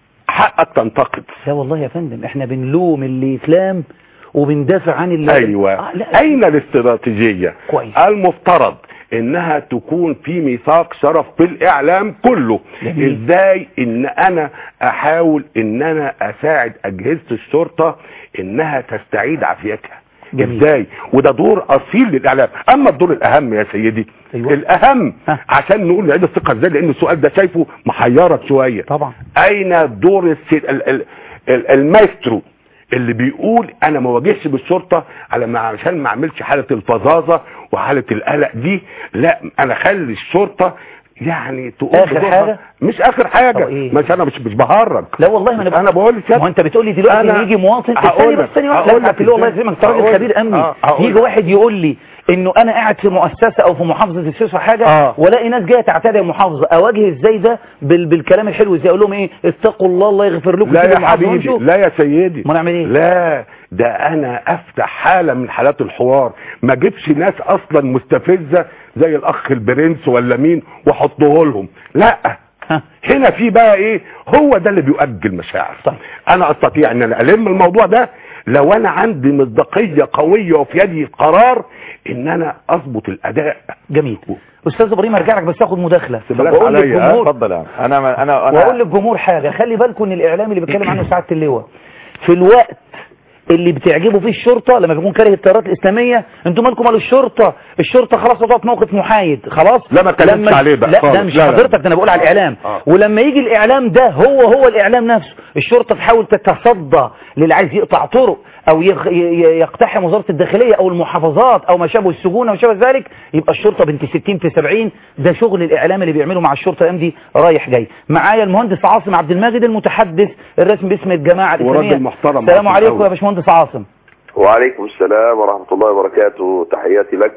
حقك تنتقد لا والله يا فندم احنا بنلوم اللي يتلام وبندافع عن اللي ايوه آه لا اين الاستراتيجيه كويس. المفترض انها تكون في ميثاق شرف في الاعلام كله جميل. ازاي ان انا احاول ان انا اساعد اجهزه الشرطه انها تستعيد عافيتها جميل. ازاي وده دور اصيل للاعلام اما الدور الاهم يا سيدي أيوة. الاهم ها. عشان نقول نعيد الثقه ازاي لان السؤال ده شايفه محيرك شويه طبعا اين دور السيد ال ال ال المايسترو اللي بيقول انا ما واجهش بالشرطه على ما عشان ما اعملش حاله الفظاظه وحاله القلق دي لا انا اخلي الشرطه يعني تقول آخر بدورها. حاجة؟ مش اخر حاجه طب إيه؟ مش انا مش مش بهرج لا والله ما انا انا بقول ما هو انت بتقول لي دلوقتي أنا ان يجي مواطن هقول استني بس لك- ثانيه واحده هقول لا لك اللي هو الله إزاي. يكرمك انت راجل هقول- خبير امني آه، هقول يجي لك. واحد يقول لي انه انا قاعد في مؤسسه او في محافظه السويس في حاجه آه. والاقي ناس جايه تعتدي المحافظه اواجه ازاي ده بال... بالكلام الحلو ازاي اقول لهم ايه اتقوا الله الله يغفر لكم لا سيبوا يا المحافظة حبيبي وامشوا. لا يا سيدي ما نعمل ايه لا ده انا افتح حالة من حالات الحوار ما اجيبش ناس اصلا مستفزة زي الاخ البرنس ولا مين واحطه لهم لا ها. هنا في بقى ايه هو ده اللي بيؤجل مشاعر طيب. انا استطيع ان انا الم الموضوع ده لو انا عندي مصداقية قوية وفي يدي قرار ان انا اظبط الاداء جميل استاذ ابراهيم ارجع لك بس اخد مداخله بلاش واقول عليا، ها؟ للجمهور اتفضل يا عم. انا انا انا واقول للجمهور حاجه خلي بالكم ان الاعلام اللي بيتكلم عنه سعاده اللواء في الوقت اللي بتعجبه فيه الشرطه لما بيكون كاره التيارات الاسلاميه انتوا مالكم مال الشرطه الشرطه خلاص وضعت موقف محايد خلاص لا، ما اتكلمتش لما- عليه بقى لا خالص. ده مش لا، لا. حضرتك ده انا بقول على الاعلام آه. ولما يجي الاعلام ده هو هو الاعلام نفسه الشرطه تحاول تتصدى للي عايز يقطع طرق او يخ- ي- ي- يقتحم وزاره الداخليه او المحافظات او ما شابه السجون او شابه ذلك يبقى الشرطه بنت 60 في 70 ده شغل الاعلام اللي بيعمله مع الشرطه الايام دي رايح جاي معايا المهندس عاصم عبد الماجد المتحدث الرسمي باسم الجماعه الاسلاميه وراجل محترم السلام عاصم عليكم أوي. يا باشمهندس عاصم وعليكم السلام ورحمة الله وبركاته تحياتي لك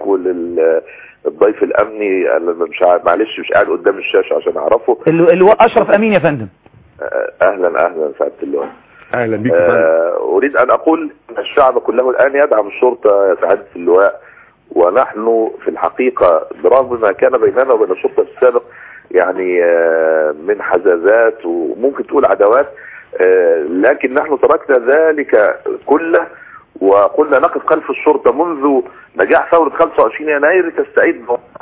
وللضيف الأمني أنا مش عارف معلش مش قاعد قدام الشاشة عشان أعرفه اللي اللي هو اشرف امين يا فندم آه، أهلا أهلا سعادة اللواء اهلا بيك يا فندم. آه، أريد أن أقول أن الشعب كله الآن يدعم الشرطة يا سعادة اللواء ونحن في الحقيقة برغم ما كان بيننا وبين الشرطة في السابق يعني آه، من حزازات وممكن تقول عداوات آه، لكن نحن تركنا ذلك كله وقلنا نقف خلف الشرطة منذ نجاح ثورة 25 يناير تستعيد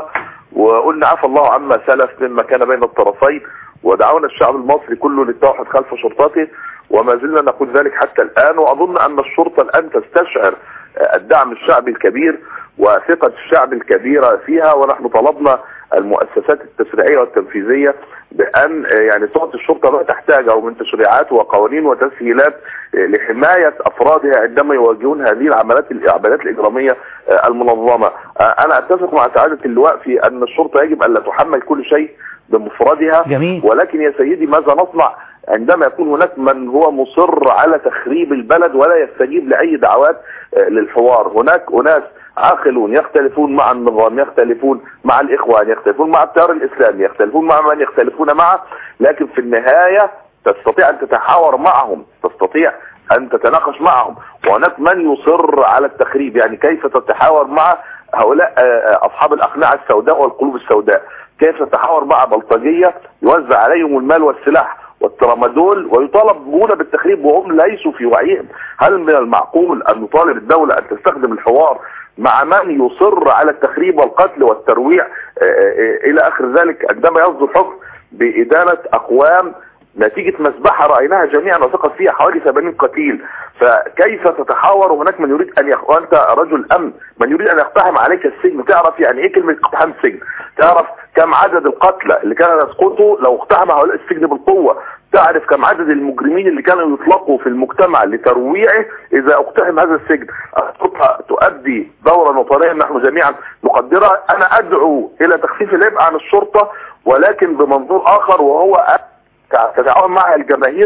وقلنا عفى الله عما سلف مما كان بين الطرفين ودعونا الشعب المصري كله للتوحد خلف شرطته وما زلنا نقول ذلك حتى الآن وأظن أن الشرطة الآن تستشعر الدعم الشعبي الكبير وثقة الشعب الكبيرة فيها ونحن طلبنا المؤسسات التشريعية والتنفيذية بأن يعني تعطي الشرطة ما تحتاجه من تشريعات وقوانين وتسهيلات لحماية أفرادها عندما يواجهون هذه العمليات العمليات الإجرامية المنظمة أنا أتفق مع سعادة اللواء في أن الشرطة يجب أن لا تحمل كل شيء بمفردها جميل. ولكن يا سيدي ماذا نصنع عندما يكون هناك من هو مصر على تخريب البلد ولا يستجيب لأي دعوات آه، للحوار هناك أناس عاقلون يختلفون مع النظام يختلفون مع الإخوان يختلفون مع التيار الإسلامي يختلفون مع من يختلفون معه لكن في النهاية تستطيع أن تتحاور معهم تستطيع أن تتناقش معهم وهناك من يصر على التخريب يعني كيف تتحاور مع هؤلاء آه، آه، أصحاب الأقنعة السوداء والقلوب السوداء كيف تتحاور مع بلطجية يوزع عليهم المال والسلاح والترامادول ويطالبون بالتخريب وهم ليسوا في وعيهم هل من المعقول أن نطالب الدولة أن تستخدم الحوار مع من يصر على التخريب والقتل والترويع آه، آه، إلى آخر ذلك عندما يصدر حكم بإدانة أقوام نتيجة مذبحة رأيناها جميعا وثقت فيها حوالي 80 قتيل فكيف تتحاور وهناك من يريد أن يخ... وأنت رجل أمن من يريد أن يقتحم عليك السجن تعرف يعني إيه كلمة اقتحام السجن تعرف كم عدد القتلى اللي كانوا يسقطوا لو اقتحم هؤلاء السجن بالقوة تعرف كم عدد المجرمين اللي كانوا يطلقوا في المجتمع لترويعه إذا اقتحم هذا السجن الشرطة تؤدي دورا وطنيا نحن جميعا نقدرها أنا أدعو إلى تخفيف العبء عن الشرطة ولكن بمنظور آخر وهو أن تتعاون مع الجماهير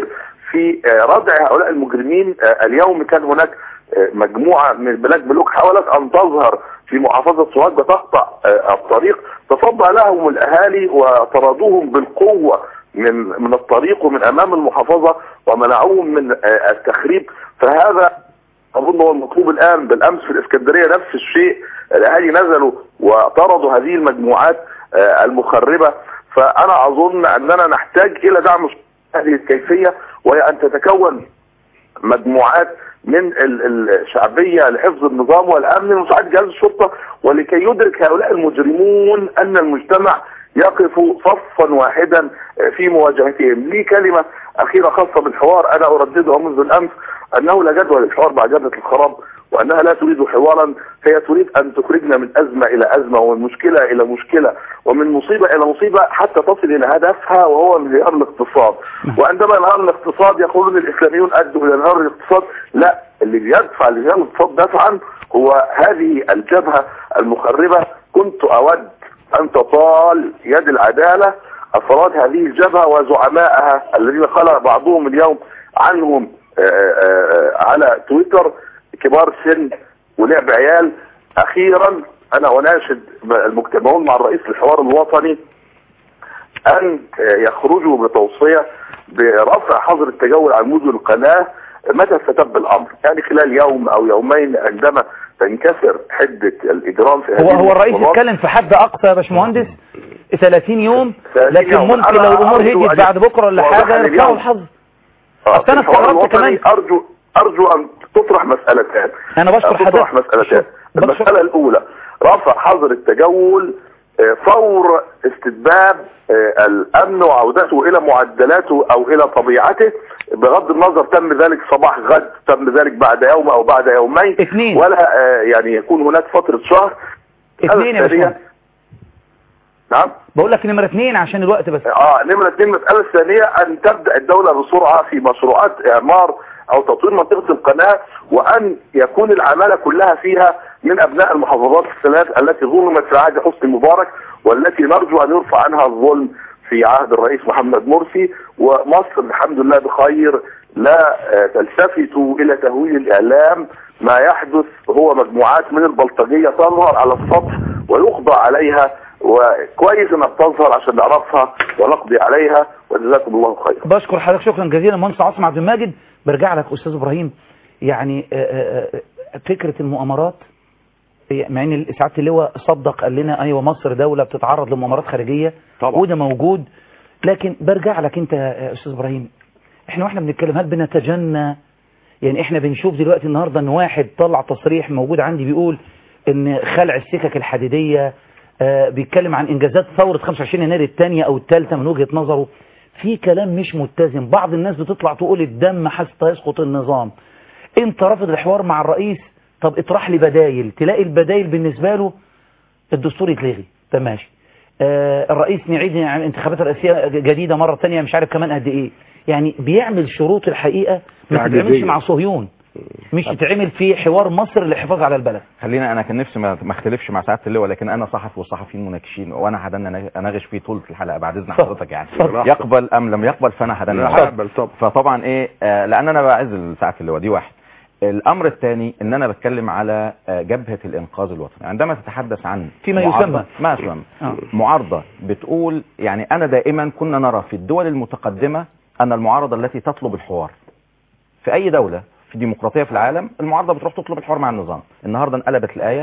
في آه، ردع هؤلاء المجرمين آه، اليوم كان هناك آه، مجموعة من بلاد ملوك حاولت أن تظهر في محافظة سوهاج بتقطع آه، الطريق تصدى لهم الأهالي وطردوهم بالقوة من من الطريق ومن أمام المحافظة ومنعوهم من آه، التخريب فهذا أظن هو المطلوب الآن بالأمس في الإسكندرية نفس الشيء الأهالي نزلوا وطردوا هذه المجموعات آه، المخربة فأنا أظن أننا نحتاج إلى دعم هذه الكيفية وهي أن تتكون مجموعات من ال- الشعبية لحفظ النظام والأمن ومساعدة جهاز الشرطة ولكي يدرك هؤلاء المجرمون أن المجتمع يقف صفا واحدا في مواجهتهم لي كلمة أخيرة خاصة بالحوار أنا أرددها منذ الأمس أنه لا جدوى للحوار مع جبهة الخراب وأنها لا تريد حوارا هي تريد أن تخرجنا من أزمة إلى أزمة ومن مشكلة إلى مشكلة ومن مصيبة إلى مصيبة حتى تصل إلى هدفها وهو انهيار الاقتصاد وعندما ينهار الاقتصاد يقولون الإسلاميون أدوا إلى انهيار الاقتصاد لا اللي بيدفع لانهيار الاقتصاد دفعا هو هذه الجبهة المخربة كنت أود أن تطال يد العدالة أفراد هذه الجبهة وزعمائها الذين قال بعضهم اليوم عنهم آه، آه، آه، على تويتر كبار سن ولعب عيال أخيرا أنا أناشد المجتمعون مع الرئيس الحوار الوطني أن آه، يخرجوا بتوصية برفع حظر التجول عن مدن القناة متى ستب الأمر يعني خلال يوم أو يومين عندما تنكسر حدة الإجرام في هو هذه هو الرئيس المحافظات. اتكلم في حد اقصى يا باشمهندس 30 يوم 30 لكن يوم. ممكن أنا لو الامور أرجو هديت أن بعد بكره ولا توضح حاجه لي يرفعوا اليوم. الحظ آه، أصل أنا في الحوار استغربت الوطني كمان. أرجو أرجو أن تطرح مسألتان أنا بشكر تطرح حضرتك. مسألتان بشكر- المسألة الأولى رفع حظر التجول آه، فور استتباب آه، الأمن وعودته إلى معدلاته أو إلى طبيعته بغض النظر تم ذلك صباح غد تم ذلك بعد يوم أو بعد يومين اثنين. ولا آه، يعني يكون هناك فترة شهر اثنين يا الثانية- باشمهندس نعم بقول لك نمره اثنين عشان الوقت بس اه نمرة اتنين المسألة الثانية ان تبدأ الدولة بسرعة في مشروعات اعمار او تطوير منطقة القناة وان يكون العمالة كلها فيها من ابناء المحافظات الثلاث التي ظلمت في عهد حسني مبارك والتي نرجو ان يرفع عنها الظلم في عهد الرئيس محمد مرسي ومصر الحمد لله بخير لا آه، تلتفت الى تهويل الاعلام ما يحدث هو مجموعات من البلطجية تظهر على السطح ويخضع عليها وكويس انها بتظهر عشان نعرفها ونقضي عليها وجزاكم الله خيرا بشكر حضرتك شكرا جزيلا مهندس عاصم عبد الماجد برجع لك استاذ ابراهيم يعني آه، آه، آه، فكره المؤامرات مع ان سعاده اللواء صدق قال لنا ايوه مصر دوله بتتعرض لمؤامرات خارجيه طبعا. وده موجود لكن برجع لك انت يا استاذ ابراهيم احنا واحنا بنتكلم هل بنتجنى يعني احنا بنشوف دلوقتي النهارده ان واحد طلع تصريح موجود عندي بيقول ان خلع السكك الحديديه آه بيتكلم عن انجازات ثوره 25 يناير الثانيه او الثالثه من وجهه نظره في كلام مش متزن بعض الناس بتطلع تقول الدم حتى يسقط النظام انت رافض الحوار مع الرئيس طب اطرح لي بدايل تلاقي البدايل بالنسبه له الدستور يتلغي طب ماشي آه الرئيس نعيد انتخابات رئاسيه جديده مره ثانيه مش عارف كمان قد ايه يعني بيعمل شروط الحقيقه ما تعجيزية. تتعملش مع صهيون مش تتعمل في حوار مصر للحفاظ على البلد خلينا انا كان نفسي ما ما اختلفش مع سعاده اللواء لكن انا صحفي والصحفيين مناقشين وانا هدنا اناقش فيه طول الحلقه بعد اذن اتفضل. حضرتك يعني اتفضل. يقبل ام لم يقبل فانا هدنا لا، هقبل طبعا. فطبعا ايه آه لان انا بعز سعاده اللواء دي واحد الامر الثاني ان انا بتكلم على آه، جبهه الانقاذ الوطني عندما تتحدث عن فيما معارضة- يسمى. ما يسمى آه. معارضه بتقول يعني انا دائما كنا نرى في الدول المتقدمه ان المعارضه التي تطلب الحوار في اي دولة في ديمقراطية في العالم المعارضة بتروح تطلب الحوار مع النظام النهاردة انقلبت الآية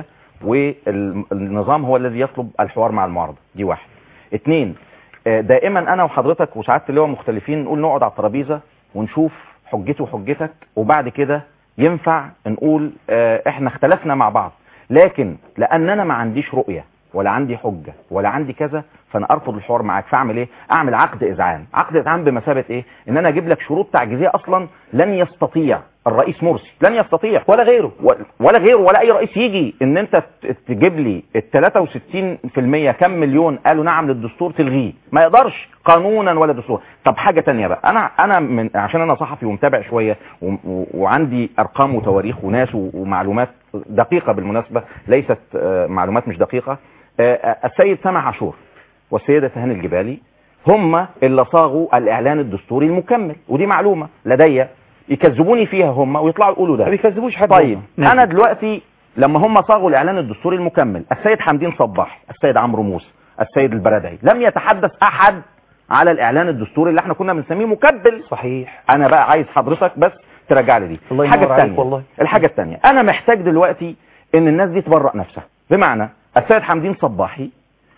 والنظام هو الذي يطلب الحوار مع المعارضة دي واحد اتنين آه، دائما انا وحضرتك وسعادة اللواء مختلفين نقول نقعد على الترابيزة ونشوف حجتي وحجتك وبعد كده ينفع نقول آه، احنا اختلفنا مع بعض لكن لان انا ما عنديش رؤية ولا عندي حجة ولا عندي كذا فانا ارفض الحوار معاك فاعمل ايه اعمل عقد اذعان عقد اذعان بمثابة ايه ان انا اجيب لك شروط تعجيزية اصلا لن يستطيع الرئيس مرسي لن يستطيع ولا غيره و- ولا غيره ولا اي رئيس يجي ان انت ت- تجيب لي ال 63% كم مليون قالوا نعم للدستور تلغيه ما يقدرش قانونا ولا دستور طب حاجه تانية بقى انا انا من عشان انا صحفي ومتابع شويه و- و- وعندي ارقام وتواريخ وناس و- ومعلومات دقيقه بالمناسبه ليست آه، معلومات مش دقيقه آه، آه، السيد سامح عاشور والسيده تهاني الجبالي هم اللي صاغوا الاعلان الدستوري المكمل ودي معلومه لدي يكذبوني فيها هم ويطلعوا يقولوا ده ما بيكذبوش حد طيب هم. انا دلوقتي لما هم صاغوا الاعلان الدستوري المكمل السيد حمدين صباح السيد عمرو موسى السيد البرادعي لم يتحدث احد على الاعلان الدستوري اللي احنا كنا بنسميه مكبل صحيح انا بقى عايز حضرتك بس ترجع لي دي الله الحاجه ينور عليك الثانيه والله. الحاجه الثانيه انا محتاج دلوقتي ان الناس دي تبرأ نفسها بمعنى السيد حمدين صباحي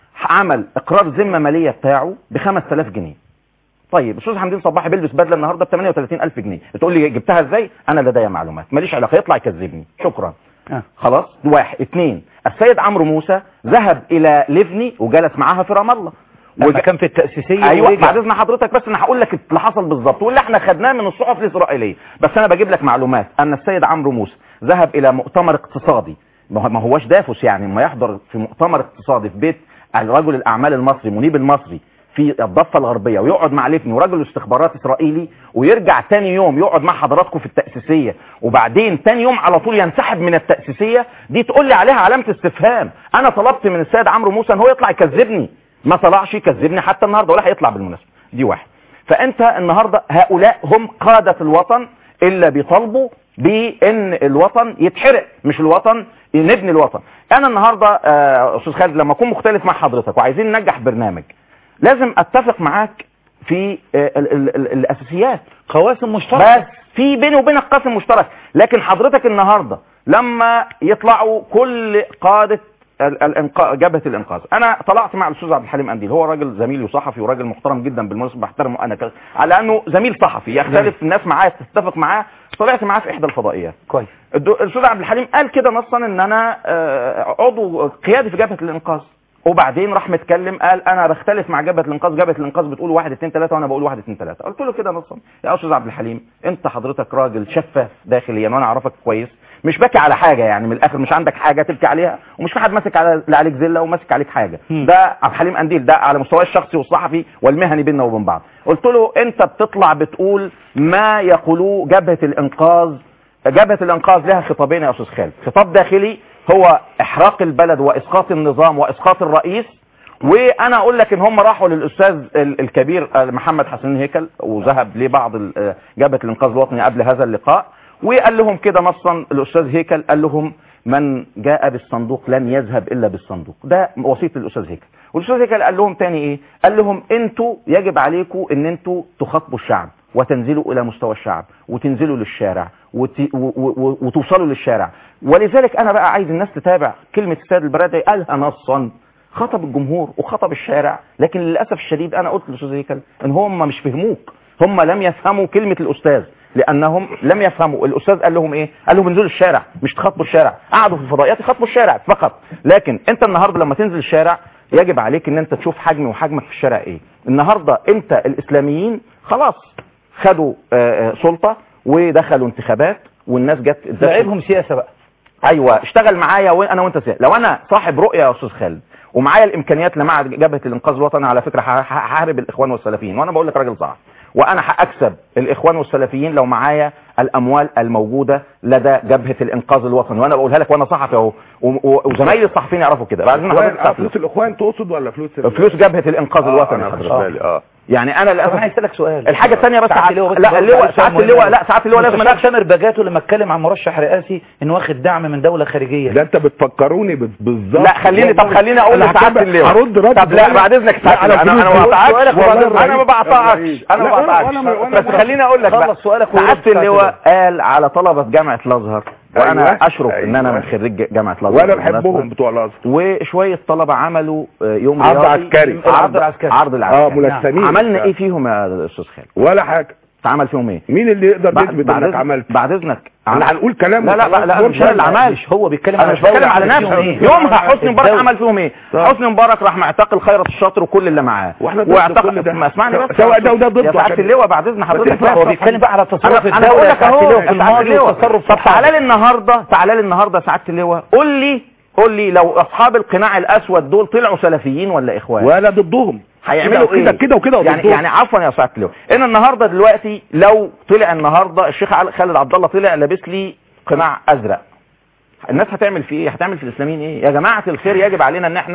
عمل اقرار ذمه ماليه بتاعه ب 5000 جنيه طيب استاذ حمدين صباحي بيلبس بدله النهارده ب 38000 جنيه بتقول لي جبتها ازاي انا لدي معلومات ماليش علاقه يطلع يكذبني شكرا آه. خلاص واحد اثنين السيد عمرو موسى ذهب الى ليفني وجلس معاها في رام الله لما كان في التأسيسية ايوه ورجع. بعد اذن حضرتك بس انا هقول لك اللي حصل بالظبط واللي احنا خدناه من الصحف الاسرائيليه بس انا بجيب لك معلومات ان السيد عمرو موسى ذهب الى مؤتمر اقتصادي ما هو- ما هوش دافوس يعني ما يحضر في مؤتمر اقتصادي في بيت رجل الاعمال المصري منيب المصري في الضفه الغربيه ويقعد مع ليفني ورجل استخبارات اسرائيلي ويرجع تاني يوم يقعد مع حضراتكم في التاسيسيه وبعدين تاني يوم على طول ينسحب من التاسيسيه دي تقول لي عليها علامه استفهام انا طلبت من السيد عمرو موسى ان هو يطلع يكذبني ما طلعش يكذبني حتى النهارده ولا هيطلع بالمناسبه دي واحد فانت النهارده هؤلاء هم قاده الوطن الا بيطالبوا بان الوطن يتحرق مش الوطن نبني الوطن انا النهارده آه، استاذ خالد لما اكون مختلف مع حضرتك وعايزين ننجح برنامج لازم اتفق معاك في آه، ال ال ال الاساسيات قواسم مشتركة بس في بيني وبينك قاسم مشترك لكن حضرتك النهارده لما يطلعوا كل قاده ال- الانقاذ جبهه الانقاذ انا طلعت مع الاستاذ عبد الحليم قنديل هو راجل زميلي وصحفي وراجل محترم جدا بالمناسبه بحترمه انا ك... على انه زميل صحفي يختلف الناس معاه تتفق معاه طلعت معاه في احدى الفضائيات كويس الدو- الاستاذ عبد الحليم قال كده نصا ان انا آه، عضو قيادي في جبهه الانقاذ وبعدين راح متكلم قال انا بختلف مع جبهه الانقاذ جبهه الانقاذ بتقول واحد اتنين تلاته وانا بقول واحد اتنين تلاته قلت له كده نصا يا استاذ عبد الحليم انت حضرتك راجل شفاف داخليا وانا اعرفك كويس مش باكي على حاجه يعني من الاخر مش عندك حاجه تبكي عليها ومش في حد ماسك على لا عليك زله وماسك عليك حاجه مم. ده عبد الحليم قنديل ده على مستواه الشخصي والصحفي والمهني بيننا وبين بعض قلت له انت بتطلع بتقول ما يقولوه جبهه الانقاذ جبهة الانقاذ لها خطابين يا استاذ خالد خطاب داخلي هو احراق البلد واسقاط النظام واسقاط الرئيس وانا اقول لك ان هم راحوا للاستاذ ال- الكبير آه، محمد حسن هيكل وذهب لبعض ال- آه، جبهة الانقاذ الوطني قبل هذا اللقاء وقال لهم كده نصا الاستاذ هيكل قال لهم من جاء بالصندوق لن يذهب الا بالصندوق ده وصيه الاستاذ هيكل والاستاذ هيكل قال لهم تاني ايه قال لهم انتوا يجب عليكم ان انتوا تخاطبوا الشعب وتنزلوا الى مستوى الشعب وتنزلوا للشارع وت... و... و... وتوصلوا للشارع ولذلك انا بقى عايز الناس تتابع كلمه السيد البرادعي قالها نصا خطب الجمهور وخطب الشارع لكن للاسف الشديد انا قلت للاستاذ هيكل ان هم مش فهموك هم لم يفهموا كلمه الاستاذ لانهم لم يفهموا الاستاذ قال لهم ايه قال لهم انزلوا الشارع مش تخاطبوا الشارع قعدوا في الفضائيات يخاطبوا الشارع فقط لكن انت النهارده لما تنزل الشارع يجب عليك ان انت تشوف حجمي وحجمك في الشارع ايه النهارده انت الاسلاميين خلاص خدوا آه، آه، سلطه ودخلوا انتخابات والناس جت ادت- لعبهم سياسة بقى ايوه اشتغل معايا وانا وانت سياسة. لو انا صاحب رؤيه يا استاذ خالد ومعايا الامكانيات اللي مع جبهه الانقاذ الوطني على فكره ه- ه- هحارب الاخوان والسلفيين وانا بقول لك راجل صح وانا هاكسب الاخوان والسلفيين لو معايا الاموال الموجوده لدى جبهه الانقاذ الوطني وانا بقولها لك وانا صحفي اهو و- و- وزمايلي الصحفيين يعرفوا كده بعدين الإخوان- حضرتك آه، تعرف فلوس الاخوان تقصد ولا فلوس ال- فلوس جبهه الانقاذ آه، الوطني أنا حضرتك. خدت بالي، اه يعني انا طب انا للاسف عايز اسالك سؤال الحاجه الثانيه بس ساعات ساعات- اللواء بس لا برضه اللواء عايز ساعات سؤال اللواء مهم. لا ساعات اللواء لازم مستشار أناقش- سامر بجاته لما اتكلم عن مرشح رئاسي انه واخد دعم من دوله خارجيه ده انت بتفكروني بال- بالظبط لا خليني طب خليني اقول أنا لسعاده هكمل- اللواء هرد رد طب لا صغير. بعد اذنك لا، سعاده على انا انا فلوس ما بقطعكش سؤالك والله وبعدين انا ما بقطعكش رئيس. انا ما لا، وأنا- بقطعكش وأنا- وأنا- بس خليني اقول لك بقى خلص سؤالك ورد سعاده ساعة اللواء قال على طلبه جامعه الازهر وانا أيوة. اشرف ان انا أيوة. من خريج جامعه الازهر وانا بالمناسبة. بحبهم بتوع الازهر وشويه طلبه عملوا آه، يوم عرض رياضي. عسكري. عرض عرض عسكري. عرض اه العسكري ملثمين عملنا ايه فيهم يا استاذ خالد ولا حاجه اتعمل فيهم ايه مين اللي يقدر بعد يثبت بعد انك إذن- عملت بعد اذنك احنا هنقول كلام لا لا لا, لا مش انا اللي عملت مش هو بيتكلم انا على مش بتكلم الدولة على عملت نفسي فيهم إيه؟ يومها حسني مبارك الدولة. عمل فيهم ايه صح. حسني مبارك راح معتقل خيرت الشاطر وكل اللي معاه واحنا ضد واعتقل كل ده. ما اسمعني بس سواء ده وده ضده يا سعاده عشان- اللواء بعد اذن حضرتك تفهم. هو بيتكلم بقى على تصرف انا انا الدولة بقول يا لك سعادة اهو اللواء يا في سعادة الماضي اللواء. وتصرف في طب الحاضر. تعالى لي النهارده تعالى لي النهارده يا سعاده اللواء قول لي قول لي لو اصحاب القناع الاسود دول طلعوا سلفيين ولا اخوان ولا ضدهم هيعملوا كده- ايه كده كده وكده يعني وضدهم. يعني عفوا يا سعاده اللواء ان النهارده دلوقتي لو طلع النهارده الشيخ علي- خالد عبد الله طلع لابس لي قناع ازرق الناس هتعمل فيه ايه هتعمل في الاسلاميين ايه يا جماعه الخير يجب علينا ان احنا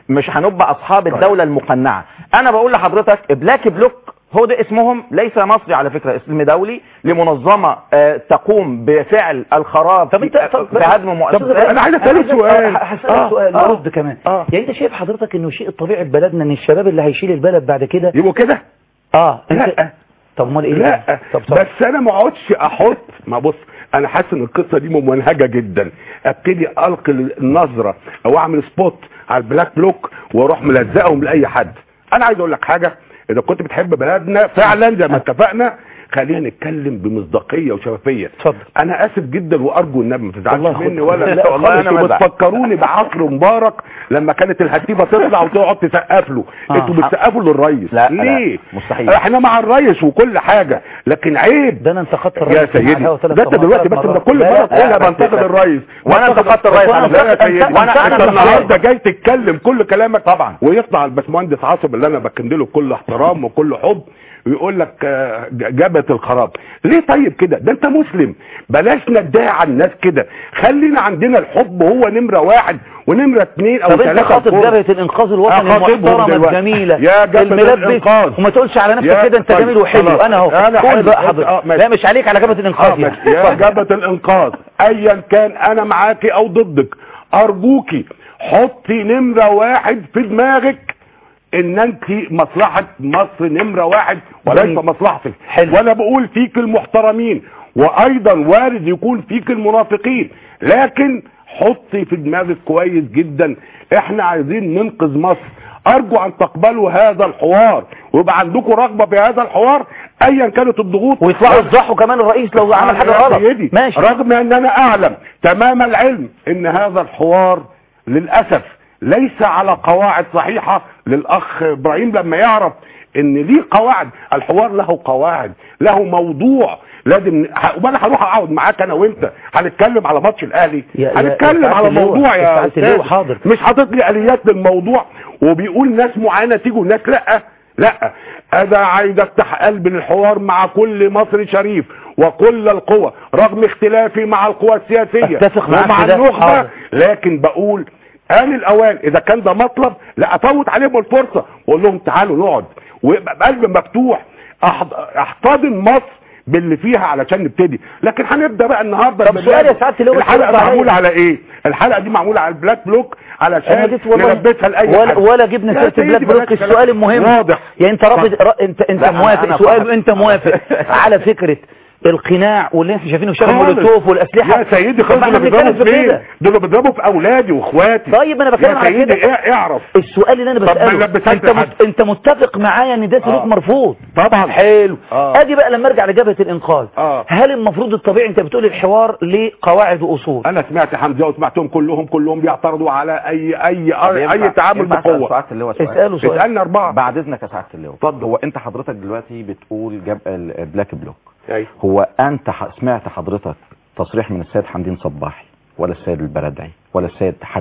مش هنبقى اصحاب الدوله المقنعه انا بقول لحضرتك بلاك بلوك هو ده اسمهم ليس مصري على فكره اسم دولي لمنظمه آه، تقوم بفعل الخراب طب انت طب بهدم مؤسسات أنا عايز أسألك سؤال. هسألك آه، سؤال آه. ورد كمان آه. يعني انت شايف حضرتك انه الشيء الطبيعي في بلدنا ان الشباب اللي هيشيل البلد بعد كده يبقوا كده اه انت لا طب امال ايه لا طب طب بس انا ما اقعدش احط ما بص انا حاسس ان القصه دي ممنهجه جدا ابتدي القي النظره او اعمل سبوت على البلاك بلوك واروح ملزقهم لاي حد انا عايز اقول لك حاجه اذا كنت بتحب بلدنا فعلا زي ما اتفقنا خلينا نتكلم بمصداقيه وشفافيه اتفضل. انا اسف جدا وارجو النبي ما تزعلش والله مني خد- ولا لا، والله أنا انتوا بزعل. بتفكروني بعصر مبارك لما كانت الهتيفه تطلع وتقعد تسقف له آه. انتوا بتسقفوا للريس لا، لا، ليه مستحيل. احنا مع الريس وكل حاجه لكن عيب ده انا انتقدت يا الرئيس في سيدي الحلقة وثلاث ده انت مرات- دلوقتي ثلاث بس انت مرات. كل لا، مره لا، تقولها بس- بنتقد بس- الريس وانا انتقدت الرئيس وانا على فكرة. يا سيدي أنت- وانا أنت- انت أنت- النهارده جاي تتكلم كل كلامك طبعا. ويطلع الباشمهندس عاصم اللي انا بكن له بكل احترام وكل حب ويقول لك آه، ج- جبهه الخراب ليه طيب كده ده انت مسلم بلاش ندعي على الناس كده خلينا عندنا الحب هو نمره واحد ونمره اثنين او طب انت ثلاثه خاطب فوق. جبهة الانقاذ الوطني أخاطبهم المحترمة دلوقتي. الجميلة يا جبهة الملبس الإنقاذ. وما تقولش على نفسك يا- كده انت طيب، جميل وحلو خلاص. انا اهو أنا قول حلو. بقى آه، حضرتك ماشي. لا مش عليك على جبهة اه الانقاذ ماشي. يعني يا اتفضل. جبهة الانقاذ ايا كان انا معاكي او ضدك ارجوكي حطي نمرة واحد في دماغك ان انت مصلحة مصر نمرة واحد وليس جميل. مصلحتك حلو. وانا بقول فيك المحترمين وايضا وارد يكون فيك المنافقين لكن حطي في دماغك كويس جدا احنا عايزين ننقذ مصر ارجو ان تقبلوا هذا الحوار ويبقى عندكم رغبة في هذا الحوار ايا كانت الضغوط ويطلعوا يفضحوا كمان الرئيس لو عمل حاجة يا غلط سيدي، ماشي رغم ان انا اعلم تمام العلم ان هذا الحوار للاسف ليس على قواعد صحيحة للاخ ابراهيم لما يعرف ان ليه قواعد الحوار له قواعد له موضوع لازم ه- وانا هروح اقعد معاك انا وانت هنتكلم على ماتش الاهلي يا- يا- هنتكلم يا سعادة على اللواء، موضوع يا يا سعادة اللواء، استاذ حاضر. مش حاطط لي اليات للموضوع وبيقول ناس معينه تيجي وناس لا لا انا عايز افتح قلب للحوار مع كل مصري شريف وكل القوى رغم اختلافي مع القوى السياسيه أتفق معاك ومع في ده. النخبه حاضر. لكن بقول آن الأوان إذا كان ده مطلب لا أفوت عليهم الفرصة وأقول لهم تعالوا نقعد ويبقى بقلب مفتوح أحض- أحتضن مصر باللي فيها علشان نبتدي لكن هنبدا بقى النهارده طب بالله. سؤال يا سعادة اللواء الحلقه ترد عليا. معموله على ايه الحلقه دي معموله على البلاك بلوك انا علشان جيت والله نلبسها لاي ولا, حد ولا جبنا يا سيره سيدي البلاك بلوك بلاش السؤال كلام. المهم واضح يعني انت رافض را- انت انت لا، أنا- موافق أنا سؤال فقط. انت موافق على فكره القناع واللي احنا شايفينه شغل خالص. مولوتوف والاسلحه يا سيدي طب خالص احنا دول بنتكلم بيضربوا في في كده مين دول بيضربوا في اولادي واخواتي طيب انا بتكلم يا على سيدي كده إيه- اعرف السؤال اللي انا طب ما بساله لبسهاش انت لحد. مت... انت متفق معايا ان ده سلوك آه. مرفوض طبعا حلو آه. ادي بقى لما ارجع لجبهه الانقاذ آه. هل المفروض الطبيعي انت بتقول الحوار ليه قواعد واصول انا سمعت حمزه وسمعتهم كلهم كلهم بيعترضوا على اي اي اي, أي تعامل ينفع أسأل بقوه سعادة اللواء سؤال؟ اساله سؤال اسالنا اربعه بعد اذنك يا سعاده اللواء اتفضل. هو انت حضرتك دلوقتي بتقول جاب البلاك بلوك أيوة. هو انت ح- سمعت حضرتك تصريح من السيد حمدين صباحي ولا السيد البردعي ولا السيد حد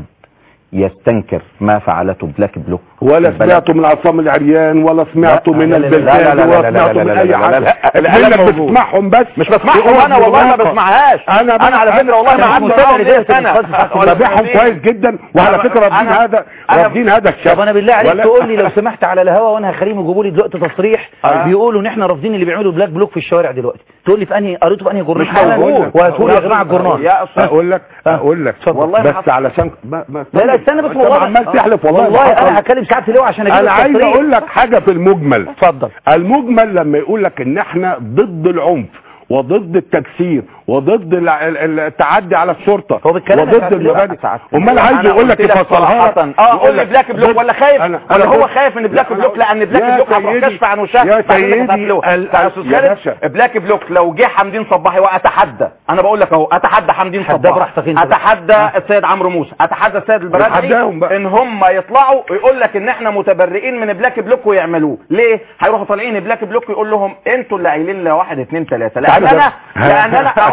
يستنكر ما فعلته بلاك بلوك ولا البلد؟ سمعته من عصام العريان ولا سمعته لا، من لا، لا، لا، البلدان لا، لا، لا، ولا لا، سمعته لا، من لا، اي لا، حد لا، لا، الكلام الكلام موجود. بتسمعهم بس مش بسمعهم يقولوا انا والله ما بالواقع. بسمعهاش انا انا على فكره والله ما أنا قعدت متابع معاهم لجبهة ليه سنه الإنقاذ. ولا تابعهم سنتين. كويس جدا وعلى أنا- فكره رافضين أنا- هذا أنا- رافضين هذا الشاب طب انا بالله عليك ولا- تقول لي لو سمحت على الهوا وانا هخليهم يجيبوا لي دلوقتي تصريح آه. بيقولوا ان احنا رافضين اللي بيعملوا بلاك بلوك في الشوارع دلوقتي تقول لي في انهي قريته في انهي جورنال مش موجود. وهاتوا لي يا جماعه الجورنال يا أستاذ اقول لك اقول لك اتفضل. والله ما بس حصل. علشان ما- ما- لا لا استنى بس أنت والله عمال تحلف والله والله ما حصل. انا هكلم سعاده اللواء عشان اجيب انا عايز التصريح. اقول لك حاجه في المجمل اتفضل المجمل لما يقول لك ان احنا ضد العنف وضد التكسير وضد الع- ال- ال- التعدي على السلطه هو بيتكلم يا وضد سعادة اللواء. المبادئ سعادة امال عايز أنا يقول لك قلت لك يفصلها لك صراحة. اه يقول قول لي لك بلاك بلوك ضد- ولا خايف أنا- ولا أنا هو ضد- خايف ان بلاك لا، بلوك أنا- لان بلاك يا بلوك هتروح سيدي- كشف عن وشها يا بعد كده سيدي هتقفله. ال- يا أستاذ يا خالد، باشا. بلاك بلوك لو جه حمدين صباحي واتحدى انا بقول لك اهو اتحدى حمدين حداه صباحي براحتك انت. اتحدى السيد عمرو موسى اتحدى السيد البرادعي نتحداهم بقى. ان هم يطلعوا يقول لك ان احنا متبرئين من بلاك بلوك ويعملوه ليه هيروحوا طالعين بلاك بلوك يقول لهم انتوا اللي قايلين لنا واحد اتنين تلاته لان تعالوا انا ده. لان انا اقول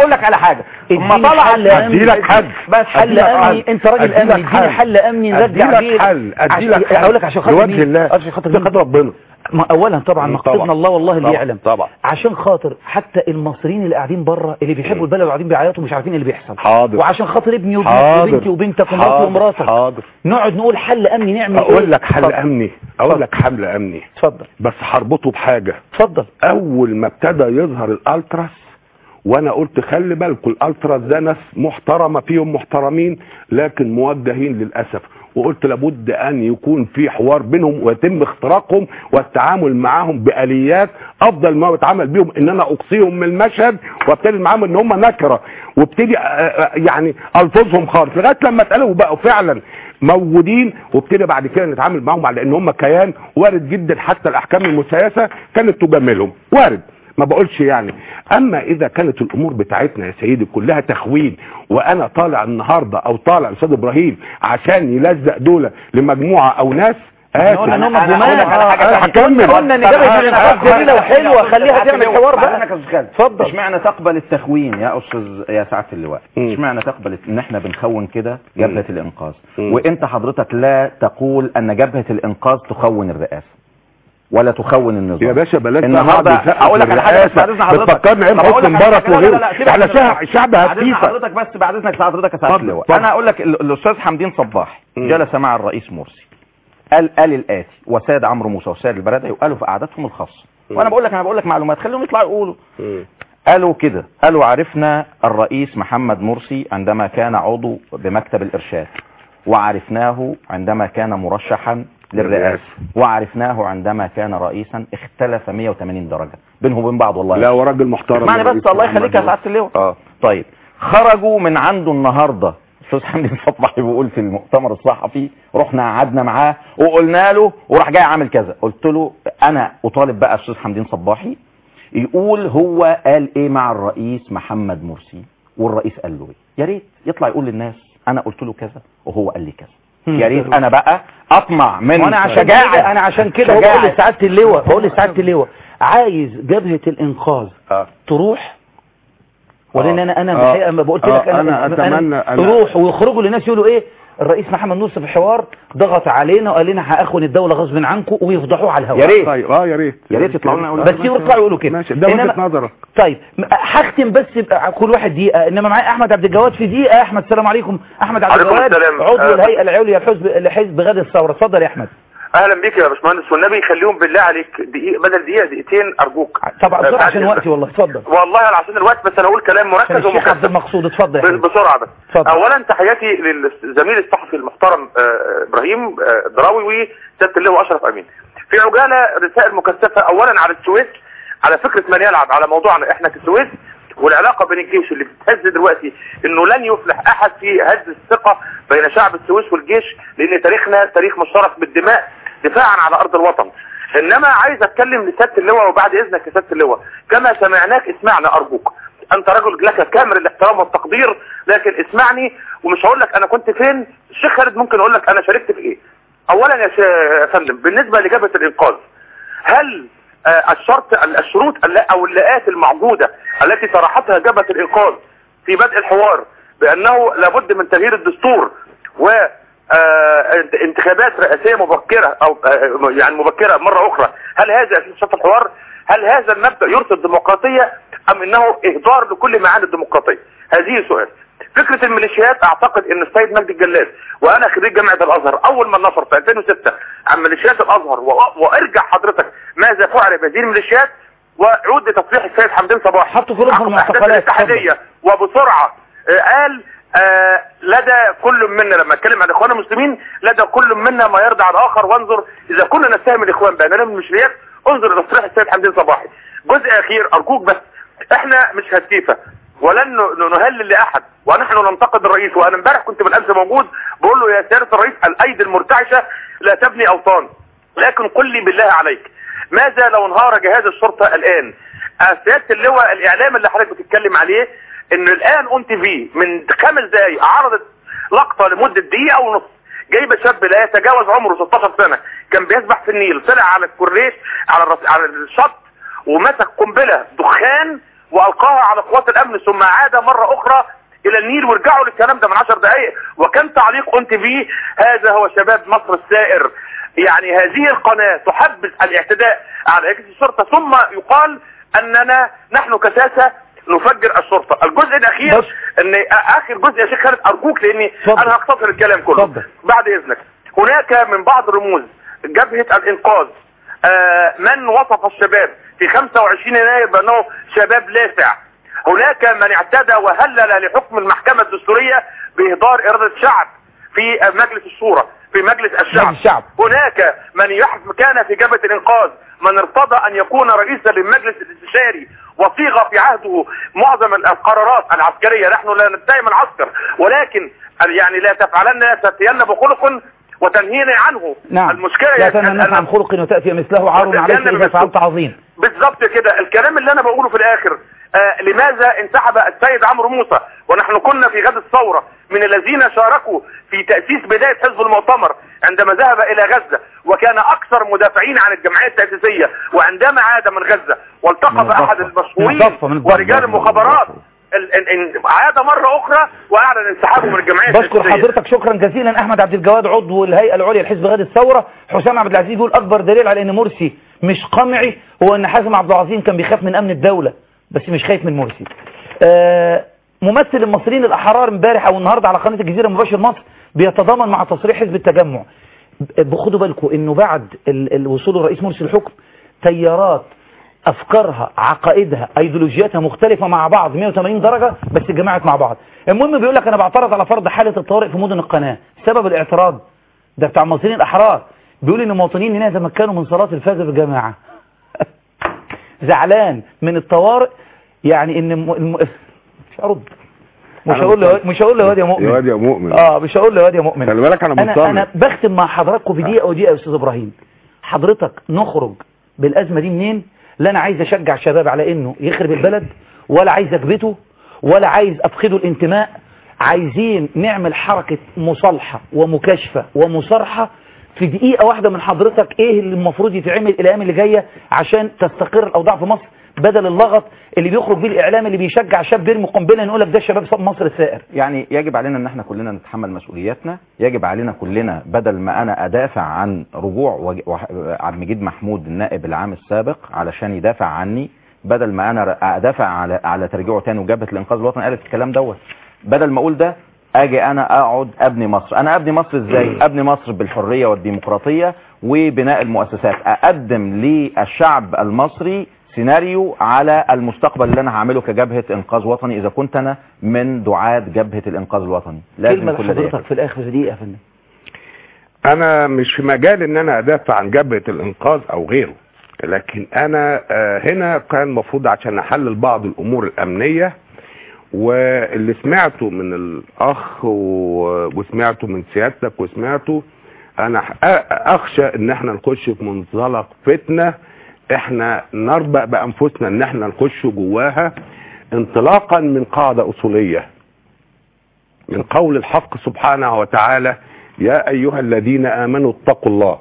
اقول لك على حاجه اما اديني طلع حل امني أديلك حل. بس حل أديلك امني حل. انت راجل أديلك امني اديني حل. حل امني نرجع أديلك بيه حل أديلك عشان- حل اقول لك عشان خاطر لوجه مين؟ الله عشان خاطر مين؟ خاطر ربنا ما اولا طبعا مم، مقصدنا طبعا. الله والله اللي طبعا، يعلم طبعا. عشان خاطر حتى المصريين اللي قاعدين بره اللي بيحبوا البلد وقاعدين بيعيطوا مش عارفين اللي بيحصل حاضر. وعشان خاطر ابني وابنك حاضر. وبنتي وبنتك ومراتي حاضر. ومراتك حاضر نقعد نقول حل امني نعمل ايه اقول لك حل اتفضل. امني اقول لك حل امني اتفضل بس هربطه بحاجه اتفضل اول ما ابتدى يظهر الالتراس وانا قلت خلي بالكم الالتراس ده ناس محترمه فيهم محترمين لكن موجهين للاسف وقلت لابد ان يكون في حوار بينهم ويتم اختراقهم والتعامل معاهم باليات افضل ما بتعامل بيهم ان انا اقصيهم من المشهد وابتدي معاهم ان هم نكره وابتدي آه، آه، يعني الفظهم خالص لغايه لما اتقالوا بقوا فعلا موجودين وابتدي بعد كده نتعامل معاهم على ان هم كيان وارد جدا حتى الاحكام المسيسه كانت تجملهم وارد ما بقولش يعني اما اذا كانت الامور بتاعتنا يا سيدي كلها تخوين وانا طالع النهارده او طالع الاستاذ ابراهيم عشان يلزق دول لمجموعه او ناس آسف. قلنا ان هم أنا هقول لك على حاجة أنا تانية. هكمل قلنا ان جبهه الانقاذ جميله وحلوه خليها تعمل حوار بقى اتفضل اتفضل اشمعنى تقبل التخوين يا استاذ يا سعاده اللواء مم. اشمعنى تقبل ان احنا بنخون كده جبهه الانقاذ مم. وانت حضرتك لا تقول ان جبهه الانقاذ تخون الرئاسه ولا تخون النظام يا باشا بلاش النهارده بقى نسقف اقول لك على حاجه بس للرئاسة. بعد اذن حضرتك بتفكرني ايام طب أقول حسني لك على مبارك حاجة. لا، لا، وغيره لا، سيبك احنا من شعب الرئاسة. شعب بعد اذن هتيفا حضرتك بس بعد اذنك حضرتك يا سعاده اتفضل، اللواء اتفضل. انا اقول لك ال- الاستاذ حمدين صباح مم. جلس مع الرئيس مرسي قال قال الاتي وسيد عمرو موسى وسيد البرادعي وقالوا في قعدتهم الخاصه مم. وانا بقول لك انا بقول لك معلومات خليهم يطلعوا يقولوا مم. قالوا كده قالوا عرفنا الرئيس محمد مرسي عندما كان عضو بمكتب الإرشاد وعرفناه عندما كان مرشحا للرئاسة وعرفناه عندما كان رئيسا اختلف 180 درجة بينهم وبين بعض والله لا هو راجل محترم اسمعني الرئيس بس الله محمد يخليك يا مرسي. سعادة اللواء اه طيب خرجوا من عنده النهارده استاذ حمدي صبحي بيقول في المؤتمر الصحفي رحنا قعدنا معاه وقلنا له وراح جاي عامل كذا قلت له انا اطالب بقى استاذ حمدين صباحي يقول هو قال ايه مع الرئيس محمد مرسي والرئيس قال له ايه يا ريت يطلع يقول للناس انا قلت له كذا وهو قال لي كذا يا ريت انا بقى اطمع من وانا عشان شجاعة كده انا عشان كده هو شجاعة. بقول لسعاده اللواء بقول لسعاده اللواء عايز جبهه الانقاذ آه. تروح ولان انا انا آه. الحقيقه ما قلت آه. لك انا, أنا أتمنى- أنا- تروح ويخرجوا للناس يقولوا ايه الرئيس محمد مرسي في حوار ضغط علينا وقال لنا هاخون الدوله غصب عنكم ويفضحوه على الهواء يا ريت طيب اه يا ريت يا ريت يطلعوا لنا يقولوا بس يطلعوا يقولوا كده ماشي ده وجهه إنما- نظرك طيب م- هختم بس ب- كل واحد دقيقه انما معايا احمد عبد الجواد في دقيقه احمد السلام عليكم احمد عبد عليكم الجواد السلام. عضو آه. الهيئه العليا لحزب لحزب غد الثوره اتفضل يا احمد اهلا بيك يا باشمهندس والنبي خليهم بالله عليك دقيقه بدل دقيقه دقيقتين ارجوك طبعا آه، بسرعه بعد عشان إذنك. وقتي والله اتفضل والله العظيم الوقت بس انا اقول كلام عشان مركز الشيخ عبد ومكثف المقصود اتفضل يا ب- حبيبي بسرعه بس اتفضل. اولا تحياتي للزميل الصحفي المحترم آه، ابراهيم آه، الدراوي وسياده اللواء اشرف امين في عجاله رسائل مكثفه اولا على السويس على فكره من يلعب على موضوعنا احنا كالسويس والعلاقه بين الجيش اللي بتهز دلوقتي انه لن يفلح احد في هز الثقه بين شعب السويس والجيش لان تاريخنا تاريخ مشترك بالدماء دفاعا على ارض الوطن انما عايز اتكلم لسياده اللواء وبعد اذنك يا سياده اللواء كما سمعناك اسمعنا ارجوك انت رجل لك كامل الاحترام والتقدير لكن اسمعني ومش هقول لك انا كنت فين الشيخ خالد ممكن اقول لك انا شاركت في ايه اولا يا شا- يا فندم بالنسبه لجبهه الانقاذ هل آه، الشرط الشروط الل- او اللاءات الموجوده التي طرحتها جبهه الانقاذ في بدء الحوار بانه لابد من تغيير الدستور و آه، انت- انتخابات رئاسيه مبكره او آه، يعني مبكره مره اخرى هل هذا اساس شرط الحوار هل هذا المبدا يرثي الديمقراطيه ام انه اهدار لكل معاني الديمقراطيه هذه سؤال فكرة الميليشيات اعتقد ان السيد مجدي الجلاد وانا خريج جامعة الازهر اول ما نشر في 2006 عن ميليشيات الازهر و- وارجع حضرتك ماذا فعل بهذه الميليشيات وعود لتصريح السيد حمدين صباح حطوا كلهم في عقب أحداث المعتقلات. الاتحادية وبسرعة آه، قال آه، لدى كل منا لما اتكلم عن اخواننا المسلمين لدى كل منا ما يرضى على الاخر وانظر اذا كنا نتهم الاخوان باننا من المشريات انظر الى تصريح السيد حمدين صباحي جزء اخير ارجوك بس احنا مش هتيفه ولن ن- نهلل لاحد ونحن ننتقد الرئيس وانا امبارح كنت بالامس موجود بقول له يا سياده الرئيس الايدي المرتعشه لا تبني اوطان لكن قل لي بالله عليك ماذا لو انهار جهاز الشرطه الان آه، سياده اللواء الاعلام اللي حضرتك بتتكلم عليه ان الان اون تي في من خمس دقائق عرضت لقطه لمده دقيقه ونص جايبه شاب لا يتجاوز عمره 16 سنه كان بيسبح في النيل طلع على الكورنيش على الرص... على الشط ومسك قنبله دخان والقاها على قوات الامن الامن ثم عاد مرة اخرى الى النيل ورجعوا للكلام ده من عشر دقائق وكان تعليق قلت فيه هذا هو شباب مصر السائر يعني هذه القناة تحبذ الاعتداء على اجهزة الشرطة ثم يقال اننا نحن كساسة نفجر الشرطة الجزء الاخير بس. ان اخر جزء يا شيخ خالد ارجوك لاني اتفضل. انا هختصر الكلام كله اتفضل. بعد اذنك هناك من بعض رموز جبهة الانقاذ آه، من وصف الشباب في 25 يناير بانه شباب لاسع هناك من اعتدى وهلل لحكم المحكمة الدستورية باهدار ارادة شعب في مجلس الشورى في مجلس الشعب, مجلس الشعب. هناك من يحكم كان في جبهة الانقاذ من ارتضى ان يكون رئيسا للمجلس الاستشاري وصيغ في عهده معظم القرارات العسكرية نحن لا نتهم العسكر ولكن يعني لا تفعلن تأتين بخلق وتنهيني عنه نعم المشكلة لا يا- تنهى الناس الم- عن خلق وتأتي مثله عار عليك وتأتين إذا مثله. فعلت عظيم بالظبط كده الكلام اللي انا بقوله في الاخر آه لماذا انسحب السيد عمرو موسى ونحن كنا في غد الثورة من الذين شاركوا في تأسيس بداية حزب المؤتمر عندما ذهب الى غزة وكان اكثر مدافعين عن الجمعية التأسيسية وعندما عاد من غزة والتقى من باحد الضفة. المشهورين من الضفة، من الضفة. ورجال المخابرات ال- ال- ال- عاد مرة اخرى واعلن انسحابه من الجمعية بشكر التأسيسية حضرتك شكرا جزيلا احمد عبد الجواد عضو الهيئه العليا لحزب غد الثوره حسام عبد العزيز بيقول اكبر دليل على ان مرسي مش قمعي هو ان حازم عبد العظيم كان بيخاف من امن الدوله بس مش خايف من مرسي آه ممثل المصريين الاحرار امبارح او النهارده على قناه الجزيره مباشر مصر بيتضامن مع تصريح حزب التجمع ب- خدوا بالكم انه بعد ال- الوصول الرئيس مرسي الحكم تيارات افكارها عقائدها ايديولوجياتها مختلفة مع بعض 180 درجة بس اتجمعت مع بعض المهم بيقول لك انا بعترض على فرض حالة الطوارئ في مدن القناة سبب الاعتراض ده بتاع المصريين الاحرار بيقول ان المواطنين هنا يتمكنوا من صلاة الفجر في الجماعة زعلان من الطوارئ يعني ان الم... الم... مش هرد مش أنا هقول له مطمن. مش هقول له يا واد يا مؤمن يا واد يا مؤمن. اه مش هقول له يا واد يا مؤمن خلي بالك أنا انا مطمن. انا بختم مع حضراتكم في دقيقه ودقيقه يا استاذ ابراهيم حضرتك نخرج بالازمه دي منين لا انا عايز اشجع شباب على انه يخرب البلد ولا عايز اكبته ولا عايز افقده الانتماء عايزين نعمل حركه مصالحه ومكاشفه ومصارحه في دقيقه واحده من حضرتك ايه اللي المفروض يتعمل الايام اللي جايه عشان تستقر الاوضاع في مصر بدل اللغط اللي بيخرج بيه الاعلام اللي بيشجع شاب بيرمي قنبله نقول لك ده شباب مصر السائر يعني يجب علينا ان احنا كلنا نتحمل مسؤولياتنا يجب علينا كلنا بدل ما انا ادافع عن رجوع وج- وح- عبد المجيد محمود النائب العام السابق علشان يدافع عني بدل ما انا ر- ادافع على على ترجيعه تاني وجبهه الانقاذ الوطني قالت الكلام دوت بدل ما اقول ده اجي انا اقعد ابني مصر انا ابني مصر ازاي ابني مصر بالحريه والديمقراطيه وبناء المؤسسات اقدم للشعب المصري سيناريو على المستقبل اللي انا هعمله كجبهه انقاذ وطني اذا كنت انا من دعاة جبهه الانقاذ الوطني كلمه كل ده لحضرتك في الاخر في دقيقه يا فندم انا مش في مجال ان انا ادافع عن جبهة الانقاذ او غيره لكن انا آه، هنا كان المفروض عشان احلل بعض الامور الامنية واللي سمعته من الاخ و- وسمعته من سيادتك وسمعته انا ح- أ- اخشى ان احنا نخش في منزلق فتنة احنا نربأ بانفسنا ان احنا نخش جواها انطلاقا من قاعدة اصولية من قول الحق سبحانه وتعالى يا أيها الذين آمنوا اتقوا الله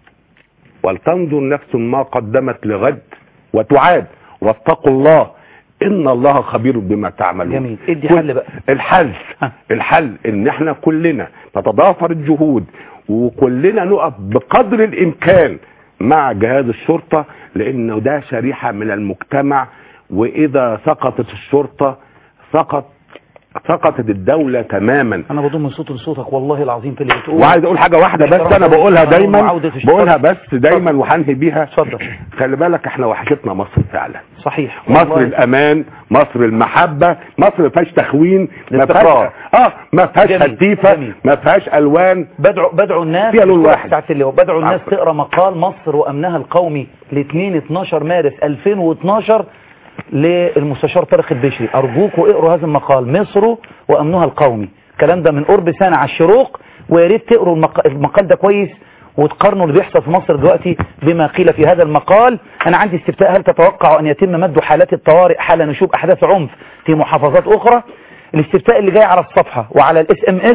ولتنظر نفس ما قدمت لغد وتعاد واتقوا الله إن الله خبير بما تعملون جميل ادي كل- حل بقى الحل الحل ان احنا كلنا تتضافر الجهود وكلنا نقف بقدر الامكان مع جهاز الشرطة لانه ده شريحة من المجتمع واذا سقطت الشرطة سقط سقطت الدولة تماما انا بضم صوت لصوتك والله العظيم في اللي بتقول وعايز اقول حاجة واحدة بس احترام انا بقولها القانون دايما وعودة الشرطة. بقولها بس دايما وهنهي بيها اتفضل خلي بالك احنا وحشتنا مصر فعلا صحيح مصر والله. الامان مصر المحبة مصر ما فيهاش تخوين ما فيهاش الاستقرار. اه ما فيهاش جميل، هتيفة جميل. ما فيهاش الوان بدعو بدعو الناس فيها لون واحد. ساعة اللي هو بدعو الناس عفوا. تقرا مقال مصر وامنها القومي ل 2 12 مارس 2012 للمستشار طارق البشري ارجوكوا اقروا هذا المقال مصر وامنها القومي الكلام ده من قرب سنة على الشروق ويا ريت تقروا المق... المقال ده كويس وتقارنوا اللي بيحصل في مصر دلوقتي بما قيل في هذا المقال انا عندي استفتاء هل تتوقع ان يتم مد حالات الطوارئ حال نشوب احداث عنف في محافظات اخرى الاستفتاء اللي جاي على الصفحة وعلى الاس ام اس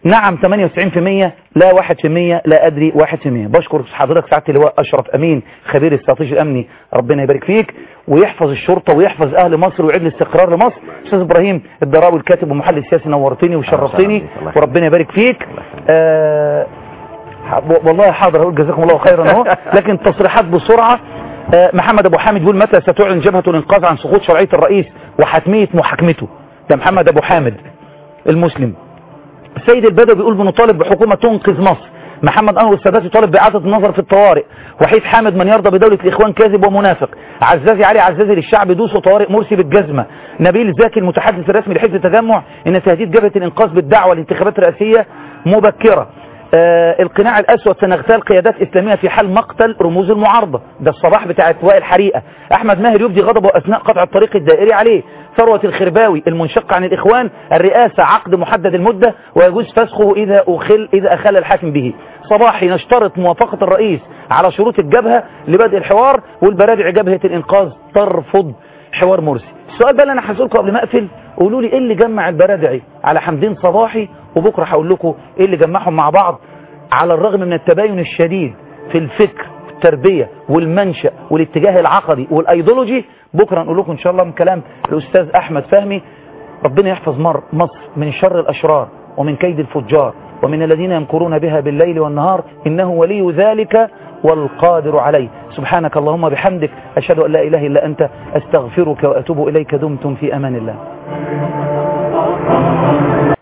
نعم 98% لا 1% لا أدري 1% بشكر حضرتك سعادة اللواء أشرف أمين خبير الاستراتيجي الأمني ربنا يبارك فيك ويحفظ الشرطة ويحفظ أهل مصر ويعيد الاستقرار لمصر أستاذ إبراهيم الدراوي الكاتب والمحلل السياسي نورتني وشرفتني وربنا يبارك فيك آه والله حاضر أقول جزاكم الله خيرا أهو لكن تصريحات بسرعة آه محمد أبو حامد بيقول متى ستعلن جبهة الإنقاذ عن سقوط شرعية الرئيس وحتمية محاكمته ده محمد أبو حامد المسلم السيد البدوي بيقول بنطالب بحكومة تنقذ مصر محمد أنور السادات يطالب بإعادة النظر في الطوارئ وحيد حامد من يرضى بدولة الإخوان كاذب ومنافق عزازي علي عزازي للشعب دوسوا طوارئ مرسي بالجزمة نبيل زكي المتحدث الرسمي لحزب التجمع إن تهديد جبهة الإنقاذ بالدعوة لانتخابات رئاسية مبكرة آه القناع الأسود سنغتال قيادات إسلامية في حال مقتل رموز المعارضة ده الصباح بتاع وائل حريقة أحمد ماهر يبدي غضبه أثناء قطع الطريق الدائري عليه ثروة الخرباوي المنشق عن الإخوان الرئاسة عقد محدد المدة ويجوز فسخه إذا أخل إذا أخل الحاكم به صباحي نشترط موافقة الرئيس على شروط الجبهة لبدء الحوار والبرادع جبهة الإنقاذ ترفض حوار مرسي السؤال بقى اللي أنا هسألكم قبل ما أقفل قولوا لي إيه اللي جمع البرادعي على حمدين صباحي وبكرة هقول لكم إيه اللي جمعهم مع بعض على الرغم من التباين الشديد في الفكر في التربية والمنشأ والاتجاه العقدي والايديولوجي بكرة نقول لكم ان شاء الله من كلام الاستاذ احمد فهمي ربنا يحفظ مر مصر من شر الاشرار ومن كيد الفجار ومن الذين يمكرون بها بالليل والنهار انه ولي ذلك والقادر عليه سبحانك اللهم بحمدك اشهد ان لا اله الا انت استغفرك واتوب اليك دمتم في امان الله